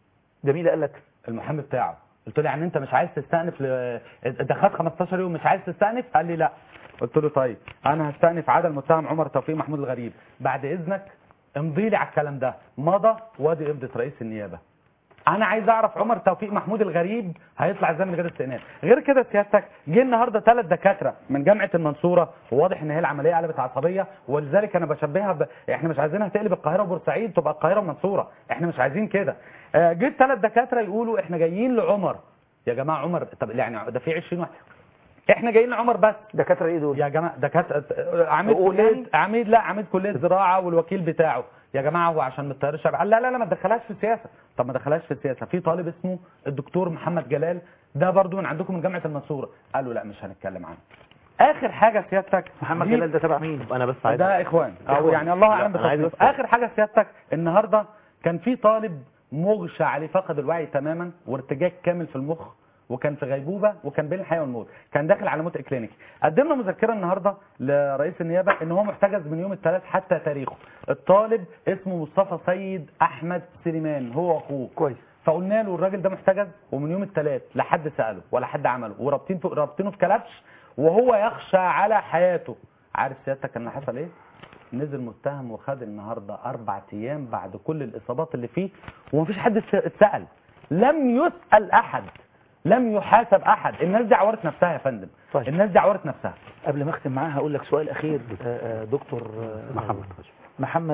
ده مين اللي قال لك المحامي بتاعه قلت له يعني انت مش عايز تستأنف ل... انت خدت 15 يوم مش عايز تستأنف قال لي لا قلت له طيب انا هستأنف عدد المتهم عمر توفيق محمود الغريب بعد اذنك امضي لي على الكلام ده مضى وادي امضة رئيس النيابه انا عايز اعرف عمر توفيق محمود الغريب هيطلع ازاي من غير استئناف غير كده سيادتك جه النهارده ثلاث دكاتره من جامعه المنصوره وواضح ان هي العمليه قلبت عصبيه ولذلك انا بشبهها ب... احنا مش عايزينها تقلب القاهره وبورسعيد تبقى القاهره ومنصوره احنا مش عايزين كده آه، جه ثلاث دكاتره يقولوا احنا جايين لعمر يا جماعه عمر طب يعني ده في 20 واحد احنا جايين لعمر بس دكاتره ايه دول يا جماعه دكاتره عميد قول كليه يعني. عميد لا عميد كليه زراعه والوكيل بتاعه يا جماعه هو عشان من التيار الشعبي قال لا لا لا ما تدخلهاش في السياسه طب ما دخلهاش في السياسه في طالب اسمه الدكتور محمد جلال ده برضو من عندكم من جامعه المنصوره قالوا لا مش هنتكلم عنه اخر حاجه سيادتك محمد دي- جلال ده تبع مين انا بس عايز ده اخوان او إخوان. يعني الله لا، اعلم أنا عايز بتصنيف بس- اخر حاجه سيادتك النهارده كان في طالب مغشى عليه فقد الوعي تماما وارتجاج كامل في المخ وكان في غيبوبه وكان بين الحياه والموت كان داخل على موت كلينيكي قدمنا مذكره النهارده لرئيس النيابه ان هو محتجز من يوم الثلاث حتى تاريخه الطالب اسمه مصطفى سيد احمد سليمان هو اخوه كويس فقلنا له الراجل ده محتجز ومن يوم الثلاث لا حد ساله ولا حد عمله ورابطين في رابطينه في كلبش وهو يخشى على حياته عارف سيادتك ان حصل ايه نزل متهم وخد النهارده اربع ايام بعد كل الاصابات اللي فيه ومفيش حد اتس- اتسال لم يسال احد لم يحاسب احد الناس دي عورت نفسها يا فندم طيب. الناس دي عورت نفسها قبل ما اختم معاها هقول لك سؤال اخير آه، آه، دكتور آه، محمد محمد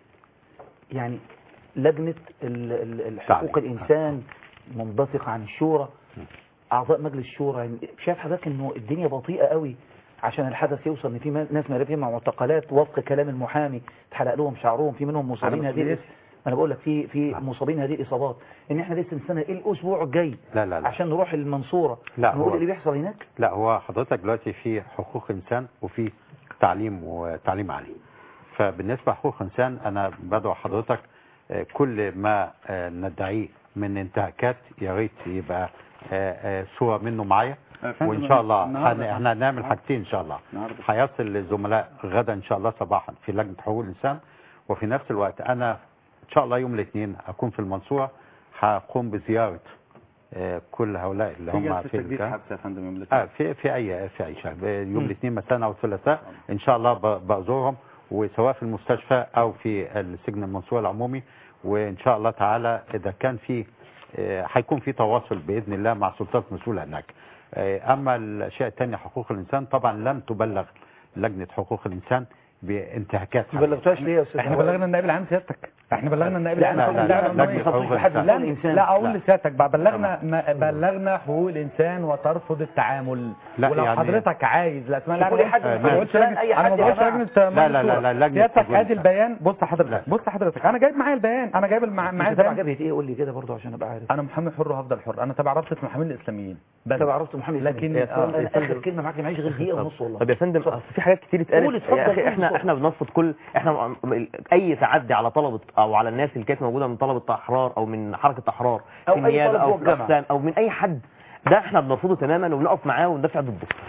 يعني لجنه ال- ال- ال- تعليم. حقوق الانسان منبثقه عن الشورى اعضاء مجلس الشورى يعني شايف حضرتك انه الدنيا بطيئه قوي عشان الحدث يوصل ان في ناس مرافقين مع معتقلات وفق كلام المحامي اتحلق لهم شعرهم في منهم مصابين على هذه مسؤوليتي. الإص- انا بقول لك في في مصابين هذه الاصابات ان احنا لسه نستنى ايه الاسبوع الجاي لا لا لا عشان نروح المنصوره لا، نقول هو- اللي بيحصل هناك لا هو حضرتك دلوقتي في حقوق انسان وفي تعليم وتعليم عالي فبالنسبه لحقوق الانسان انا بدعو حضرتك آه، كل ما آه، ندعيه من انتهاكات يا ريت يبقى آه، آه، صوره منه معايا وان شاء الله النهاردة. هن- احنا هنعمل حاجتين ان شاء الله النهاردة. هيصل للزملاء غدا ان شاء الله صباحا في لجنه حقوق الانسان وفي نفس الوقت انا ان شاء الله يوم الاثنين اكون في المنصوره هقوم بزياره آه، كل هؤلاء اللي هم في تجديد الكهف. حبس يا فندم يوم اه في في اي في اي شهر يوم الاثنين مساء او الثلاثاء ان شاء الله ب- بزورهم وسواء في المستشفى او في السجن المنصوري العمومي وان شاء الله تعالى اذا كان في آه، هيكون في تواصل باذن الله مع السلطات المسؤوله هناك آه، اما الاشياء الثانيه حقوق الانسان طبعا لم تبلغ لجنه حقوق الانسان بانتهاكات ما بلغتوهاش ليه يا استاذ احنا عواد؟ بلغنا النائب العام سيادتك احنا بلغنا النائب لا، العام لا، لا، لا، لجنة حقوق الإنسان. لا الإنسان. لا اقول لا. لسيادتك بقى بلغنا ما بلغنا حقوق الانسان وترفض التعامل لا، ولو يعني- حضرتك عايز لا اسمها شوفوا لي حد أنا من ما بقولش الإنسان، لجنة- أي انا ما حد يا بقولش جماعة. لجنه لا، لا، لا، لا، لجنة سيادتك حقوق ادي الإنسان. البيان بص حضرتك بص حضرتك انا جايب معايا البيان انا جايب المع- معايا انت تبع البيان جبهه ايه قول لي كده برضه عشان ابقى عارف انا محامي حر وهفضل حر انا تبع رابطه المحامين الاسلاميين بس تبع عرفت محمد لكن- لكن آه، انا اخر كلمه معاك معيش غير دقيقه ونص والله طب يا فندم اتفضل. اصل في حاجات كتير قول، اتقالت اتفضل، يا اخي قول، احنا اتفضل. احنا بنرفض كل احنا م- اي تعدي على طلبه او على الناس اللي كانت موجوده من طلبه احرار او من حركه احرار أو في أي النيابه طالب او جوه في الجامعة. الاقسام او من اي حد ده احنا بنرفضه تماما وبنقف معاه وندافع ضده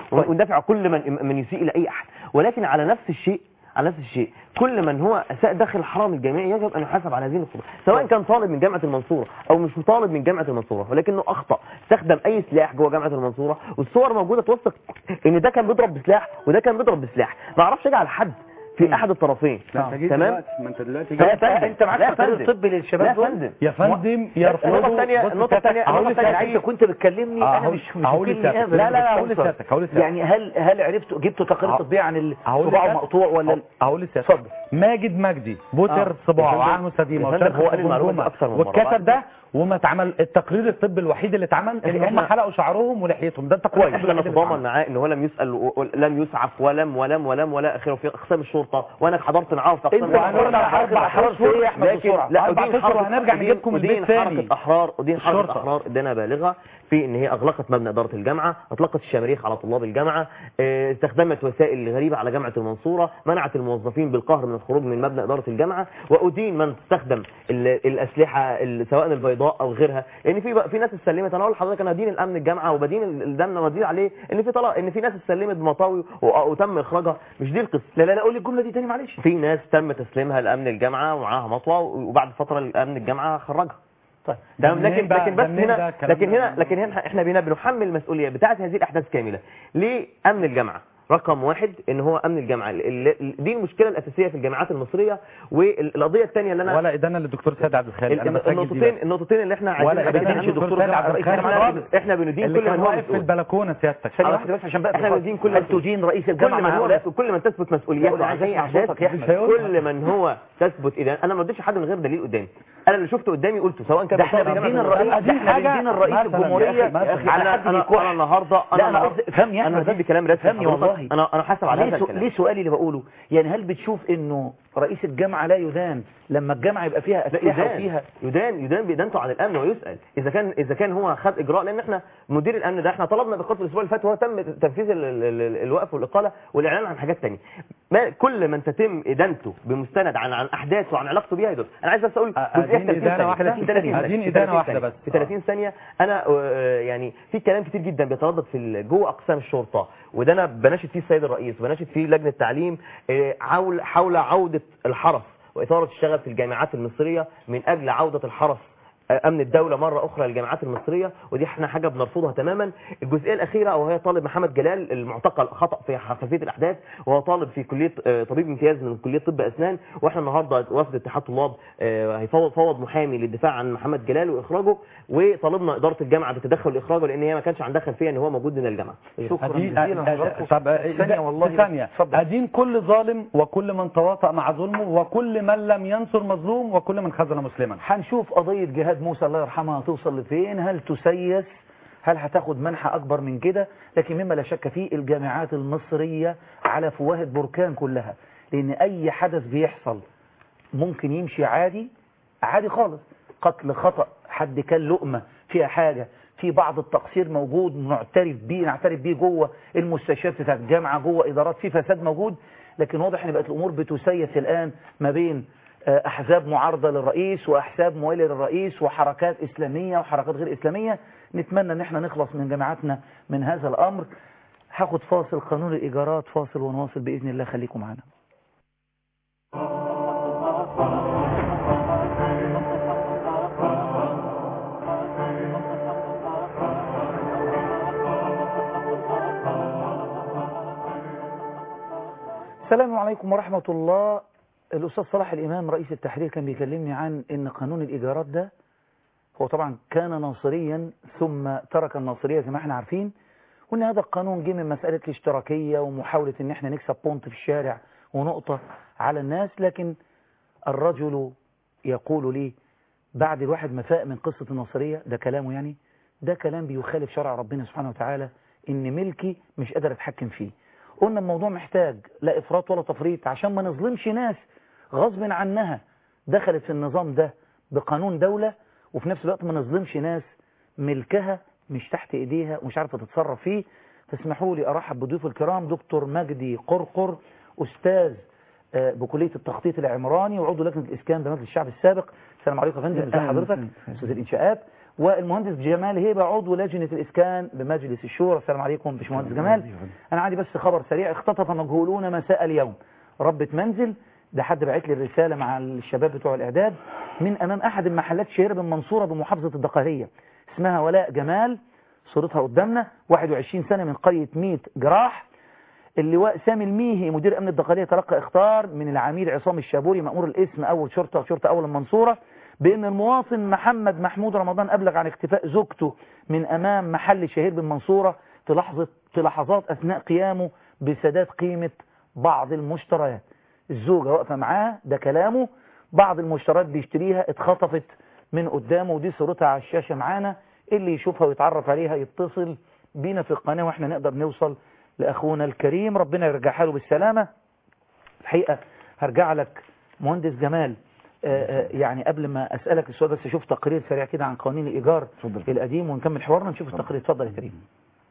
طيب. وندافع كل من من يسيء الى اي احد ولكن على نفس الشيء على نفس الشيء كل من هو اساء داخل الحرم الجامعي يجب ان يحاسب على هذه الخطوات سواء كان طالب من جامعه المنصوره او مش طالب من جامعه المنصوره ولكنه اخطا استخدم اي سلاح جوه جامعه المنصوره والصور موجوده توثق ان ده كان بيضرب بسلاح وده كان بيضرب بسلاح ما اعرفش اجي على حد في احد الطرفين تمام ما انت دلوقتي لا يا جاي- فندم. انت معاك لا يا تقرير فندم. طبي للشباب لا يا دول؟ فندم يا فندم يرفضوا النقطه الثانيه بص النقطه الثانيه هقول النقطه الثانيه يعني انت كنت بتكلمني انا هقول- مش مش هقول وكيل لسيادتك. نيابه لا، لا، لا، أنا هقول بستفسر. لسيادتك، هقول لسيادتك. يعني هل هل عرفتوا جبتوا تقارير طبيه عن هقول الصباع لسيادتك. مقطوع ولا ال- هقول لسيادتك ماجد مجدي بوتر آه. صباعه يا فندم- وعين مستديمه يا فندم، وشرخ هو قال المعلومة الجمجمة أكثر من مرة. والكتب ده وما اتعمل التقرير الطبي الوحيد اللي اتعمل ان هم إحنا- حلقوا شعرهم ولحيتهم ده التقرير الطبي احنا الوحيد اللي نتضامن اتعمل. معاه ان هو لم يسال و- ولم يسعف ولم ولم ولم ولا اخره في اقسام الشرطه وانا حضرت معاه في اقسام انت هنقول على اربع احرار في ايه يا احمد لكن بسرعه لا أربع ودين أشهر حركة- وهنرجع ودين- نجيبكم ودين البيت تاني. حركه احرار ودين حركه الشرطة. احرار ادانا بالغه في ان هي اغلقت مبنى اداره الجامعه اطلقت الشماريخ على طلاب الجامعه اه، استخدمت وسائل غريبه على جامعه المنصوره منعت الموظفين بالقهر من الخروج من مبنى اداره الجامعه وادين من استخدم ال- الاسلحه ال- سواء البيضاء او غيرها لان في بقى- في ناس استسلمت انا اقول لحضرتك انا هدين الامن الجامعه وبدين ال- الدم ودين عليه ان في طلاق ان في ناس استسلمت بمطاوي و- وتم اخراجها مش دي القصه لا لا لا قول لي الجمله دي تاني معلش في ناس تم تسليمها لامن الجامعه ومعاها مطوه وبعد فتره الامن الجامعه خرجها طيب ده ده منين لكن بقى- لكن ده بس منين ده هنا الكلام لكن ده؟ هنا لكن هنا احنا بينا بنحمل المسؤوليه بتاعه هذه الاحداث كامله ليه امن الجامعه رقم واحد ان هو امن الجامعه ال- ال- دي المشكله الاساسيه في الجامعات المصريه والقضيه الثانيه اللي انا ولا ادانه للدكتور سيد عبد الخالق انا ال- بسجل دي النقطتين بس. النقطتين اللي احنا عايزين ولا نركز ادانه عليهم. للدكتور سيد عبد الخالق احنا احنا بندين اللي كل كان من هو واقف في مسؤول. البلكونه سيادتك ثانيه واحده بس عشان بقى احنا بندين كل هل مسؤول. تدين رئيس كل الجامعه من مع هو هؤلاء كل من تثبت لا، مسؤوليته أنا عن عايز اي أسمع احداث صوتك يا أحمد. كل من هو تثبت اذا انا ما اديتش حد من غير دليل قدامي انا اللي شفته قدامي قلته سواء كان ده احنا بتوع بندين جامعة الرئيس المنصورة. ده احنا بندين الرئيس مثلاً يا أخي، الجمهوريه مثلاً. على انا حد انا بيكح انا النهارده لا انا انا النهاردة- قصدي فهمني يا انا احمد بدي كلام رسمي فهمني حضرتك. والله انا انا حاسب على ليه هذا سو- الكلام ليه سؤالي اللي بقوله يعني هل بتشوف انه رئيس الجامعه لا يدان لما الجامعه يبقى فيها لا اسلحه يدان وفيها يدان يدان بإدانته عن الامن ويسال اذا كان اذا كان هو خد اجراء لان احنا مدير الامن ده احنا طلبنا بايقاف الاسبوع اللي فات وهو تم تنفيذ ال- ال- ال- الوقف والاقاله والاعلان عن حاجات ثانيه ما كل من تتم ادانته بمستند عن عن احداث وعن علاقته بيها يدل انا عايز بس اقول جزئيه أدين في 30 إدانة ثانية، واحدة؟ 30 ثانية، أدين في إدانة 30 واحدة ثانية. بس. في 30 ثانيه انا آه، يعني في كلام كتير جدا بيتردد في ال- جوه اقسام الشرطه وده انا بناشد فيه السيد الرئيس وبناشد فيه لجنه التعليم آه، حول حول عوده الحرس واثاره الشغف في الجامعات المصريه من اجل عوده الحرس امن الدوله مره اخرى للجامعات المصريه ودي احنا حاجه بنرفضها تماما الجزئيه الاخيره وهي طالب محمد جلال المعتقل خطا في حساسيه الاحداث وهو طالب في كليه آه، طبيب امتياز من كليه طب اسنان واحنا النهارده وفد اتحاد طلاب آه، هيفوض فوض محامي للدفاع عن محمد جلال واخراجه وطالبنا اداره الجامعه بالتدخل لاخراجه لان هي ما كانش عندها خلفيه ان هو موجود من الجامعه شكرا أدين- جزيلا أ- أ- لحضراتكم. طب ثانيه والله ثانية اتفضل. أدين كل ظالم وكل من تواطأ مع ظلمه وكل من لم ينصر مظلوم وكل من خذل مسلما هنشوف قضية جهاد موسى الله يرحمها هتوصل لفين هل تسيس هل هتاخد منحى أكبر من كده لكن مما لا شك فيه الجامعات المصرية على فواه بركان كلها لأن أي حدث بيحصل ممكن يمشي عادي عادي خالص قتل خطأ حد كان لقمة فيها حاجة في بعض التقصير موجود نعترف بيه نعترف بيه جوه المستشفيات بتاعت الجامعة جوه إدارات في فساد موجود لكن واضح ان بقت الأمور بتسيس الآن ما بين آه، أحزاب معارضة للرئيس وأحزاب موالية للرئيس وحركات إسلامية وحركات غير إسلامية نتمنى ان احنا نخلص من جامعاتنا من هذا الأمر هاخد فاصل قانون الإيجارات فاصل ونواصل بإذن الله خليكم معنا السلام عليكم ورحمة الله الأستاذ صلاح الإمام رئيس التحرير كان بيكلمني عن أن قانون الإيجارات ده هو طبعا كان ناصريا ثم ترك الناصرية زي ما احنا عارفين وأن هذا القانون جه من مسألة الاشتراكية ومحاولة أن احنا نكسب بونت في الشارع ونقطة على الناس لكن الرجل يقول لي بعد الواحد ما فاق من قصة الناصرية ده كلامه يعني ده كلام بيخالف شرع ربنا سبحانه وتعالى ان ملكي مش قادر اتحكم فيه قلنا الموضوع محتاج لا افراط ولا تفريط عشان ما نظلمش ناس غصب عنها دخلت في النظام ده بقانون دولة وفي نفس الوقت ما نظلمش ناس ملكها مش تحت ايديها ومش عارفة تتصرف فيه فاسمحوا لي ارحب بضيوف الكرام دكتور مجدي قرقر استاذ آه، بكلية التخطيط العمراني وعضو لجنة الإسكان بمجلس الشعب السابق السلام عليكم يا فندم ازي أهلا حضرتك وسهلا. أستاذ الإنشاءات والمهندس جمال هيبة عضو لجنة الإسكان بمجلس الشورى السلام عليكم باشمهندس جمال أنا عندي بس خبر سريع اختطف مجهولون مساء اليوم ربة منزل ده حد بعت لي الرسالة مع الشباب بتوع الإعداد من أمام أحد المحلات شهيرة بالمنصورة بمحافظة الدقهلية اسمها ولاء جمال صورتها قدامنا 21 سنة من قرية ميت جراح اللواء سامي الميهي مدير أمن الدقهلية تلقى اختار من العميد عصام الشابوري مأمور الاسم أول شرطة شرطة أول المنصورة بأن المواطن محمد محمود رمضان أبلغ عن اختفاء زوجته من أمام محل شهير بالمنصورة في لحظة في لحظات أثناء قيامه بسداد قيمة بعض المشتريات الزوجة واقفة معاه ده كلامه بعض المشتريات بيشتريها اتخطفت من قدامه ودي صورتها على الشاشة معانا اللي يشوفها ويتعرف عليها يتصل بينا في القناة واحنا نقدر نوصل لأخونا الكريم ربنا يرجعها له بالسلامة الحقيقة هرجع لك مهندس جمال آه، آه، يعني قبل ما أسألك السؤال بس أشوف تقرير سريع كده عن قوانين الإيجار القديم ونكمل حوارنا نشوف التقرير اتفضل يا كريم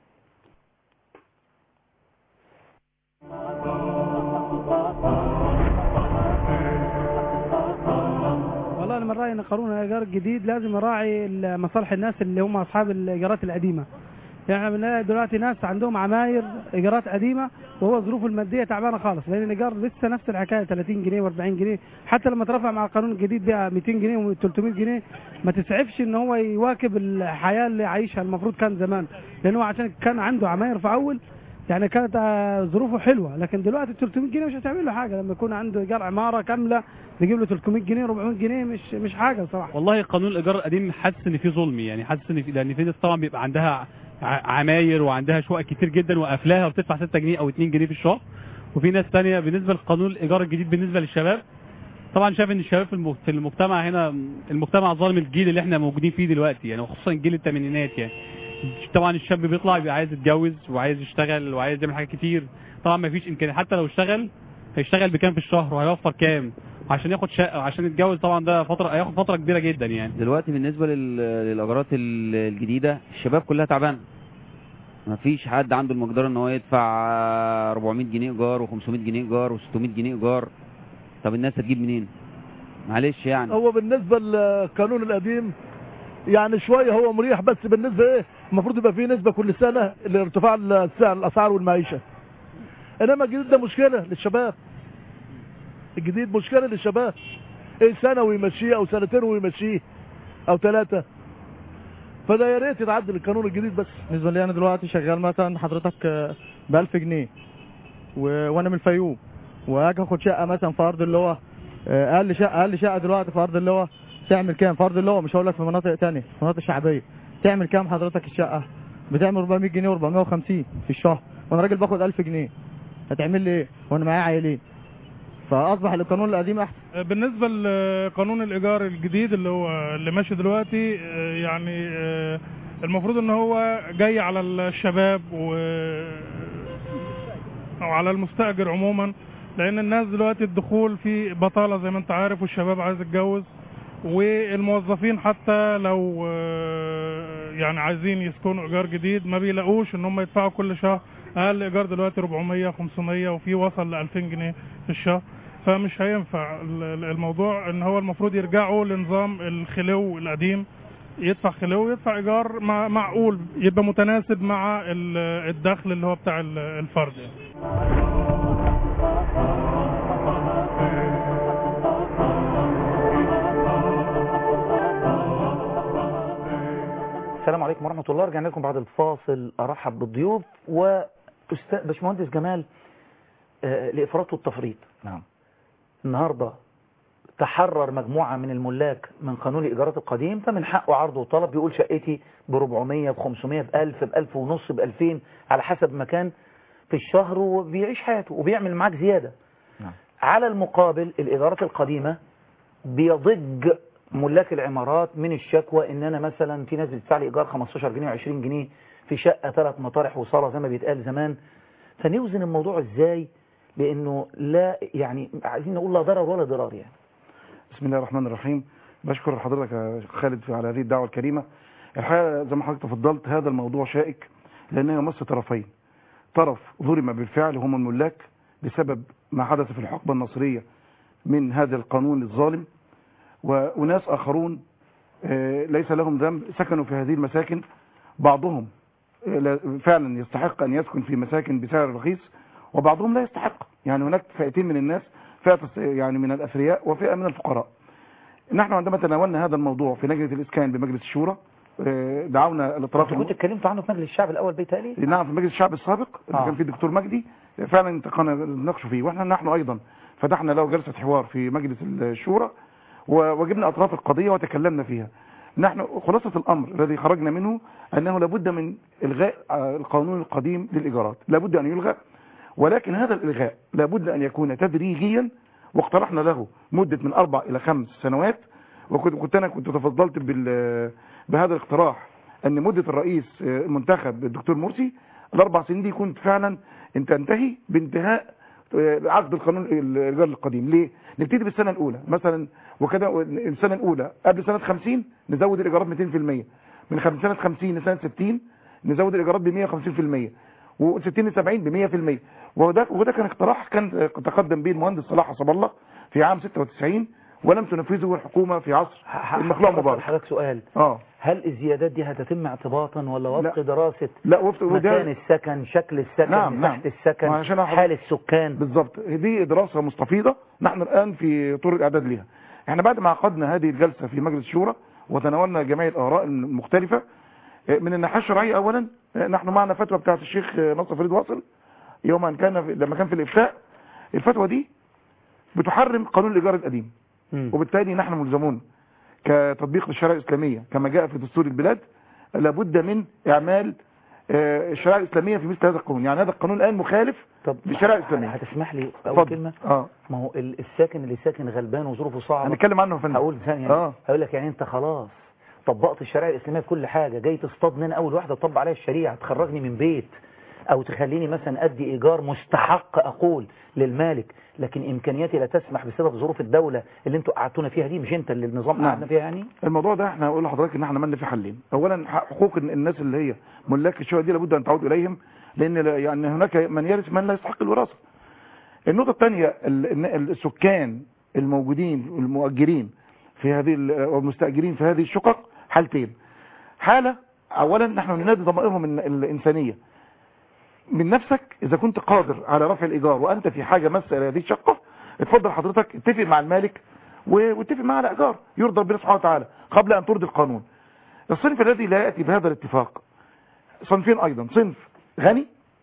والله انا من رايي ان قانون الايجار الجديد لازم يراعي ال- مصالح الناس اللي هم اصحاب الايجارات القديمه يعني بنلاقي دلوقتي ناس عندهم عماير ايجارات قديمه وهو ظروفه الماديه تعبانه خالص لان الايجار لسه نفس الحكايه 30 جنيه و40 جنيه حتى لما اترفع مع القانون الجديد بقى 200 جنيه و300 جنيه ما تسعفش ان هو يواكب الحياه اللي عايشها المفروض كان زمان لان هو عشان كان عنده عماير في اول يعني كانت آه، ظروفه حلوه لكن دلوقتي 300 جنيه مش هتعمل له حاجه لما يكون عنده ايجار عماره كامله نجيب له 300 جنيه 400 جنيه مش مش حاجه بصراحه والله قانون الايجار القديم حاسس ان في ظلم يعني حاسس ان في لان في ناس طبعا بيبقى عندها ع- عماير وعندها شقق كتير جدا وقافلاها وبتدفع 6 جنيه او 2 جنيه في الشهر وفي ناس ثانيه بالنسبه لقانون الايجار الجديد بالنسبه للشباب طبعا شايف ان الشباب في الم- في المجتمع هنا المجتمع ظالم الجيل اللي احنا موجودين فيه دلوقتي يعني وخصوصا جيل الثمانينات يعني طبعا الشاب بيطلع بيبقى عايز يتجوز وعايز يشتغل وعايز يعمل حاجات كتير طبعا ما فيش امكانيه حتى لو اشتغل هيشتغل بكام في الشهر وهيوفر كام عشان ياخد شقه وعشان يتجوز طبعا ده فتره هياخد فتره كبيره جدا يعني دلوقتي بالنسبة لل- للأجارات ال- الجديدة الشباب كلها تعبانة ما فيش حد عنده المقدرة ان هو يدفع 400 جنيه ايجار و500 جنيه ايجار و600 جنيه ايجار طب الناس هتجيب منين معلش يعني هو بالنسبة للقانون القديم يعني شوية هو مريح بس بالنسبة ايه المفروض يبقى فيه نسبة كل سنة لارتفاع السعر الأسعار والمعيشة إنما الجديد ده مشكلة للشباب الجديد مشكلة للشباب ايه سنة ويمشيه أو سنتين ويمشيه أو ثلاثة فده يا ريت يتعدل القانون الجديد بس بالنسبه لي انا دلوقتي شغال مثلا حضرتك ب 1000 جنيه و... وانا من الفيوم واجي اخد شقه مثلا في ارض اللي هو آه، اقل شقه اقل شقه دلوقتي في ارض اللي هو تعمل كام في ارض اللي هو مش هقول لك في مناطق تانية في مناطق شعبيه تعمل كام حضرتك الشقه بتعمل 400 جنيه و450 في الشهر وانا راجل باخد 1000 جنيه هتعمل لي ايه وانا معايا عيلين فاصبح القانون القديم احسن بالنسبة لقانون الإيجار الجديد اللي هو اللي ماشي دلوقتي آه، يعني آه، المفروض ان هو جاي على الشباب و او على المستأجر عموما لان الناس دلوقتي الدخول في بطالة زي ما انت عارف والشباب عايز يتجوز والموظفين حتى لو آه، يعني عايزين يسكنوا ايجار جديد ما بيلاقوش ان هم يدفعوا كل شهر اقل ايجار دلوقتي 400 500 وفي وصل ل 2000 جنيه في الشهر فمش هينفع ال- ال- الموضوع ان هو المفروض يرجعوا لنظام الخلو القديم يدفع خلو ويدفع ايجار مع- معقول يبقى متناسب مع ال- الدخل اللي هو بتاع ال- الفرد يعني. السلام عليكم ورحمة الله رجعنا لكم بعد الفاصل أرحب بالضيوف وأستاذ باشمهندس جمال آه، الإفراط والتفريط نعم النهاردة تحرر مجموعة من الملاك من قانون الإيجارات القديم فمن حقه عرض وطلب بيقول شقتي ب 400 ب 500 ب 1000 ب 1000 ونص ب 2000 على حسب مكان في الشهر وبيعيش حياته وبيعمل معاك زيادة نعم. على المقابل الإيجارات القديمة بيضج ملاك العمارات من الشكوى ان انا مثلا في ناس بتدفع لي ايجار 15 جنيه و20 جنيه في شقه ثلاث مطارح وصاله زي ما بيتقال زمان فنوزن الموضوع ازاي لانه لا يعني عايزين نقول لا ضرر ولا ضرار يعني بسم الله الرحمن الرحيم بشكر حضرتك يا خالد على هذه الدعوة الكريمة الحقيقة زي ما حضرتك تفضلت هذا الموضوع شائك لأنه يمس طرفين طرف ظلم بالفعل هم الملاك بسبب ما حدث في الحقبة النصرية من هذا القانون الظالم وأناس آخرون آه، ليس لهم ذنب سكنوا في هذه المساكن بعضهم آه، لا- فعلا يستحق أن يسكن في مساكن بسعر رخيص وبعضهم لا يستحق يعني هناك فئتين من الناس فئة الس- يعني من الأثرياء وفئة من الفقراء نحن عندما تناولنا هذا الموضوع في لجنة الإسكان بمجلس الشورى آه، دعونا الأطراف كنت اتكلمت عنه في مجلس الشعب الاول بيتهيألي نعم في مجلس الشعب السابق اللي آه. كان فيه الدكتور مجدي فعلا انتقلنا نناقش فيه واحنا نحن ايضا فتحنا له جلسه حوار في مجلس الشورى ووجبنا اطراف القضيه وتكلمنا فيها نحن خلاصه الامر الذي خرجنا منه انه لابد من الغاء آه، القانون القديم للايجارات لابد ان يلغى ولكن هذا الالغاء لابد ان يكون تدريجيا واقترحنا له مده من اربع الى خمس سنوات وكنت كنت انا كنت تفضلت بال بهذا الاقتراح ان مده الرئيس آه، المنتخب الدكتور مرسي الاربع سنين دي كنت فعلا ان تنتهي بانتهاء آه، عقد القانون الايجار القديم ليه نبتدي بالسنه الاولى مثلا وكده السنه الاولى قبل سنه 50 نزود الايجارات 200% من خم- سنه 50 لسنه 60 نزود الايجارات ب 150% و60 ل 70 ب 100% وده وده كان اقتراح كان آه، تقدم به المهندس صلاح عصب الله في عام 96 ولم تنفذه الحكومه في عصر المخلوع مبارك حضرتك سؤال اه هل الزيادات دي هتتم اعتباطا ولا وفق دراسة لا وفق مكان السكن شكل السكن نعم، مساحة نعم. السكن وعشان أحضر- حال السكان بالظبط دي دراسة مستفيضة نحن الآن في طور الإعداد لها احنا بعد ما عقدنا هذه الجلسة في مجلس الشورى وتناولنا جميع الآراء المختلفة اه، من الناحية الشرعية أولا اه، نحن معنا فتوى بتاعة الشيخ اه، نصر فريد واصل يوم أن كان في لما كان في الإفتاء الفتوى دي بتحرم قانون الإيجار القديم وبالتالي نحن ملزمون كتطبيق للشريعة الإسلامية كما جاء في دستور البلاد لابد من إعمال اه، الشريعة الإسلامية في مثل هذا القانون يعني هذا القانون الآن مخالف طب للشريعة الإسلامية هتسمح لي اول اتفضل. كلمه اه ما هو ال- الساكن اللي ساكن غلبان وظروفه صعبه هنتكلم عنه يا فندم هقول ثانيه اه هقول لك يعني انت خلاص طبقت الشريعه الاسلاميه في كل حاجه جاي تصطادني انا اول واحده تطبق عليها الشريعه تخرجني من بيت او تخليني مثلا ادي ايجار مستحق اقول للمالك لكن امكانياتي لا تسمح بسبب ظروف الدوله اللي انتوا قعدتونا فيها دي مش انت اللي النظام نعم. قعدنا فيها يعني الموضوع ده احنا هقول لحضرتك ان احنا عملنا فيه حلين اولا حقوق الناس اللي هي ملاك الشقق دي لابد ان تعود اليهم لان لا- يعني هناك من يرث من لا يستحق الوراثه النقطه الثانيه السكان الموجودين المؤجرين في هذه ال- والمستاجرين في هذه الشقق حالتين حاله اولا نحن ننادي ضمائرهم ال- الانسانيه من نفسك اذا كنت قادر على رفع الايجار وانت في حاجه ماسه الى هذه الشقه اتفضل حضرتك اتفق مع المالك و- واتفق معاه على ايجار يرضى ربنا سبحانه وتعالى قبل ان ترضي القانون الصنف الذي لا ياتي بهذا الاتفاق صنفين ايضا صنف غني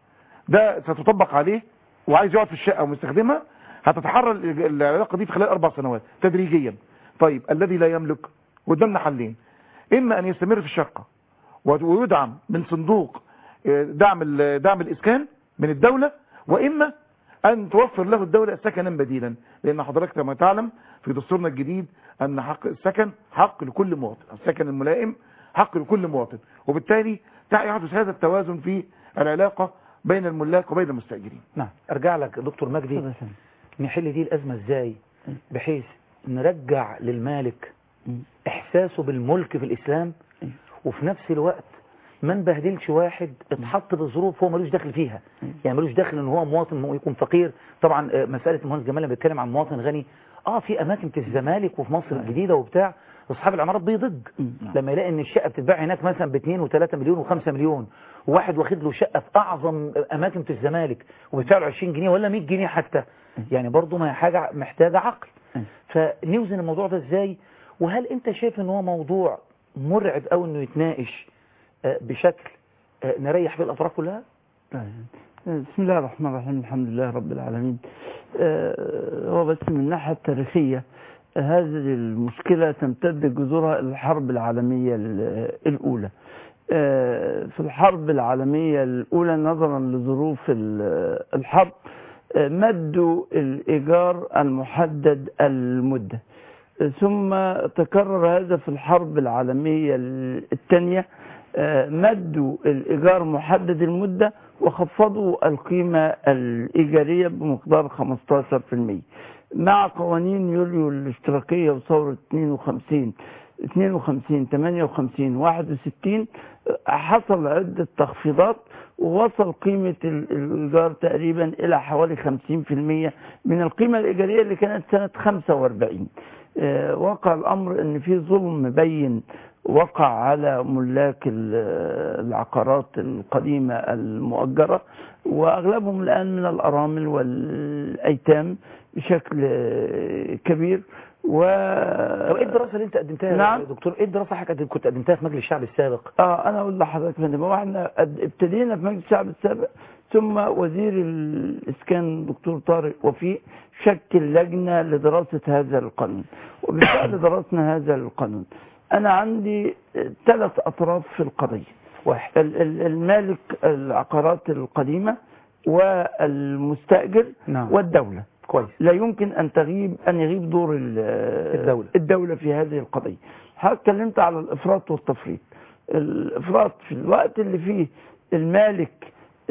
ده ستطبق عليه وعايز يقعد في الشقه ومستخدمها هتتحرر ال- العلاقه دي في خلال اربع سنوات تدريجيا طيب الذي لا يملك قدامنا حلين اما ان يستمر في الشقه ويدعم من صندوق آه، دعم ال- دعم الاسكان من الدوله واما ان توفر له الدوله سكنا بديلا لان حضرتك كما تعلم في دستورنا الجديد ان حق السكن حق لكل مواطن السكن الملائم حق لكل مواطن وبالتالي يحدث هذا التوازن في العلاقه بين الملاك وبين المستاجرين نعم ارجع لك دكتور مجدي نحل دي الازمه ازاي بحيث نرجع للمالك احساسه بالملك في الاسلام وفي نفس الوقت ما نبهدلش واحد اتحط بظروف هو ملوش دخل فيها يعني ملوش دخل ان هو مواطن يكون فقير طبعا آه، مساله المهندس جمال لما بيتكلم عن مواطن غني اه في اماكن في الزمالك وفي مصر الجديده وبتاع اصحاب العمارات بيضج لما يلاقي ان الشقه بتتباع هناك مثلا ب 2 و3 مليون و5 مليون وواحد واخد له شقه في اعظم اماكن في الزمالك وبيدفع له 20 جنيه ولا 100 جنيه حتى يعني برضه ما هي حاجه محتاجه عقل فنوزن الموضوع ده ازاي وهل انت شايف ان هو موضوع مرعب قوي انه يتناقش آه، بشكل آه، نريح فيه الاطراف كلها بسم الله الرحمن الرحيم الحمد لله رب العالمين آه، هو بس من الناحية التاريخية آه، هذه المشكلة تمتد جذورها إلى الحرب العالمية ال- الأولى آه، في الحرب العالمية الأولى نظرا لظروف ال- الحرب آه، مدوا الإيجار المحدد المدة آه، ثم تكرر هذا في الحرب العالمية الثانية آه، مدوا الإيجار محدد المدة وخفضوا القيمة الإيجارية بمقدار 15% مع قوانين يوليو الاشتراكية وثورة 52 52 58 61 حصل عدة تخفيضات ووصل قيمة ال- الإيجار تقريبا إلى حوالي 50% من القيمة الإيجارية اللي كانت سنة 45 آه، واقع الامر ان في ظلم بين وقع على ملاك ال- العقارات القديمه المؤجره واغلبهم الان من الارامل والايتام بشكل آه، كبير و طب ايه الدراسه اللي انت قدمتها نعم. يا دكتور ايه الدراسه حضرتك قد- كنت قدمتها في مجلس الشعب السابق اه انا اقول لحضرتك يا فندم هو احنا قد- ابتدينا في مجلس الشعب السابق ثم وزير الاسكان دكتور طارق وفيق شكل لجنه لدراسه هذا القانون وبالفعل درسنا هذا القانون انا عندي ثلاث اطراف في القضيه واحد ال- ال- المالك العقارات القديمه والمستاجر نعم. والدوله كويس لا يمكن ان تغيب ان يغيب دور ال- الدولة. الدوله في هذه القضيه حضرتك اتكلمت على الافراط والتفريط الافراط في الوقت اللي فيه المالك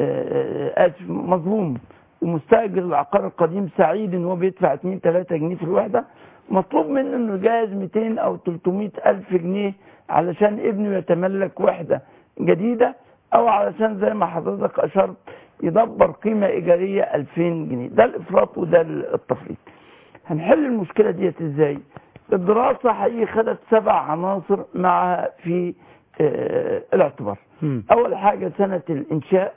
آه، اسف مظلوم ومستاجر العقار القديم سعيد ان هو بيدفع 2 3 جنيه في الوحده مطلوب منه انه يجهز 200 او 300 الف جنيه علشان ابنه يتملك وحده جديده او علشان زي ما حضرتك اشرت يدبر قيمه ايجاريه 2000 جنيه ده الافراط وده التفريط هنحل المشكله ديت ازاي الدراسه حقيقي خدت سبع عناصر معها في آه، الاعتبار اول حاجه سنه الانشاء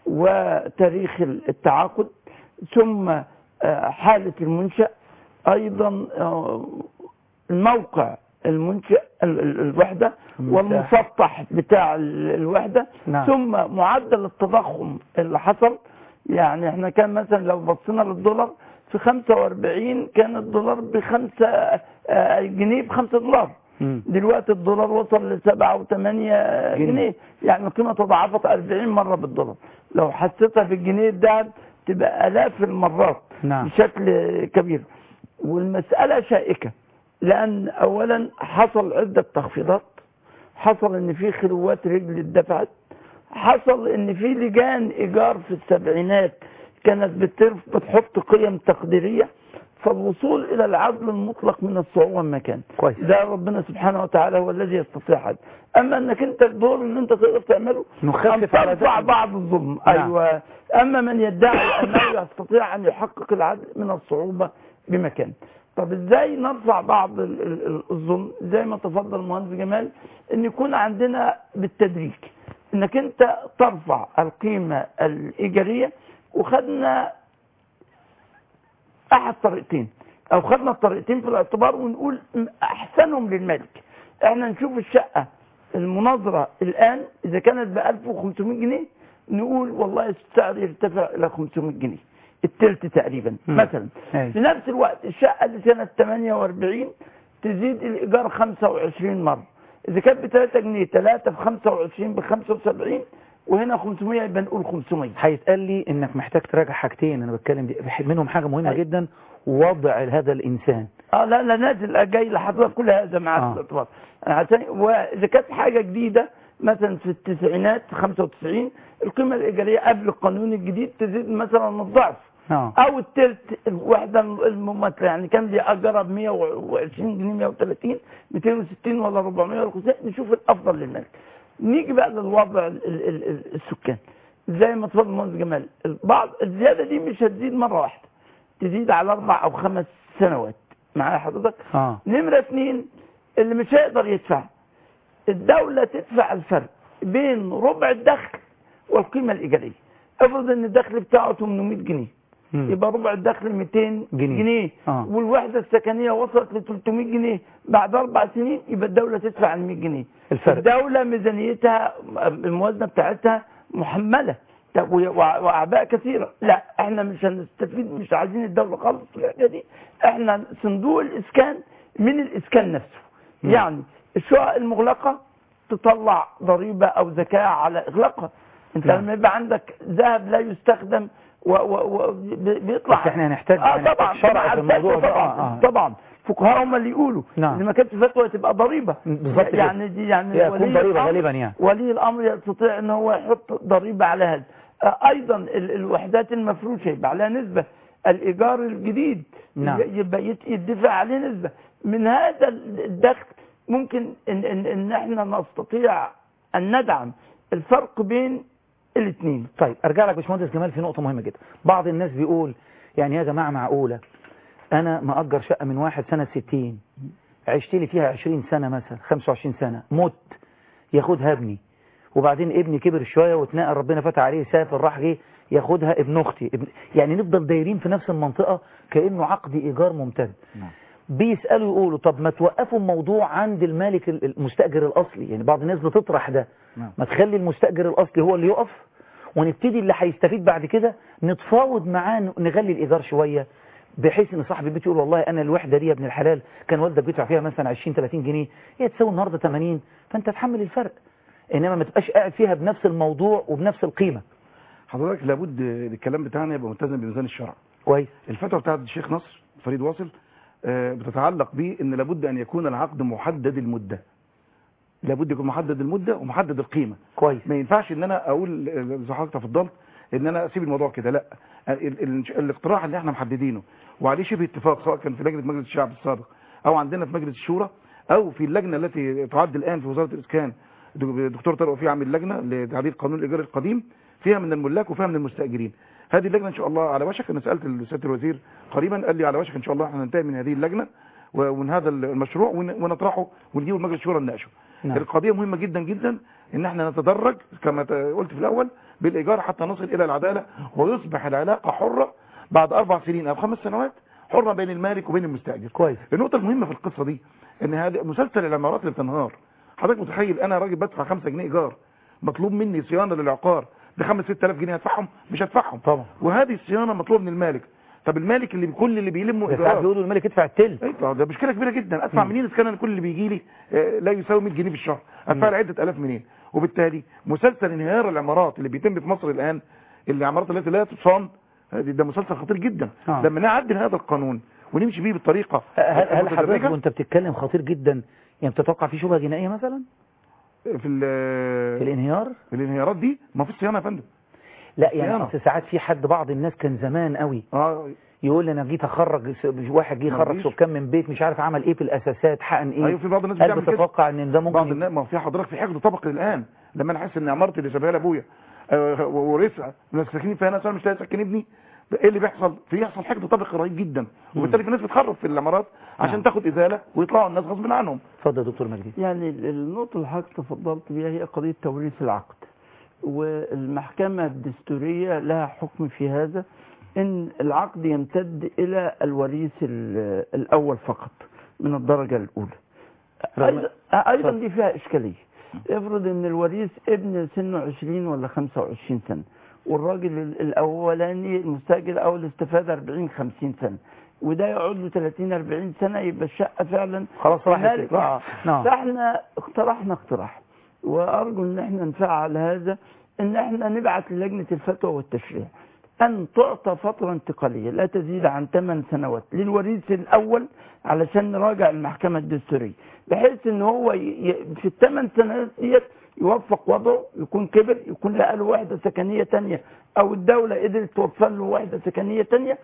وتاريخ التعاقد ثم آه، حاله المنشا ايضا آه، الموقع المنشأ ال- ال- الوحدة المساحة. والمسطح بتاع ال- الوحدة نعم. ثم معدل التضخم اللي حصل يعني احنا كان مثلا لو بصينا للدولار في 45 كان الدولار بخمسة آه، جنيه بخمسة دولار دلوقتي الدولار وصل لسبعة وثمانية جنيه. جنيه يعني القيمة تضاعفت 40 مرة بالدولار لو حسيتها في الجنيه الذهب تبقى آلاف المرات نعم. بشكل كبير والمسألة شائكة لأن أولا حصل عدة تخفيضات حصل إن في خلوات رجل اتدفعت حصل إن في لجان إيجار في السبعينات كانت بترف بتحط قيم تقديرية فالوصول إلى العدل المطلق من الصعوبة مكان كويس. ده ربنا سبحانه وتعالى هو الذي يستطيع هذا أما أنك أنت الدور اللي أنت تقدر تعمله نخفف أن على ترفع ذلك. بعض الظلم نعم. أيوة أما من يدعي أنه يستطيع أن يحقق العدل من الصعوبة بمكان طب ازاي نرفع بعض ال- ال- ال- الظلم زي ما تفضل المهندس جمال ان يكون عندنا بالتدريج انك انت ترفع القيمة الايجارية وخدنا احد طريقتين او خدنا الطريقتين في الاعتبار ونقول م- احسنهم للمالك احنا نشوف الشقة المناظرة الان اذا كانت ب 1500 جنيه نقول والله السعر يرتفع الى 500 جنيه التلت تقريبا مم. مثلا أي. في نفس الوقت الشقة اللي سنة 48 تزيد الإيجار 25 مرة إذا كانت ب 3 جنيه 3 في 25 ب 75 وهنا 500 يبقى نقول 500 هيتقال لي انك محتاج تراجع حاجتين انا بتكلم دي منهم حاجه مهمه أي. جدا وضع هذا الانسان اه لا لا نازل جاي لحضرتك كل هذا معاك آه. في الاعتبار عشان واذا كانت حاجه جديده مثلا في التسعينات 95 القيمه الايجاريه قبل القانون الجديد تزيد مثلا الضعف اه او التلت الوحده المماثله يعني كان بيأجرها ب 120 جنيه 130 260 ولا 400 ولا 500 نشوف الافضل للمالك نيجي بقى للوضع ال- ال- ال- ال- السكان زي ما اتفضل المهندس جمال بعض الزياده دي مش هتزيد مره واحده تزيد على اربع او خمس سنوات معايا حضرتك اه نمره اثنين اللي مش هيقدر يدفع الدوله تدفع الفرق بين ربع الدخل والقيمه الايجاريه افرض ان الدخل بتاعه 800 جنيه مم. يبقى ربع الدخل 200 جنيه. جنيه, جنيه. آه. والوحده السكنيه وصلت ل 300 جنيه بعد اربع سنين يبقى الدوله تدفع ال 100 جنيه الفرق. الدوله ميزانيتها الموازنه بتاعتها محمله طب و- وع- واعباء كثيره لا احنا مش هنستفيد مش عايزين الدوله خالص في الحته دي احنا صندوق الاسكان من الاسكان نفسه مم. يعني الشقق المغلقه تطلع ضريبه او زكاه على اغلاقها انت نعم. لما يبقى عندك ذهب لا يستخدم و و و بي- بيطلع بس احنا هنحتاج اه هنحتاج طبعا شرع طبعا في الموضوع ده. طبعا آه، آه. طبعا فقهاء هم اللي يقولوا نعم. ان ما كانتش فتوى تبقى ضريبه بالظبط كده. يعني دي يعني هي تكون ضريبة الأمر- غالبا يعني. ولي الامر يستطيع ان هو يحط ضريبه على هذا آه، ايضا ال- الوحدات المفروشه يبقى عليها نسبه الايجار الجديد نعم. يبقى يت- يدفع عليه نسبه من هذا الدخل ممكن ان ان, إن احنا نستطيع ان ندعم الفرق بين الاثنين طيب ارجع لك باشمهندس جمال في نقطه مهمه جدا بعض الناس بيقول يعني يا جماعه معقوله انا مأجر شقه من واحد سنه 60 عشت لي فيها 20 سنة مثلا 25 سنة مت ياخدها ابني وبعدين ابني كبر شوية واتنقل ربنا فتح عليه سافر راح جه ياخدها ابن اختي ابن يعني نفضل دايرين في نفس المنطقة كأنه عقد ايجار ممتد بيسألوا يقولوا طب ما توقفوا الموضوع عند المالك ال- المستأجر الأصلي يعني بعض الناس بتطرح ده نعم. ما تخلي المستأجر الأصلي هو اللي يقف ونبتدي اللي هيستفيد بعد كده نتفاوض معاه ن- نغلي الإيجار شوية بحيث ان صاحب البيت يقول والله انا الوحده دي يا ابن الحلال كان والدك بيدفع فيها مثلا 20 30 جنيه هي تساوي النهارده 80 فانت تحمل الفرق انما ما تبقاش قاعد فيها بنفس الموضوع وبنفس القيمه حضرتك لابد الكلام بتاعنا يبقى ملتزم بميزان الشرع كويس الفتوى بتاعت الشيخ نصر فريد واصل آه، بتتعلق به ان لابد ان يكون العقد محدد المده لابد يكون محدد المده ومحدد القيمه كويس ما ينفعش ان انا اقول آه، زي حضرتك تفضلت ان انا اسيب الموضوع كده لا ال- ال- الاقتراح اللي احنا محددينه وعليه شبه اتفاق سواء كان في لجنه مجلس الشعب السابق او عندنا في مجلس الشورى او في اللجنه التي تعد الان في وزاره الاسكان دك- دكتور طارق وفي عامل لجنه لتعديل قانون الايجار القديم فيها من الملاك وفيها من المستاجرين هذه اللجنه ان شاء الله على وشك انا سالت سياده الوزير قريبا قال لي على وشك ان شاء الله احنا ننتهي من هذه اللجنه و- ومن هذا المشروع ون- ونطرحه ونجيبه لمجلس الشورى نناقشه نعم. القضيه مهمه جدا جدا ان احنا نتدرج كما ت- قلت في الاول بالايجار حتى نصل الى العداله ويصبح العلاقه حره بعد اربع سنين او خمس سنوات حره بين المالك وبين المستاجر كويس النقطه المهمه في القصه دي ان هذا مسلسل العمارات اللي بتنهار حضرتك متخيل انا راجل بدفع 5 جنيه ايجار مطلوب مني صيانه للعقار ب 5 6000 جنيه هدفعهم مش هدفعهم طبعا وهذه الصيانه مطلوب من المالك طب المالك اللي كل اللي بيلمه ده ساعات بيقولوا الملك يدفع التل ايوه ده مشكله كبيره جدا ادفع منين اذا كان أنا كل اللي بيجي لي آه، لا يساوي 100 جنيه في الشهر ادفع لي عده الاف منين وبالتالي مسلسل انهيار العمارات اللي بيتم في مصر الان العمارات التي لا تصان هذه- ده مسلسل خطير جدا آه. لما نعدل هذا القانون ونمشي بيه بالطريقه هل هل حضرتك المتدرجة وانت بتتكلم خطير جدا يعني بتتوقع في شبهه جنائيه مثلا في ال- في الانهيار في الانهيارات دي ما فيش صيانه يا فندم لا يعني صيانة. اصل ساعات في حد بعض الناس كان زمان قوي اه يقول لي انا جيت اخرج س- واحد جه ما يخرج فيش. سكان من بيت مش عارف عمل ايه في الاساسات حقن ايه ايوه في بعض الناس هل بتعمل كده بتتوقع ان ده بعض ممكن الناس ما في حضرتك في حقد طبقي الان لما انا احس ان عمارتي اللي شبهها لابويا آه، ورثها ناس ساكنين فيها ناس انا مش لاقي سكن ابني ايه اللي بيحصل في يحصل حقد طبقي رهيب جدا وبالتالي في ناس بتخرب في العمارات عشان نعم. تاخد ازاله ويطلعوا الناس غصب عنهم اتفضل يا دكتور مجدي يعني ال- النقطة اللي حضرتك تفضلت بيها هي قضية توريث العقد والمحكمة الدستورية لها حكم في هذا ان العقد يمتد الى الوريث ال- الاول فقط من الدرجة الاولى ايضا ايضا دي فيها اشكالية افرض ان الوريث ابن سنه 20 ولا 25 سنة والراجل ال- الاولاني المستاجر او الاستفادة 40 50 سنة وده يقعد له 30 40 سنة يبقى الشقة فعلا خلاص راحت المالك- كده. آه. نعم. فاحنا اقترحنا اقتراح وارجو ان احنا نفعل هذا ان احنا نبعث للجنة الفتوى والتشريع ان تعطى فترة انتقالية لا تزيد عن 8 سنوات للوريث الاول علشان نراجع المحكمة الدستورية بحيث ان هو ي... ي... في الثمان سنوات ديت يوفق وضعه يكون كبر يكون لقى له وحدة سكنية تانية او الدولة قدرت توفر له وحدة سكنية تانية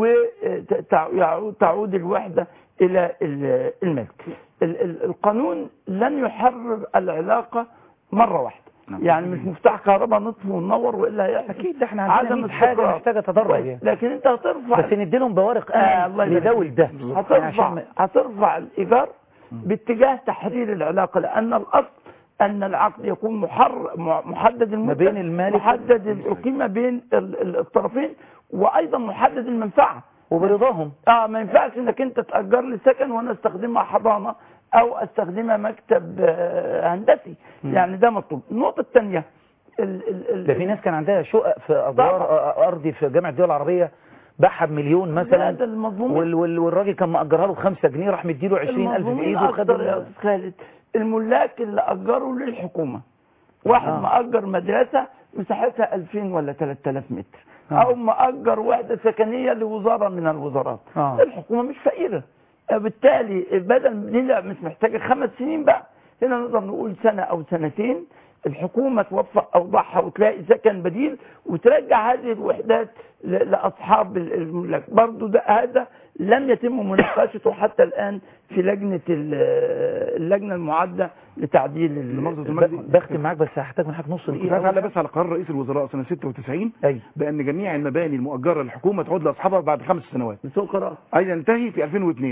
وتعود تعود الوحدة الى ال- الملك ال- ال- القانون لن يحرر العلاقة مرة واحدة يعني مش مفتاح كهرباء نطفي وننور والا هيحصل اكيد احنا عندنا عدم 100 حاجه استقرار. محتاجه تدرج كويس. يعني. لكن انت هترفع بس نديلهم بوارق آه امل الله يبارك لده فيك. ولده يعني هترفع عشان هترفع الايجار باتجاه تحرير العلاقه لان الاصل ان العقد يكون محر م- محدد المدة بين المالك محدد القيمه بين ال- ال- الطرفين وايضا محدد المنفعه وبرضاهم اه ما ينفعش انك انت تاجر لي سكن وانا استخدمها حضانه او استخدمها مكتب آه، هندسي مم. يعني ده مطلوب النقطه الثانيه ده في ناس كان عندها شقق في ادوار آه، ارضي في جامعه الدول العربيه باعها بمليون مثلا ده المظلومين. وال وال والراجل كان مأجرها له ب 5 جنيه راح مديله 20000 المظلومين بايده وخد اكتر يا ال- استاذ خالد الملاك اللي اجروا للحكومه واحد آه. مأجر مدرسه مساحتها 2000 ولا 3000 متر آه. او مأجر وحده سكنيه لوزاره من الوزارات آه. الحكومه مش فقيره بالتالي بدل دي لا مش محتاجه خمس سنين بقى هنا نقدر نقول سنه او سنتين الحكومه توفق اوضاعها وتلاقي سكن بديل وترجع هذه الوحدات ل- لاصحاب ال- الملاك برضو ده هذا لم يتم مناقشته حتى الان في لجنه ال- اللجنه المعده لتعديل ال- بختم معاك بس هحتاج من حضرتك نص كنت دقيقه عايز بس على قرار رئيس الوزراء سنه 96 أي. بان جميع المباني المؤجره للحكومه تعود لاصحابها بعد خمس سنوات بسوق قرار اي ينتهي في 2002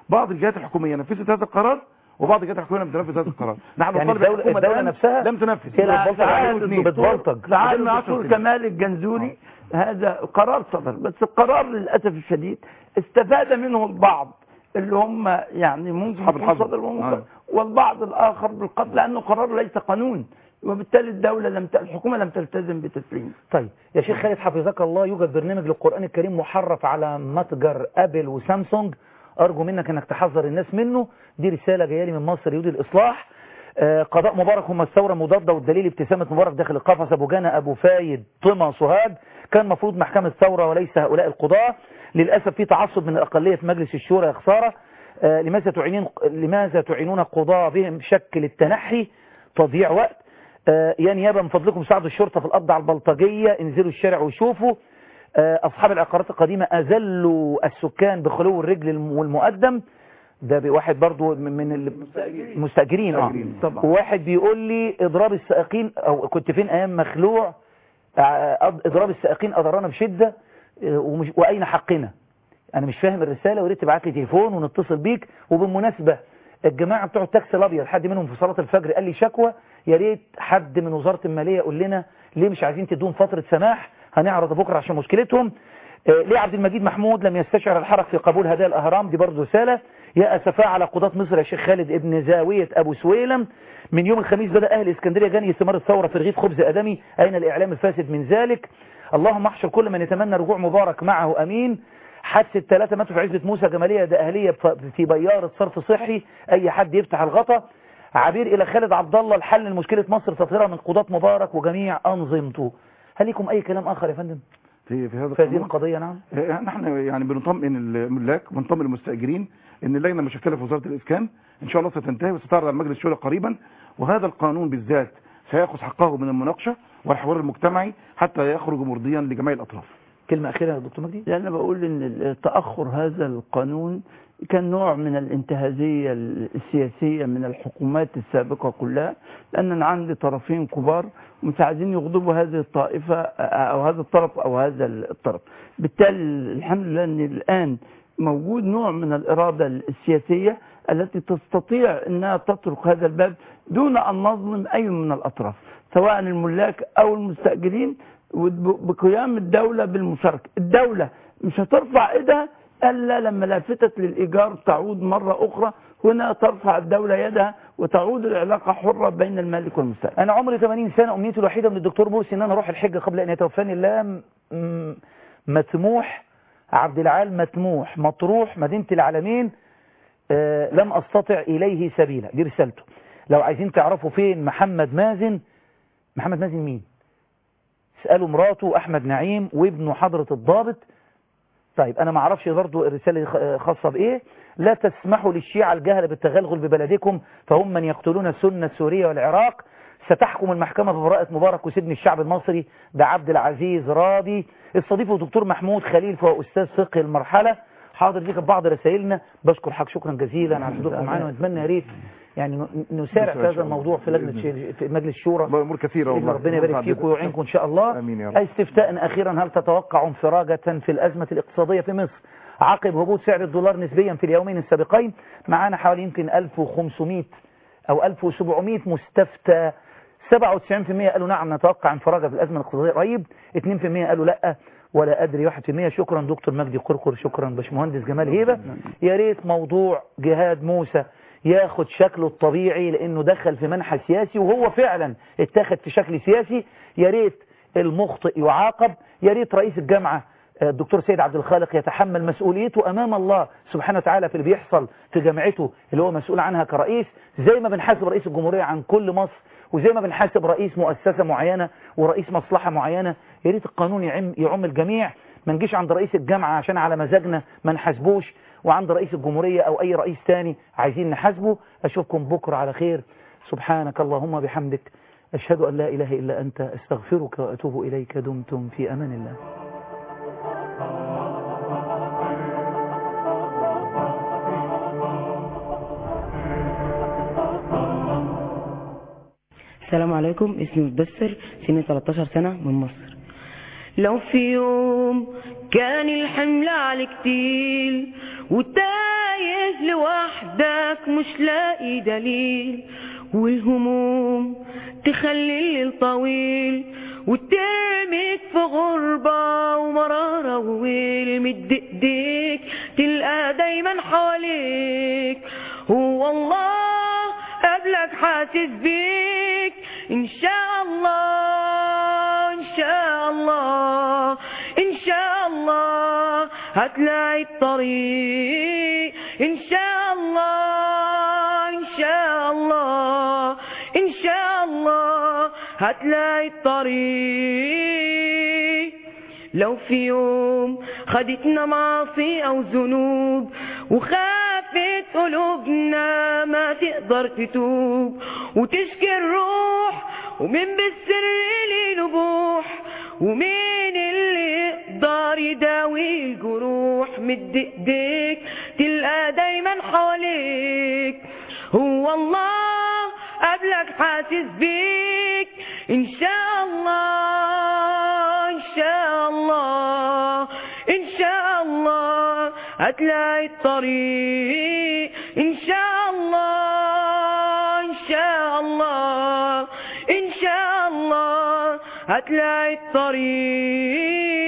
بعض الجهات الحكوميه نفذت هذا القرار وبعض الجهات الحكوميه لم تنفذ هذا القرار نحن يعني نطالب الدولة, الحكومة الدولة الآن نفسها لم تنفذ هي اللي بتبلطج عليه اثنين. بتبلطج لعل بدون عاشور تفصيل. كمال الجنزوري هذا قرار صدر بس القرار للاسف الشديد استفاد منه البعض اللي هم يعني ممكن أصحاب يكون الحظ. صدر وممكن آه. والبعض الاخر بالقتل لانه قرار ليس قانون وبالتالي الدوله لم ت... الحكومه لم تلتزم بتسليمه طيب يا شيخ خالد حفظك الله يوجد برنامج للقرآن الكريم محرف على متجر أبل وسامسونج أرجو منك أنك تحذر الناس منه دي رسالة جاية لي من مصر يريد الإصلاح آه، قضاء مبارك هم الثورة مضادة والدليل ابتسامة مبارك داخل القفص أبو جانا أبو فايد طمى سوهاج كان مفروض محكمة ثورة وليس هؤلاء القضاة للأسف في تعصب من الأقلية في مجلس الشورى يا خسارة آه، لماذا تعينون لماذا تعينون القضاة بهم شكل التنحي تضييع وقت آه، يا نيابة من فضلكم ساعدوا الشرطة في القبض على البلطجية انزلوا الشارع وشوفوا آه، أصحاب العقارات القديمة أذلوا السكان بخلو الرجل الم- والمقدم ده واحد برضو من من المستأجرين اه طبعا. وواحد بيقول لي إضراب السائقين أو كنت فين أيام مخلوع آه، أض- إضراب السائقين أضرنا بشدة آه، ومش وأين حقنا أنا مش فاهم الرسالة وريت تبعت لي تليفون ونتصل بيك وبالمناسبة الجماعة بتوع التاكسي الأبيض حد منهم في صلاة الفجر قال لي شكوى يا ريت حد من وزارة المالية يقول لنا ليه مش عايزين تدوهم فترة سماح هنعرض بكرة عشان مشكلتهم آه، ليه عبد المجيد محمود لم يستشعر الحرج في قبول هدايا الأهرام دي برضه رسالة يا أسفاء على قضاة مصر يا شيخ خالد ابن زاوية أبو سويلم من يوم الخميس بدأ أهل اسكندرية جني ثمار الثورة في رغيف خبز أدمي أين الإعلام الفاسد من ذلك اللهم احشر كل من يتمنى رجوع مبارك معه أمين حادثة ثلاثة ماتوا في عزبة موسى جمالية ده أهلية ف- في بيارة صرف صحي أي حد يفتح الغطا عبير إلى خالد عبد الله الحل لمشكلة مصر تطهيرها من قضاة مبارك وجميع أنظمته هل لكم أي كلام آخر يا فندم في في هذا في هذه القانون؟ القضية نعم آه، نحن يعني بنطمئن الملاك بنطمئن المستاجرين ان اللجنه المشكله في وزاره الاسكان ان شاء الله ستنتهي وستعرض على مجلس الشورى قريبا وهذا القانون بالذات سياخذ حقه من المناقشه والحوار المجتمعي حتى يخرج مرضيا لجميع الاطراف كلمة أخيرة يا دكتور مجدي يعني أنا بقول إن تأخر هذا القانون كان نوع من الانتهازية السياسية من الحكومات السابقة كلها لأن أنا عندي طرفين كبار مش عايزين يغضبوا هذه الطائفة أو هذا الطرف أو هذا الطرف بالتالي الحمد لله أن الآن موجود نوع من الإرادة السياسية التي تستطيع أنها تطرق هذا الباب دون أن نظلم أي من الأطراف سواء الملاك أو المستأجرين وب- بقيام الدولة بالمشاركة الدولة مش هترفع ايدها الا لما لافتة للايجار تعود مرة اخرى هنا ترفع الدولة يدها وتعود العلاقة حرة بين المالك والمستأجر أنا عمري 80 سنة أمنيتي الوحيدة من الدكتور مرسي إن أنا أروح الحج قبل أن يتوفاني الله م- م- متموح عبد العال متموح مطروح مدينة العالمين آه، لم أستطع إليه سبيلا دي رسالته لو عايزين تعرفوا فين محمد مازن محمد مازن مين اسألوا مراته أحمد نعيم وابنه حضرة الضابط طيب أنا ما أعرفش برضو الرسالة دي خ- خاصة بإيه لا تسمحوا للشيعة الجهل بالتغلغل ببلدكم فهم من يقتلون السنة سوريا والعراق ستحكم المحكمة ببراءة مبارك وسجن الشعب المصري ده عبد العزيز راضي استضيفه دكتور محمود خليل فهو أستاذ فقه المرحلة حاضر دي كانت بعض رسائلنا بشكر حضرتك شكرا جزيلا على حضوركم معانا ونتمنى يا ريت يعني ن- نسارع في هذا الموضوع في لجنة ش- في مجلس الشورى امور كثيره والله ربنا يبارك فيكم ويعينكم ان شاء الله امين يا رب استفتاء اخيرا هل تتوقع انفراجة في الازمة الاقتصادية في مصر عقب هبوط سعر الدولار نسبيا في اليومين السابقين معانا حوالي يمكن 1500 او 1700 مستفتى 97% قالوا نعم نتوقع انفراجة في الازمة الاقتصادية قريب 2% قالوا لا ولا ادري 1% شكرا دكتور مجدي قرقر شكرا باشمهندس جمال هيبه يا ريت موضوع جهاد موسى ياخد شكله الطبيعي لانه دخل في منحى سياسي وهو فعلا اتاخد في شكل سياسي يا ريت المخطئ يعاقب يا ريت رئيس الجامعة آه، الدكتور سيد عبد الخالق يتحمل مسؤوليته امام الله سبحانه وتعالى في اللي بيحصل في جامعته اللي هو مسؤول عنها كرئيس زي ما بنحاسب رئيس الجمهورية عن كل مصر وزي ما بنحاسب رئيس مؤسسة معينة ورئيس مصلحة معينة يا ريت القانون يعم, يعم الجميع ما نجيش عند رئيس الجامعة عشان على مزاجنا ما نحاسبوش وعند رئيس الجمهورية او اي رئيس تاني عايزين نحاسبه اشوفكم بكرة على خير سبحانك اللهم بحمدك اشهد ان لا اله الا انت استغفرك واتوب اليك دمتم في امان الله السلام عليكم اسمي مدثر سني 13 سنة من مصر لو في يوم كان الحمل عليك تقيل وتايه لوحدك مش لاقي دليل والهموم تخلي الليل طويل وترميك في غربة ومرارة وويل مد ايديك تلقى دايما حواليك هو الله قبلك حاسس بيك ان شاء الله ان شاء الله ان شاء الله هتلاقي الطريق ان شاء الله ان شاء الله ان شاء الله هتلاقي الطريق لو في يوم خدتنا معاصي او ذنوب وخافت قلوبنا ما تقدر تتوب وتشكي الروح ومن بالسر ليه نبوح ومين اللي يقدر يداوي الجروح مد ايديك تلقى دايما حواليك هو الله قبلك حاسس بيك ان شاء الله ان شاء الله ان شاء الله هتلاقي الطريق ان شاء الله ان شاء الله ان شاء الله هتلاقي الطريق